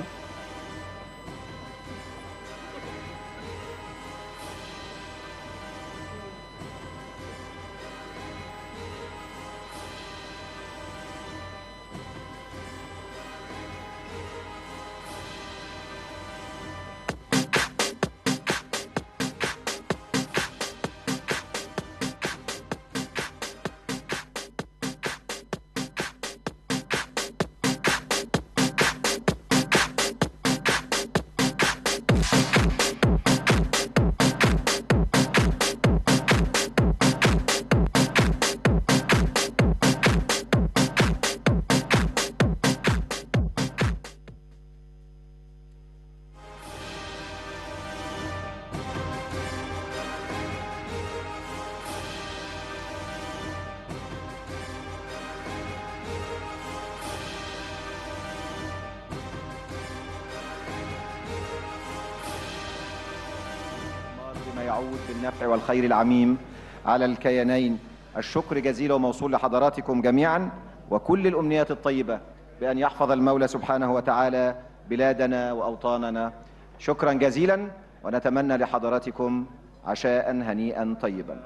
بما يعود بالنفع والخير العميم على الكيانين الشكر جزيل وموصول لحضراتكم جميعا وكل الأمنيات الطيبة بأن يحفظ المولى سبحانه وتعالى بلادنا وأوطاننا شكرا جزيلا ونتمنى لحضراتكم عشاء هنيئا طيبا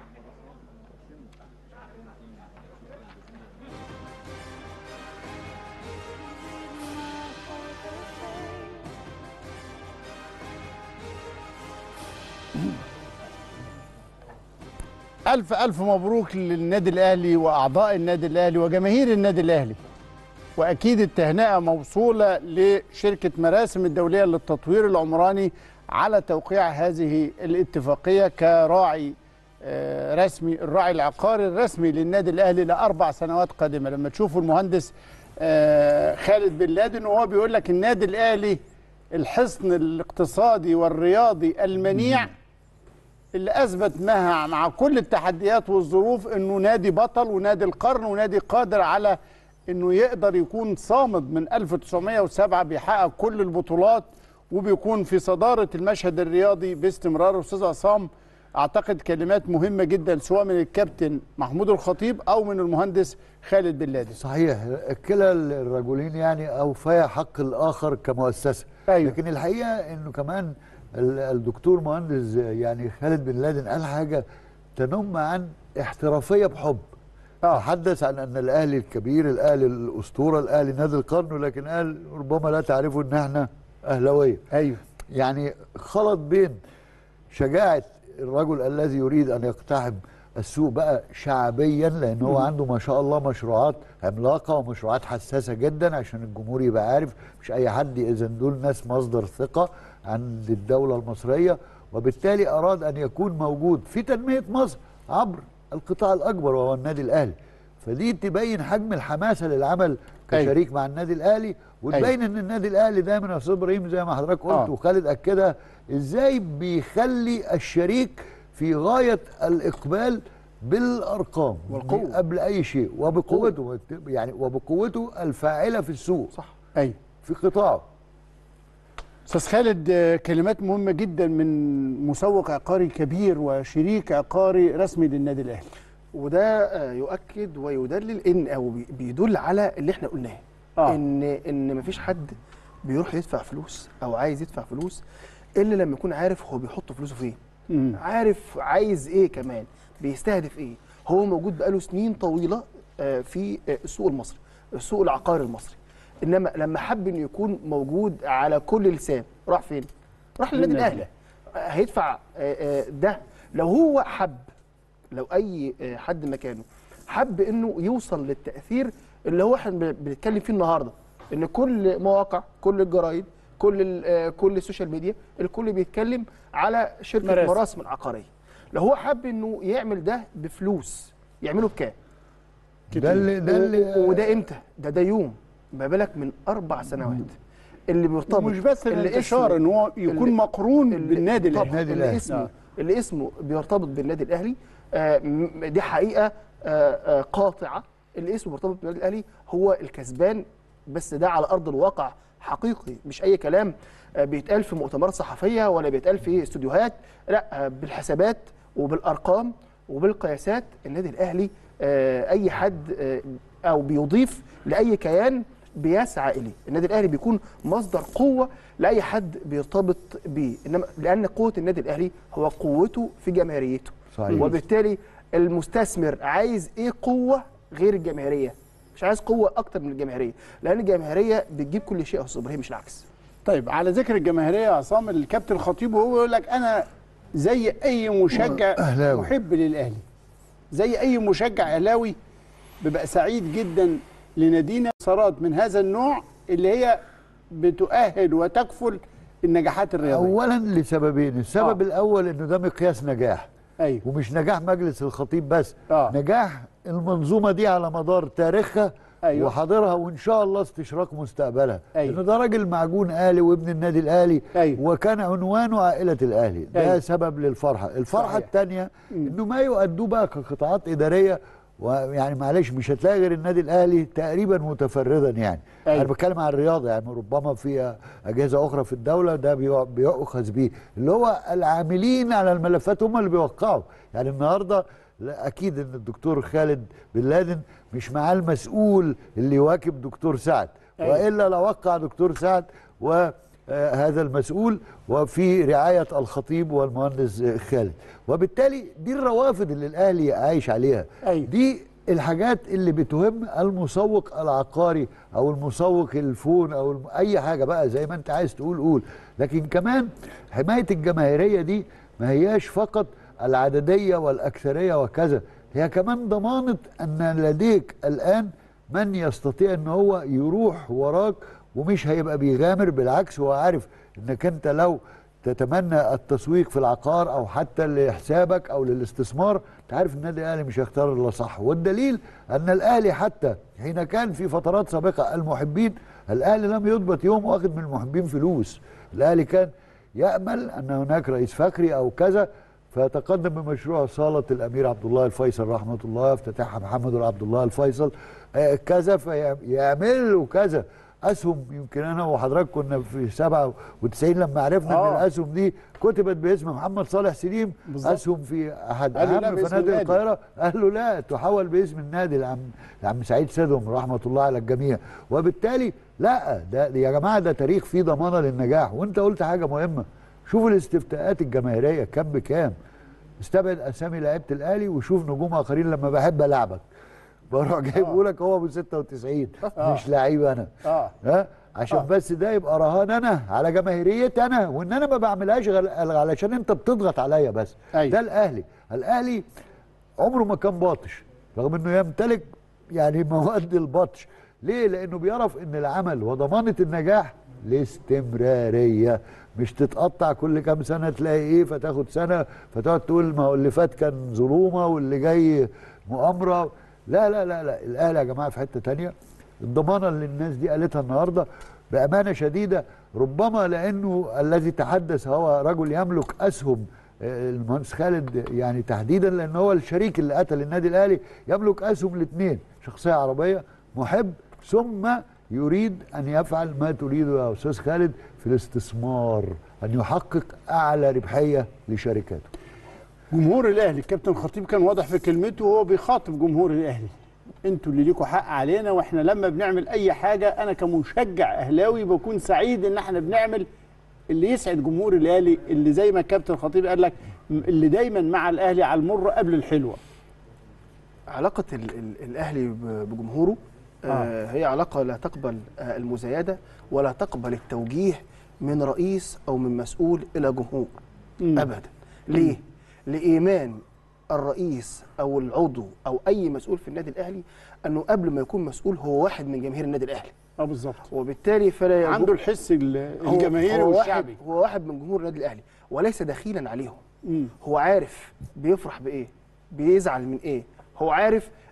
ألف ألف مبروك للنادي الأهلي وأعضاء النادي الأهلي وجماهير النادي الأهلي وأكيد التهنئة موصولة لشركة مراسم الدولية للتطوير العمراني على توقيع هذه الاتفاقية كراعي آه، رسمي الراعي العقاري الرسمي للنادي الأهلي لأربع سنوات قادمة لما تشوفوا المهندس آه، خالد بن لادن وهو بيقول لك النادي الأهلي الحصن الاقتصادي والرياضي المنيع اللي اثبت مع مع كل التحديات والظروف انه نادي بطل ونادي القرن ونادي قادر على انه يقدر يكون صامد من 1907 بيحقق كل البطولات وبيكون في صداره المشهد الرياضي باستمرار استاذ عصام اعتقد كلمات مهمه جدا سواء من الكابتن محمود الخطيب او من المهندس خالد بن لادن صحيح كلا الرجلين يعني اوفيا حق الاخر كمؤسسه أيوة. لكن الحقيقه انه كمان ال- الدكتور مهندس يعني خالد بن لادن قال حاجه تنم عن احترافيه بحب تحدث عن ان الاهلي الكبير الاهلي الاسطوره الاهلي نادي القرن لكن قال ربما لا تعرفوا ان احنا اهلاويه ايوه يعني خلط بين شجاعه الرجل الذي يريد ان يقتحم السوق بقى شعبيا لان هو مم. عنده ما شاء الله مشروعات عملاقه ومشروعات حساسه جدا عشان الجمهور يبقى عارف مش اي حد اذا دول ناس مصدر ثقه عند الدوله المصريه وبالتالي اراد ان يكون موجود في تنميه مصر عبر القطاع الاكبر وهو النادي الاهلي فدي تبين حجم الحماسه للعمل كشريك مع النادي الاهلي وتبين ان النادي الاهلي دايما يا استاذ ابراهيم زي ما حضرتك قلت آه. وخالد اكدها ازاي بيخلي الشريك في غايه الاقبال بالارقام والقوة. قبل اي شيء وبقوته يعني وبقوته الفاعله في السوق صح ايوه في قطاعه استاذ خالد آه، كلمات مهمه جدا من مسوق عقاري كبير وشريك عقاري رسمي للنادي الاهلي وده آه، يؤكد ويدلل ان او بي- بيدل على اللي احنا قلناه آه. ان ان مفيش حد بيروح يدفع فلوس او عايز يدفع فلوس الا لما يكون عارف هو بيحط فلوسه فين مم. عارف عايز ايه كمان بيستهدف ايه هو موجود بقاله سنين طويله آه، في آه، السوق المصري السوق العقاري المصري انما لما حب انه يكون موجود على كل لسان راح فين راح للنادي للنادي الاهلي آه، هيدفع آه، آه، ده لو هو حب لو اي آه، حد مكانه حب انه يوصل للتاثير اللي هو احنا بن- بنتكلم فيه النهارده ان كل مواقع كل الجرايد كل ال- آه، كل السوشيال ميديا الكل بيتكلم على شركه مراسم. مراسم, العقاريه لو هو حب انه يعمل ده بفلوس يعمله بكام ده اللي ده اللي و- وده امتى؟ ده ده يوم ما بالك من اربع سنوات اللي بيرتبط مش بس اللي الانتشار اسمه- ان هو يكون اللي- مقرون اللي- بالنادي طبعاً، الاهلي اللي اسمه آه. اللي اسمه بيرتبط بالنادي الاهلي آه، م- دي حقيقه آه، آه، قاطعه اللي اسمه مرتبط بالنادي الاهلي هو الكسبان بس ده على ارض الواقع حقيقي مش اي كلام آه، بيتقال في مؤتمرات صحفيه ولا بيتقال في استوديوهات لا آه، بالحسابات وبالارقام وبالقياسات النادي الاهلي آه، اي حد آه، او بيضيف لاي كيان بيسعى اليه النادي الاهلي بيكون مصدر قوه لاي حد بيرتبط بيه انما لان قوه النادي الاهلي هو قوته في جماهيريته صحيح. وبالتالي المستثمر عايز ايه قوه غير الجماهيريه مش عايز قوه اكتر من الجماهيريه لان الجماهيريه بتجيب كل شيء يا استاذ ابراهيم مش العكس طيب على ذكر الجماهيريه يا عصام الكابتن الخطيب وهو يقول لك انا زي اي مشجع أهلاوي. محب للاهلي زي اي مشجع اهلاوي ببقى سعيد جدا لنادينا انتصارات من هذا النوع اللي هي بتؤهل وتكفل النجاحات الرياضيه اولا لسببين السبب آه. الاول انه ده مقياس نجاح ايوه ومش نجاح مجلس الخطيب بس آه. نجاح المنظومه دي على مدار تاريخها أيوة. وحاضرها وان شاء الله استشراق مستقبلها أيوة. انه ده راجل معجون اهلي وابن النادي الاهلي أيوة. وكان عنوانه عائله الاهلي ده أيوة. سبب للفرحه الفرحه صحيح. الثانيه انه ما يؤدوه بقى كقطاعات اداريه ويعني معلش مش هتلاقي غير النادي الاهلي تقريبا متفردا يعني أيوة. انا بتكلم عن الرياضه يعني ربما في اجهزه اخرى في الدوله ده بيو- بيؤخذ بيه اللي هو العاملين على الملفات هم اللي بيوقعوا يعني النهارده لا اكيد ان الدكتور خالد بن لادن مش معاه المسؤول اللي يواكب دكتور سعد أيوة. والا لوقع دكتور سعد وهذا المسؤول وفي رعايه الخطيب والمهندس خالد وبالتالي دي الروافد اللي الاهلي عايش عليها أيوة. دي الحاجات اللي بتهم المسوق العقاري او المسوق الفون او الم... اي حاجه بقى زي ما انت عايز تقول قول لكن كمان حمايه الجماهيريه دي ما هياش فقط العدديه والاكثريه وكذا هي كمان ضمانه ان لديك الان من يستطيع ان هو يروح وراك ومش هيبقى بيغامر بالعكس هو عارف انك انت لو تتمنى التسويق في العقار او حتى لحسابك او للاستثمار انت عارف النادي الاهلي مش هيختار الا صح والدليل ان الاهلي حتى حين كان في فترات سابقه المحبين الاهلي لم يضبط يوم واخد من المحبين فلوس الاهلي كان يامل ان هناك رئيس فخري او كذا فيتقدم بمشروع صالة الأمير عبد الله الفيصل رحمة الله افتتحها محمد عبد الله الفيصل آه، كذا فيعملوا كذا أسهم يمكن أنا وحضرتك كنا في 97 لما عرفنا آه. إن الأسهم دي كتبت باسم محمد صالح سليم بالظبط. أسهم في أحد قالوا لا أهم باسم فنادق النادي. القاهرة قال له لا تحول باسم النادي العم العم سعيد سيدهم رحمة الله على الجميع وبالتالي لا ده يا جماعة ده تاريخ فيه ضمانة للنجاح وأنت قلت حاجة مهمة شوفوا الاستفتاءات الجماهيرية كام بكام استبعد اسامي لعيبه الاهلي وشوف نجوم اخرين لما بحب العبك بروح جايبه لك هو ب 96 آه. مش لعيب انا اه ها عشان آه. بس ده يبقى رهان انا على جماهيريتي انا وان انا ما بعملهاش غل- علشان انت بتضغط عليا بس أيوة. ده الاهلي الاهلي عمره ما كان باطش رغم انه يمتلك يعني مواد البطش ليه لانه بيعرف ان العمل وضمانه النجاح الاستمراريه مش تتقطع كل كام سنه تلاقي ايه فتاخد سنه فتقعد تقول ما هو اللي فات كان ظلومه واللي جاي مؤامره لا لا لا لا الاهلي يا جماعه في حته تانية الضمانه اللي الناس دي قالتها النهارده بامانه شديده ربما لانه الذي تحدث هو رجل يملك اسهم آه، المهندس خالد يعني تحديدا لان هو الشريك اللي قتل النادي الاهلي يملك اسهم الاثنين شخصيه عربيه محب ثم يريد ان يفعل ما تريده يا استاذ خالد في الاستثمار ان يحقق اعلى ربحيه لشركاته جمهور الاهلي الكابتن خطيب كان واضح في كلمته وهو بيخاطب جمهور الاهلي انتوا اللي ليكوا حق علينا واحنا لما بنعمل اي حاجه انا كمشجع اهلاوي بكون سعيد ان احنا بنعمل اللي يسعد جمهور الاهلي اللي زي ما الكابتن خطيب قال لك م- اللي دايما مع الاهلي على المر قبل الحلوه علاقة ال ال الأهلي ب- بجمهوره آه هي علاقة لا تقبل آه المزايدة ولا تقبل التوجيه من رئيس أو من مسؤول إلى جمهور مم. أبدا ليه؟ لإيمان الرئيس أو العضو أو أي مسؤول في النادي الأهلي أنه قبل ما يكون مسؤول هو واحد من جماهير النادي الأهلي اه بالظبط وبالتالي فلا يجو- عنده الحس ال- هو- الجماهيري هو والشعبي واحد هو واحد من جمهور النادي الاهلي وليس دخيلا عليهم مم. هو عارف بيفرح بايه بيزعل من ايه هو عارف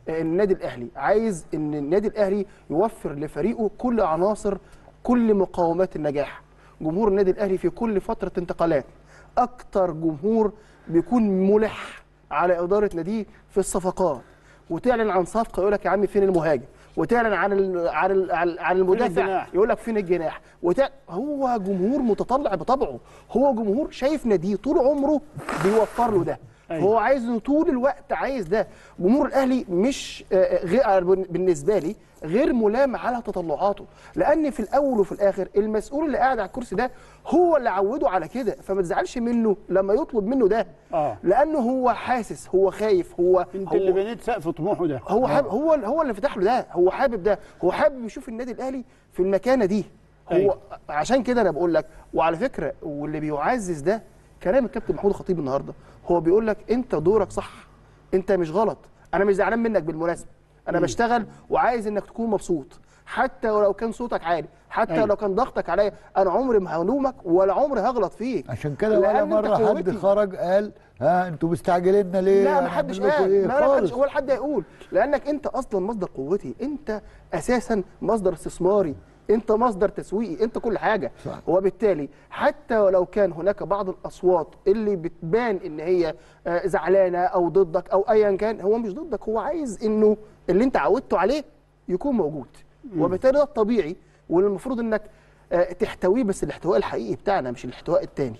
آه، النادي الاهلي عايز ان النادي الاهلي يوفر لفريقه كل عناصر كل مقومات النجاح جمهور النادي الاهلي في كل فتره انتقالات اكتر جمهور بيكون ملح على اداره ناديه في الصفقات وتعلن عن صفقه يقول لك يا عم فين المهاجم وتعلن عن ال عن ال عن, عن المدافع الجناح؟ يقول لك فين الجناح وتع... هو جمهور متطلع بطبعه هو جمهور شايف ناديه طول عمره بيوفر له ده أيوة. هو عايز إنه طول الوقت عايز ده جمهور الاهلي مش آه، غير بالنسبه لي غير ملام على تطلعاته لان في الاول وفي الاخر المسؤول اللي قاعد على الكرسي ده هو اللي عوده على كده فما تزعلش منه لما يطلب منه ده اه لانه هو حاسس هو خايف هو انت هو اللي بنيت سقف طموحه ده هو حابب هو هو اللي فتح له ده هو حابب ده هو حابب يشوف النادي الاهلي في المكانه دي هو أيوة. عشان كده انا بقول لك وعلى فكره واللي بيعزز ده كلام الكابتن محمود الخطيب النهارده هو بيقول لك انت دورك صح انت مش غلط انا مش زعلان منك بالمناسبه انا مم. بشتغل وعايز انك تكون مبسوط حتى ولو كان صوتك عالي حتى أيوة. لو كان ضغطك عليا انا عمري ما هلومك ولا عمري هغلط فيك عشان كده ولا لأن أنت مره حد قوتي. خرج قال ها انتوا مستعجليننا ليه؟ لا ما هنعمل حدش لكم قال إيه؟ لا لا خالص. حدش ولا حد هيقول لانك انت اصلا مصدر قوتي انت اساسا مصدر استثماري انت مصدر تسويقي انت كل حاجه صح. وبالتالي حتى ولو كان هناك بعض الاصوات اللي بتبان ان هي آه، زعلانه او ضدك او ايا كان هو مش ضدك هو عايز انه اللي انت عودته عليه يكون موجود وبالتالي ده الطبيعي والمفروض انك آه، تحتويه بس الاحتواء الحقيقي بتاعنا مش الاحتواء التاني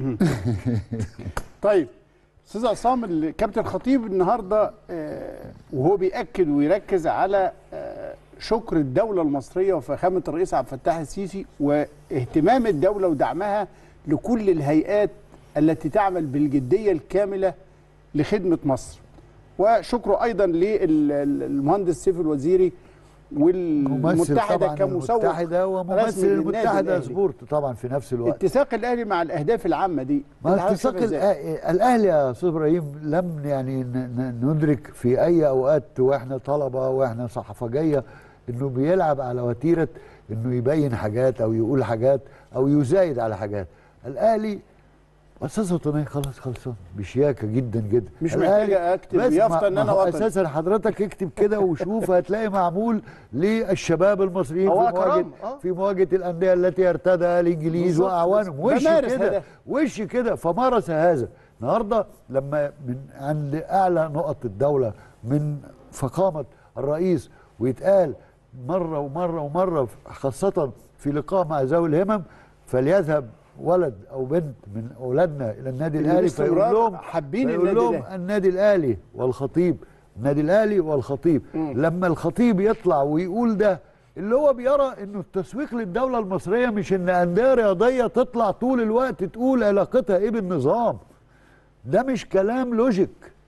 طيب استاذ عصام الكابتن خطيب النهارده آه، وهو بياكد ويركز على آه، شكر الدوله المصريه وفخامه الرئيس عبد الفتاح السيسي واهتمام الدوله ودعمها لكل الهيئات التي تعمل بالجديه الكامله لخدمه مصر وشكره ايضا للمهندس سيف الوزيري ممثل والمتحده طبعا كمسوق المتحده وممثل رسمي للنادي المتحده الأهلي. سبورت طبعا في نفس الوقت اتساق الاهلي مع الاهداف العامه دي ما أنت حضرتك اتساق شايفها إزاي؟ الأ- الاهلي يا استاذ ابراهيم لم يعني ن- ن- ندرك في اي اوقات واحنا طلبه واحنا صحفجيه انه بيلعب على وتيره انه يبين حاجات او يقول حاجات او يزايد على حاجات الاهلي اساسه وطنيه خلاص خلصان بشياكه جدا جدا مش الأهلي- محتاجة أكتب بس يافطة ما- إن ما أنا هو وطني. اساسا حضرتك اكتب كده وشوف هتلاقي معمول للشباب المصريين هو في مواجهه كرم، آه. في مواجهه الانديه التي ارتدى الانجليز بالظبط، واعوانهم بالظبط. وش بمارس كده هذا. وش كده فمارس هذا النهارده لما من عند اعلى نقط الدوله من فخامه الرئيس ويتقال مره ومره ومره خاصه في لقاء مع ذوي الهمم فليذهب ولد او بنت من اولادنا الى النادي اللي الاهلي فيقول باستمرار لهم حابين فيقول النادي لهم الأهلي. النادي الاهلي والخطيب النادي الاهلي والخطيب لما الخطيب يطلع ويقول ده اللي هو بيرى انه التسويق للدوله المصريه مش ان انديه رياضيه تطلع طول الوقت تقول علاقتها ايه بالنظام ده مش كلام لوجيك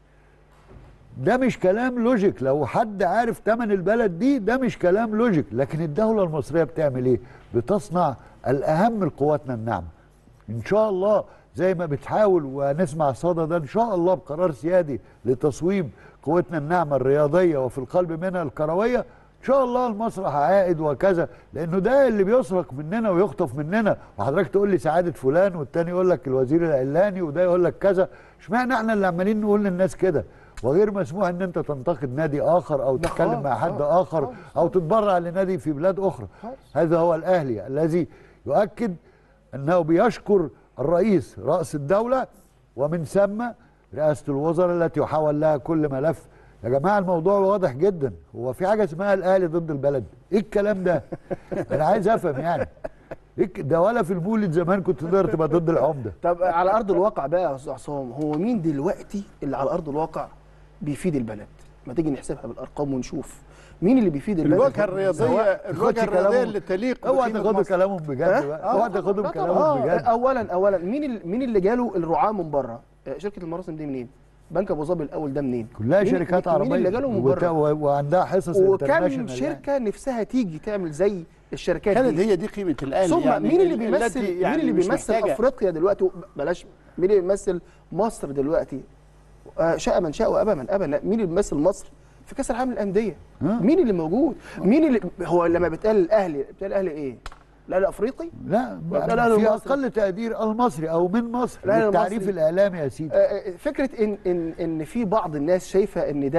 ده مش كلام لوجيك لو حد عارف تمن البلد دي ده مش كلام لوجيك لكن الدولة المصرية بتعمل ايه بتصنع الأهم لقواتنا الناعمة إن شاء الله زي ما بتحاول ونسمع صدى ده إن شاء الله بقرار سيادي لتصويب قوتنا الناعمة الرياضية وفي القلب منها الكروية إن شاء الله المسرح عائد وكذا لأنه ده اللي بيسرق مننا ويخطف مننا وحضرتك تقول لي سعادة فلان والتاني يقول لك الوزير العلاني وده يقول لك كذا اشمعنى احنا اللي عمالين نقول للناس كده وغير مسموح ان انت تنتقد نادي اخر او تتكلم مع حد اخر او تتبرع لنادي في بلاد اخرى هذا هو الاهلي الذي يؤكد انه بيشكر الرئيس راس الدوله ومن ثم رئاسه الوزراء التي يحول لها كل ملف يا جماعه الموضوع واضح جدا هو في حاجه اسمها الاهلي ضد البلد ايه الكلام ده انا عايز افهم يعني إيه الك- ده ولا في المولد زمان كنت تقدر تبقى ضد العمده طب على ارض الواقع بقى يا استاذ عصام هو مين دلوقتي اللي على ارض الواقع بيفيد البلد ما تيجي نحسبها بالارقام ونشوف مين اللي بيفيد البلد الواجهه الرياضيه سواء- الواجهه الرياضيه اللي تليق اوعى بقيمة تاخدوا مصر. كلامهم بجد ها؟ بقى آه، اوعى تاخدهم لا كلامهم طبعاً. بجد اولا اولا مين ال- مين اللي جاله الرعاه من بره آه، شركه المراسم دي منين بنك ابو ظبي الاول ده منين كلها مين- شركات مين عربيه اللي جاله من وت- بره و- وعندها حصص وكم international يعني. شركه نفسها تيجي تعمل زي الشركات خالد دي هي دي قيمه الاهلي ثم يعني مين اللي ال- بيمثل التي مين يعني اللي مش بيمثل محتاجة. افريقيا دلوقتي بلاش مين اللي بيمثل مصر دلوقتي آه، شاء من شاء وابى من ابى لا، مين اللي بيمثل مصر في كاس العالم للانديه مين اللي موجود مين اللي هو لما بيتقال الاهلي بيتقال الاهلي ايه الاهلي الافريقي لا ولا الأهلي في المصري؟ اقل تقدير المصري او من مصر الأهلي بالتعريف المصري. الاعلامي يا سيدي آه، آه، فكره ان ان ان في بعض الناس شايفه ان ده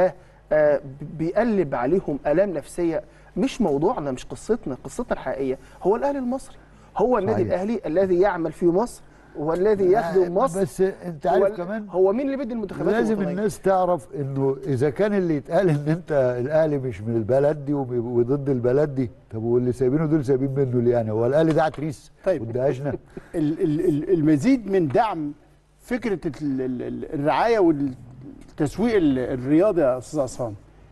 آه، بيقلب عليهم الام نفسيه مش موضوعنا مش قصتنا قصتنا الحقيقيه هو الاهلي المصري هو النادي صحيح. الاهلي الذي يعمل في مصر والذي يخدم مصر بس انت عارف هو ال- كمان هو مين اللي بيدي المنتخبات لازم الوطنية؟ الناس تعرف انه اذا كان اللي يتقال ان انت الاهلي مش من البلد دي وب- وضد البلد دي طب واللي سايبينه دول سايبين منه ليه يعني هو الاهلي ده عتريس طيب. وادهشنا ال- ال- ال- المزيد من دعم فكره ال- ال- ال- الرعايه والتسويق ال- الرياضي يا استاذ عصام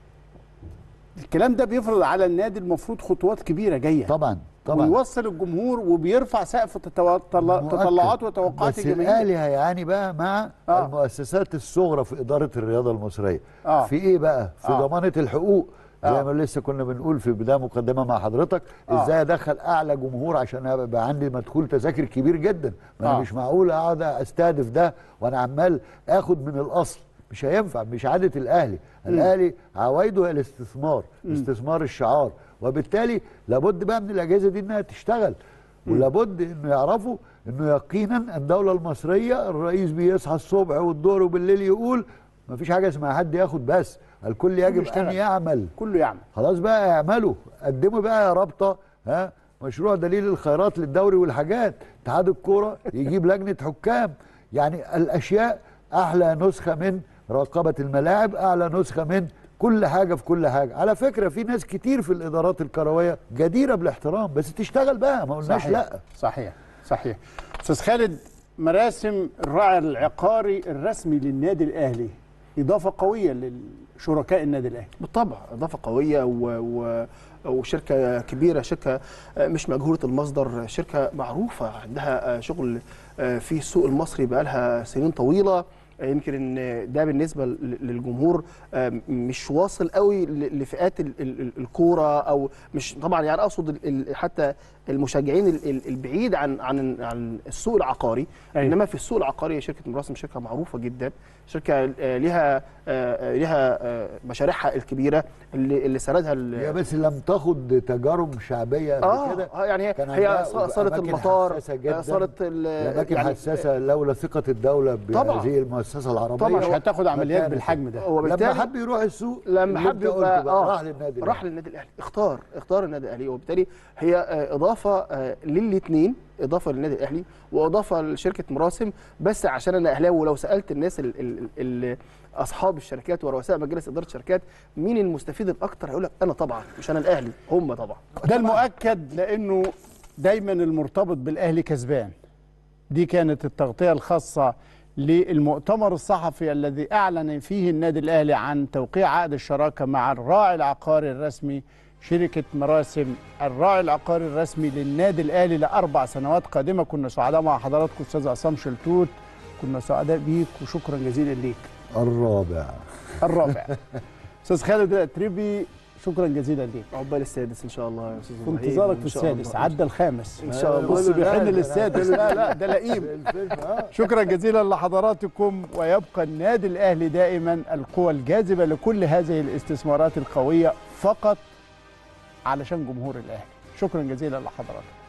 الكلام ده بيفرض على النادي المفروض خطوات كبيره جايه طبعا طبعا ويوصل الجمهور وبيرفع سقف تتو- طل- مؤكد. تطلعات وتوقعات بس الجماهير الاهلي هيعاني بقى مع آه. آه. المؤسسات الصغرى في اداره الرياضه المصريه آه. في ايه بقى في آه. آه. ضمانه الحقوق زي آه. ما لسه كنا بنقول في بدايه مقدمه مع حضرتك آه. ازاي ادخل اعلى جمهور عشان ابقى عندي مدخول تذاكر كبير جدا ما انا آه. مش معقول اقعد استهدف ده وانا عمال اخد من الاصل مش هينفع مش عاده الاهلي الاهلي عوايده هي الاستثمار استثمار الشعار وبالتالي لابد بقى من الاجهزه دي انها تشتغل ولابد انه يعرفوا انه يقينا الدوله المصريه الرئيس بيصحى الصبح والظهر وبالليل يقول ما فيش حاجه اسمها حد ياخد بس الكل يجب ان يشتغل. يعمل كله يعمل خلاص بقى اعملوا قدموا بقى يا رابطه ها مشروع دليل الخيرات للدوري والحاجات اتحاد الكوره يجيب لجنه حكام يعني الاشياء احلى نسخه من راقبه الملاعب اعلى نسخه من كل حاجه في كل حاجه على فكره في ناس كتير في الادارات الكرويه جديره بالاحترام بس تشتغل بقى ما قلناش صحيح. لا صحيح صحيح استاذ خالد مراسم الراعي العقاري الرسمي للنادي الاهلي اضافه قويه لشركاء النادي الاهلي بالطبع اضافه قويه و... و... وشركه كبيره شركه مش مجهوله المصدر شركه معروفه عندها شغل في السوق المصري بقالها سنين طويله يمكن ان ده بالنسبه للجمهور مش واصل قوي لفئات ال- ال- الكوره او مش طبعا يعني اقصد ال- ال- حتى المشجعين ال- ال- البعيد عن عن عن السوق العقاري أيوة. انما في السوق العقاري شركه مراسم شركه معروفه جدا شركه آه، ليها آه، ليها آه، مشاريعها الكبيره اللي اللي سندها ال- هي بس لم تاخد تجارب شعبيه قبل اه كده آه، يعني هي كان هي عندها ص- صاله أماكن المطار حساسة جداً. آه، صاله ال- الاماكن يعني حساسه لولا ثقه الدوله طبعاً. بهذه المؤسسه العربيه طبعاً. مش هتاخد عمليات كانت- بالحجم ده هو بالتالي لما حب يروح السوق لما اللي حب أنت قلته يبقى بقى، آه راح للنادي راح الأهلي. للنادي الاهلي اختار اختار النادي الاهلي وبالتالي هي آه، اضافه آه، للاثنين اضافه للنادي الاهلي واضافه لشركه مراسم بس عشان انا اهلاوي ولو سالت الناس ال ال ال اصحاب الشركات ورؤساء مجالس اداره الشركات مين المستفيد الاكثر هيقول لك انا طبعا مش انا الاهلي هم طبعا ده المؤكد لانه دايما المرتبط بالاهلي كسبان دي كانت التغطيه الخاصه للمؤتمر الصحفي الذي اعلن فيه النادي الاهلي عن توقيع عقد الشراكه مع الراعي العقاري الرسمي شركه مراسم الراعي العقاري الرسمي للنادي الاهلي لاربع سنوات قادمه كنا سعداء مع حضراتكم استاذ عصام شلتوت كنا سعداء بيك وشكرا جزيلا ليك الرابع الرابع استاذ خالد الاتربي شكرا جزيلا ليك عقبال السادس ان شاء الله يا استاذ في إبراهيم. انتظارك في إن شاء السادس الله. عدى الخامس ان شاء الله بص بيحن للسادس لا لا ده لئيم الفيلم اه شكرا جزيلا لحضراتكم ويبقى النادي الاهلي دائما القوى الجاذبه لكل هذه الاستثمارات القويه فقط علشان جمهور الاهلي شكرا جزيلا لحضراتكم